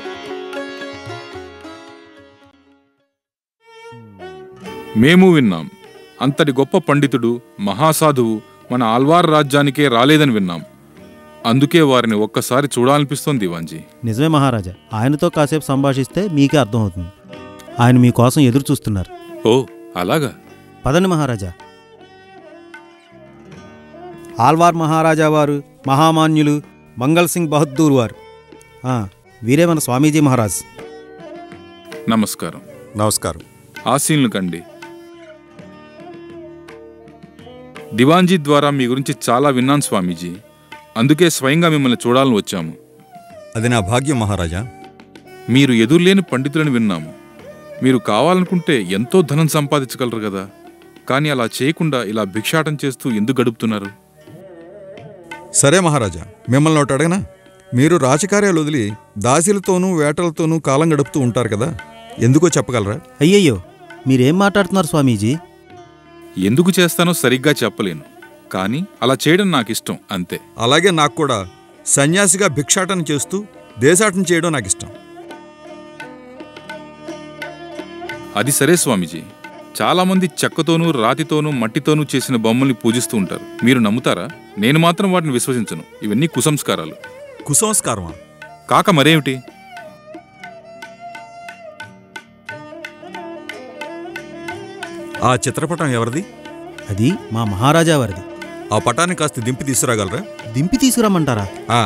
మేము విన్నాం అంతటి గొప్ప పండితుడు మహాసాధువు మన ఆల్వార్ రాజ్యానికే రాలేదని విన్నాం అందుకే వారిని ఒక్కసారి చూడాలనిపిస్తోంది దివాంజీ నిజమే మహారాజా ఆయనతో కాసేపు సంభాషిస్తే మీకే అర్థమవుతుంది ఆయన మీకోసం ఎదురు చూస్తున్నారు ఓ అలాగా పదండి మహారాజా ఆల్వార్ మహారాజా వారు మహామాన్యులు మంగల్ సింగ్ బహద్దూర్ వారు ఆ, వీరే మన స్వామీజీ మహారాజ్ నమస్కారం నమస్కారం ఆశీనులు కండి దివాంజీ ద్వారా మీ గురించి చాలా విన్నాను స్వామీజీ అందుకే స్వయంగా మిమ్మల్ని చూడాలని వచ్చాము అది నా భాగ్యం మహారాజా మీరు ఎదురులేని పండితులని విన్నాము మీరు కావాలనుకుంటే ఎంతో ధనం సంపాదించగలరు కదా కానీ అలా చేయకుండా ఇలా భిక్షాటం చేస్తూ ఎందుకు గడుపుతున్నారు సరే మహారాజా మిమ్మల్ని ఒకటి అడగనా మీరు రాజకార్యాలు వదిలి దాసీలతోనూ వేటలతోనూ కాలం గడుపుతూ ఉంటారు కదా ఎందుకో చెప్పగలరా అయ్యయ్యో మీరేం మాట్లాడుతున్నారు స్వామీజీ ఎందుకు చేస్తానో సరిగ్గా చెప్పలేను కానీ అలా చేయడం నాకు ఇష్టం అంతే అలాగే నాకు కూడా సన్యాసిగా భిక్షాటన చేస్తూ దేశాటన చేయడం నాకు ఇష్టం అది సరే స్వామీజీ చాలా మంది చెక్కతోనూ రాతితోనూ మట్టితోనూ చేసిన బొమ్మల్ని పూజిస్తూ ఉంటారు మీరు నమ్ముతారా నేను మాత్రం వాటిని విశ్వసించను ఇవన్నీ కుసంస్కారాలు కుసంస్కారమా కాక మరేమిటి ఆ చిత్రపటం ఎవరిది అది మా మహారాజా వారిది ఆ పటాన్ని కాస్త దింపి తీసుకురాగలరా దింపి తీసుకురమ్మంటారా ఆ.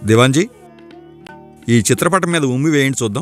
దివాన్జీ ఈ చిత్రపటం మీద ఉమ్మి వేయండి చూద్దాం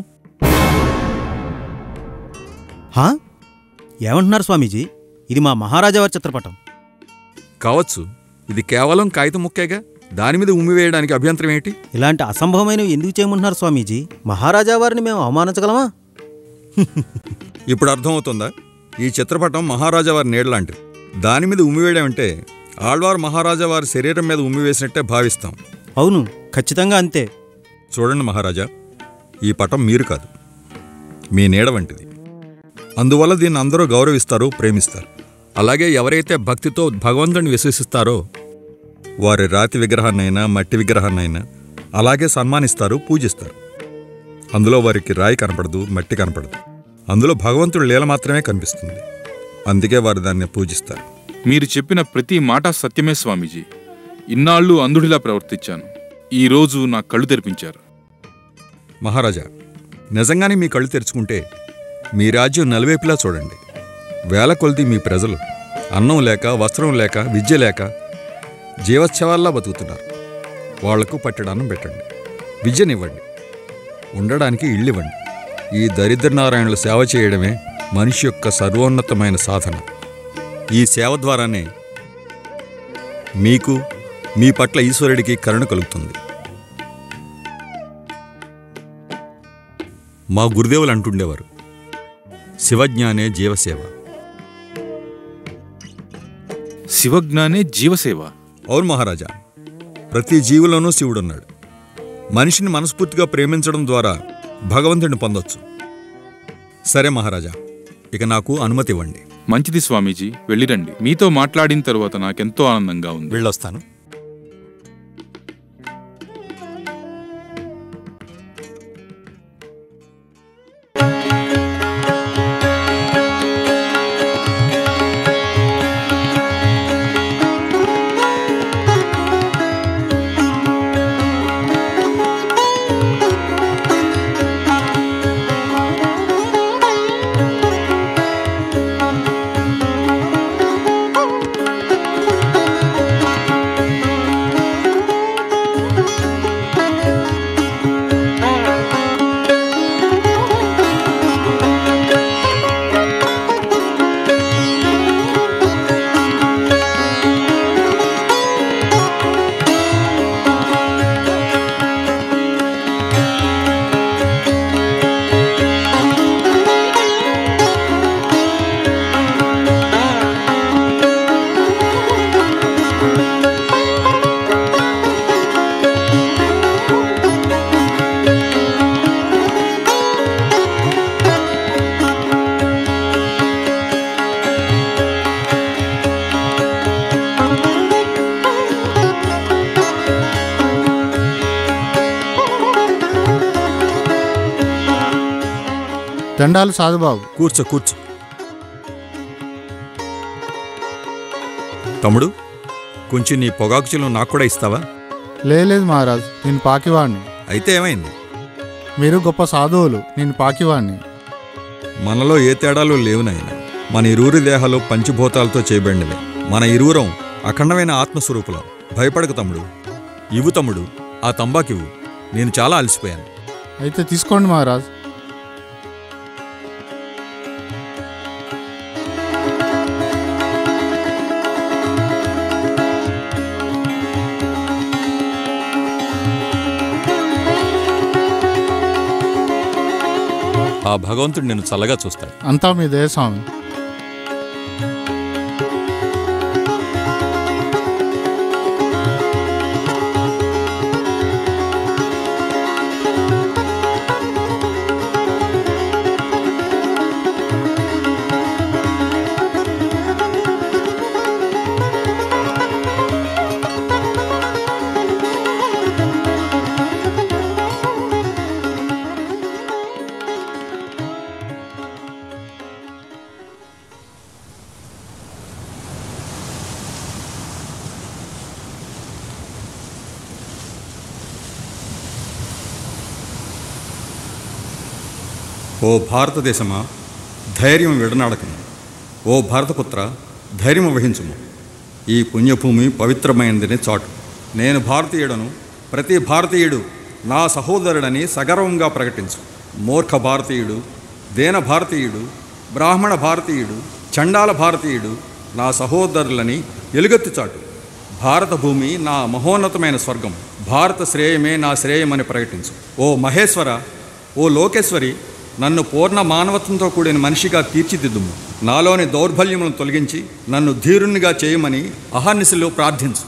హా ఏమంటున్నారు స్వామీజీ ఇది మా మహారాజావారి చిత్రపటం కావచ్చు ఇది కేవలం కాగితం ముక్కేగా దాని మీద ఉమ్మి వేయడానికి అభ్యంతరం ఏంటి ఇలాంటి అసంభవమైనవి ఎందుకు చేయమంటున్నారు స్వామీజీ మహారాజా వారిని మేము అవమానించగలమా ఇప్పుడు అర్థమవుతుందా ఈ చిత్రపటం మహారాజా వారి నీడలాంటిది దాని మీద ఉమ్మి వేయడం అంటే ఆళ్వార్ మహారాజా వారి శరీరం మీద ఉమ్మి వేసినట్టే భావిస్తాం అవును ఖచ్చితంగా అంతే చూడండి మహారాజా ఈ పటం మీరు కాదు మీ నీడ వంటిది అందువల్ల దీన్ని అందరూ గౌరవిస్తారు ప్రేమిస్తారు అలాగే ఎవరైతే భక్తితో భగవంతుని విశ్వసిస్తారో వారి రాతి విగ్రహాన్నైనా మట్టి విగ్రహాన్నైనా అలాగే సన్మానిస్తారు పూజిస్తారు అందులో వారికి రాయి కనపడదు మట్టి కనపడదు అందులో భగవంతుడి లీల మాత్రమే కనిపిస్తుంది అందుకే వారు దాన్ని పూజిస్తారు మీరు చెప్పిన ప్రతి మాట సత్యమే స్వామీజీ ఇన్నాళ్ళు అంధుడిలా ప్రవర్తించాను ఈ రోజు నా కళ్ళు తెరిపించారు మహారాజా నిజంగానే మీ కళ్ళు తెరుచుకుంటే మీ రాజ్యం నలువైపులా చూడండి వేల కొలది మీ ప్రజలు అన్నం లేక వస్త్రం లేక విద్య లేక జీవోత్సవాల్లా బతుకుతున్నారు వాళ్లకు పట్టడాన్నం పెట్టండి విద్యనివ్వండి ఉండడానికి ఇళ్ళివ్వండి ఈ దరిద్ర నారాయణుల సేవ చేయడమే మనిషి యొక్క సర్వోన్నతమైన సాధన ఈ సేవ ద్వారానే మీకు మీ పట్ల ఈశ్వరుడికి కరుణ కలుగుతుంది మా గురుదేవులు అంటుండేవారు శివజ్ఞానే జీవసేవ శివజ్ఞానే జీవసేవ అవును మహారాజా ప్రతి జీవులోనూ శివుడున్నాడు మనిషిని మనస్ఫూర్తిగా ప్రేమించడం ద్వారా భగవంతుడిని పొందొచ్చు సరే మహారాజా ఇక నాకు అనుమతి ఇవ్వండి మంచిది స్వామీజీ వెళ్ళిరండి మీతో మాట్లాడిన తరువాత నాకెంతో ఆనందంగా ఉంది వెళ్ళొస్తాను దండాలు సాధుబాబు కూర్చో కూర్చో తమ్ముడు కొంచెం నీ పొగాకు చిల్లు నాకు కూడా ఇస్తావా లేదు మహారాజ్ నేను పాకివాణ్ణి అయితే ఏమైంది మీరు గొప్ప సాధువులు నేను పాకివాణ్ణి మనలో ఏ తేడాలు లేవు నాయన మన ఇరువురి దేహాలు పంచభూతాలతో చేయబడినవే మన ఇరువురం అఖండమైన ఆత్మస్వరూపులం భయపడకు తమ్ముడు ఇవ్వు తమ్ముడు ఆ తంబాకివ్వు నేను చాలా అలసిపోయాను అయితే తీసుకోండి మహారాజ్ ఆ భగవంతుడు నేను చల్లగా చూస్తాడు అంతా మీ దయ స్వామి ఓ భారతదేశమా ధైర్యం విడనాడకము ఓ భారతపుత్ర ధైర్యం వహించుము ఈ పుణ్యభూమి పవిత్రమైనదని చాటు నేను భారతీయుడను ప్రతి భారతీయుడు నా సహోదరుడని సగర్వంగా ప్రకటించు మూర్ఖ భారతీయుడు దేన భారతీయుడు బ్రాహ్మణ భారతీయుడు చండాల భారతీయుడు నా సహోదరులని ఎలుగెత్తి చాటు భారత భూమి నా మహోన్నతమైన స్వర్గం భారత శ్రేయమే నా శ్రేయమని ప్రకటించు ఓ మహేశ్వర ఓ లోకేశ్వరి నన్ను పూర్ణ మానవత్వంతో కూడిన మనిషిగా తీర్చిదిద్దుము నాలోని దౌర్బల్యములను తొలగించి నన్ను ధీరునిగా చేయమని అహర్నిశలో ప్రార్థించు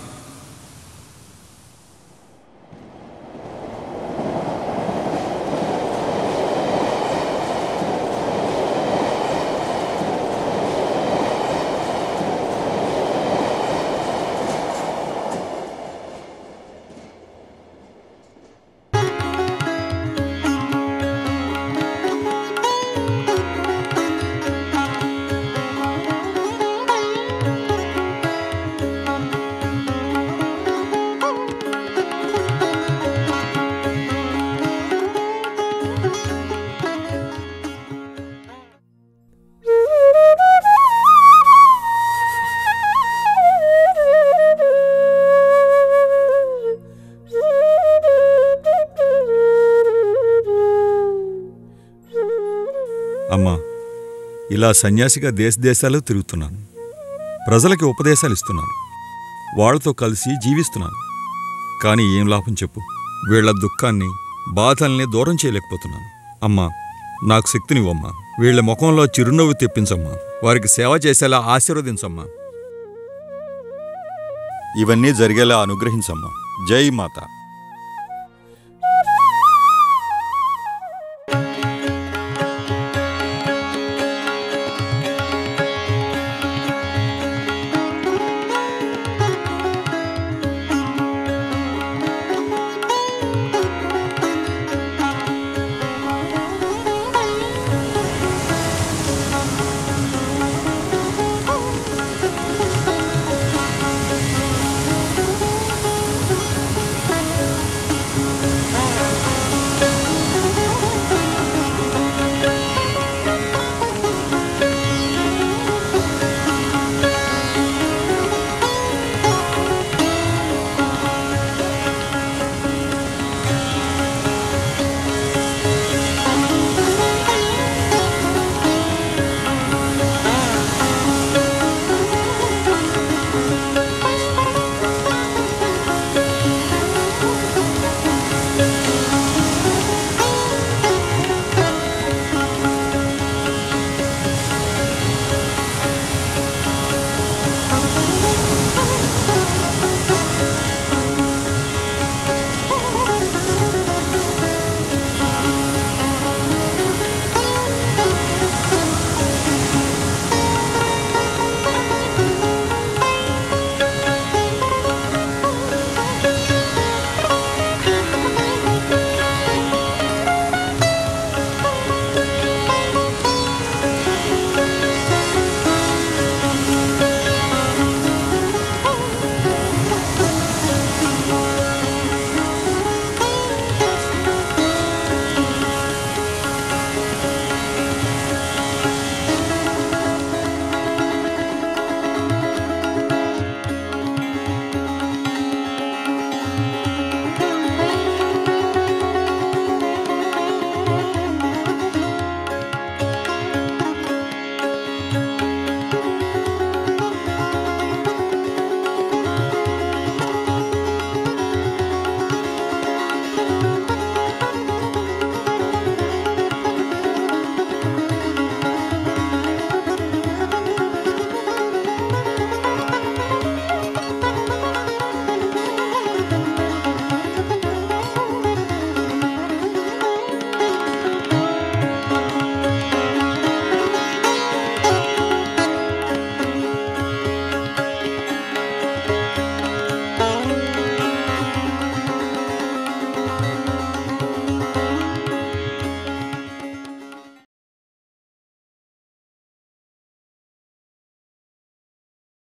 అమ్మా ఇలా సన్యాసిగా దేశదేశాలు తిరుగుతున్నాను ప్రజలకి ఉపదేశాలు ఇస్తున్నాను వాళ్ళతో కలిసి జీవిస్తున్నాను కానీ ఏం లాభం చెప్పు వీళ్ళ దుఃఖాన్ని బాధల్ని దూరం చేయలేకపోతున్నాను అమ్మా నాకు శక్తినివ్వమ్మా వీళ్ళ ముఖంలో చిరునవ్వు తెప్పించమ్మా వారికి సేవ చేసేలా ఆశీర్వదించమ్మా ఇవన్నీ జరిగేలా అనుగ్రహించమ్మా జై మాత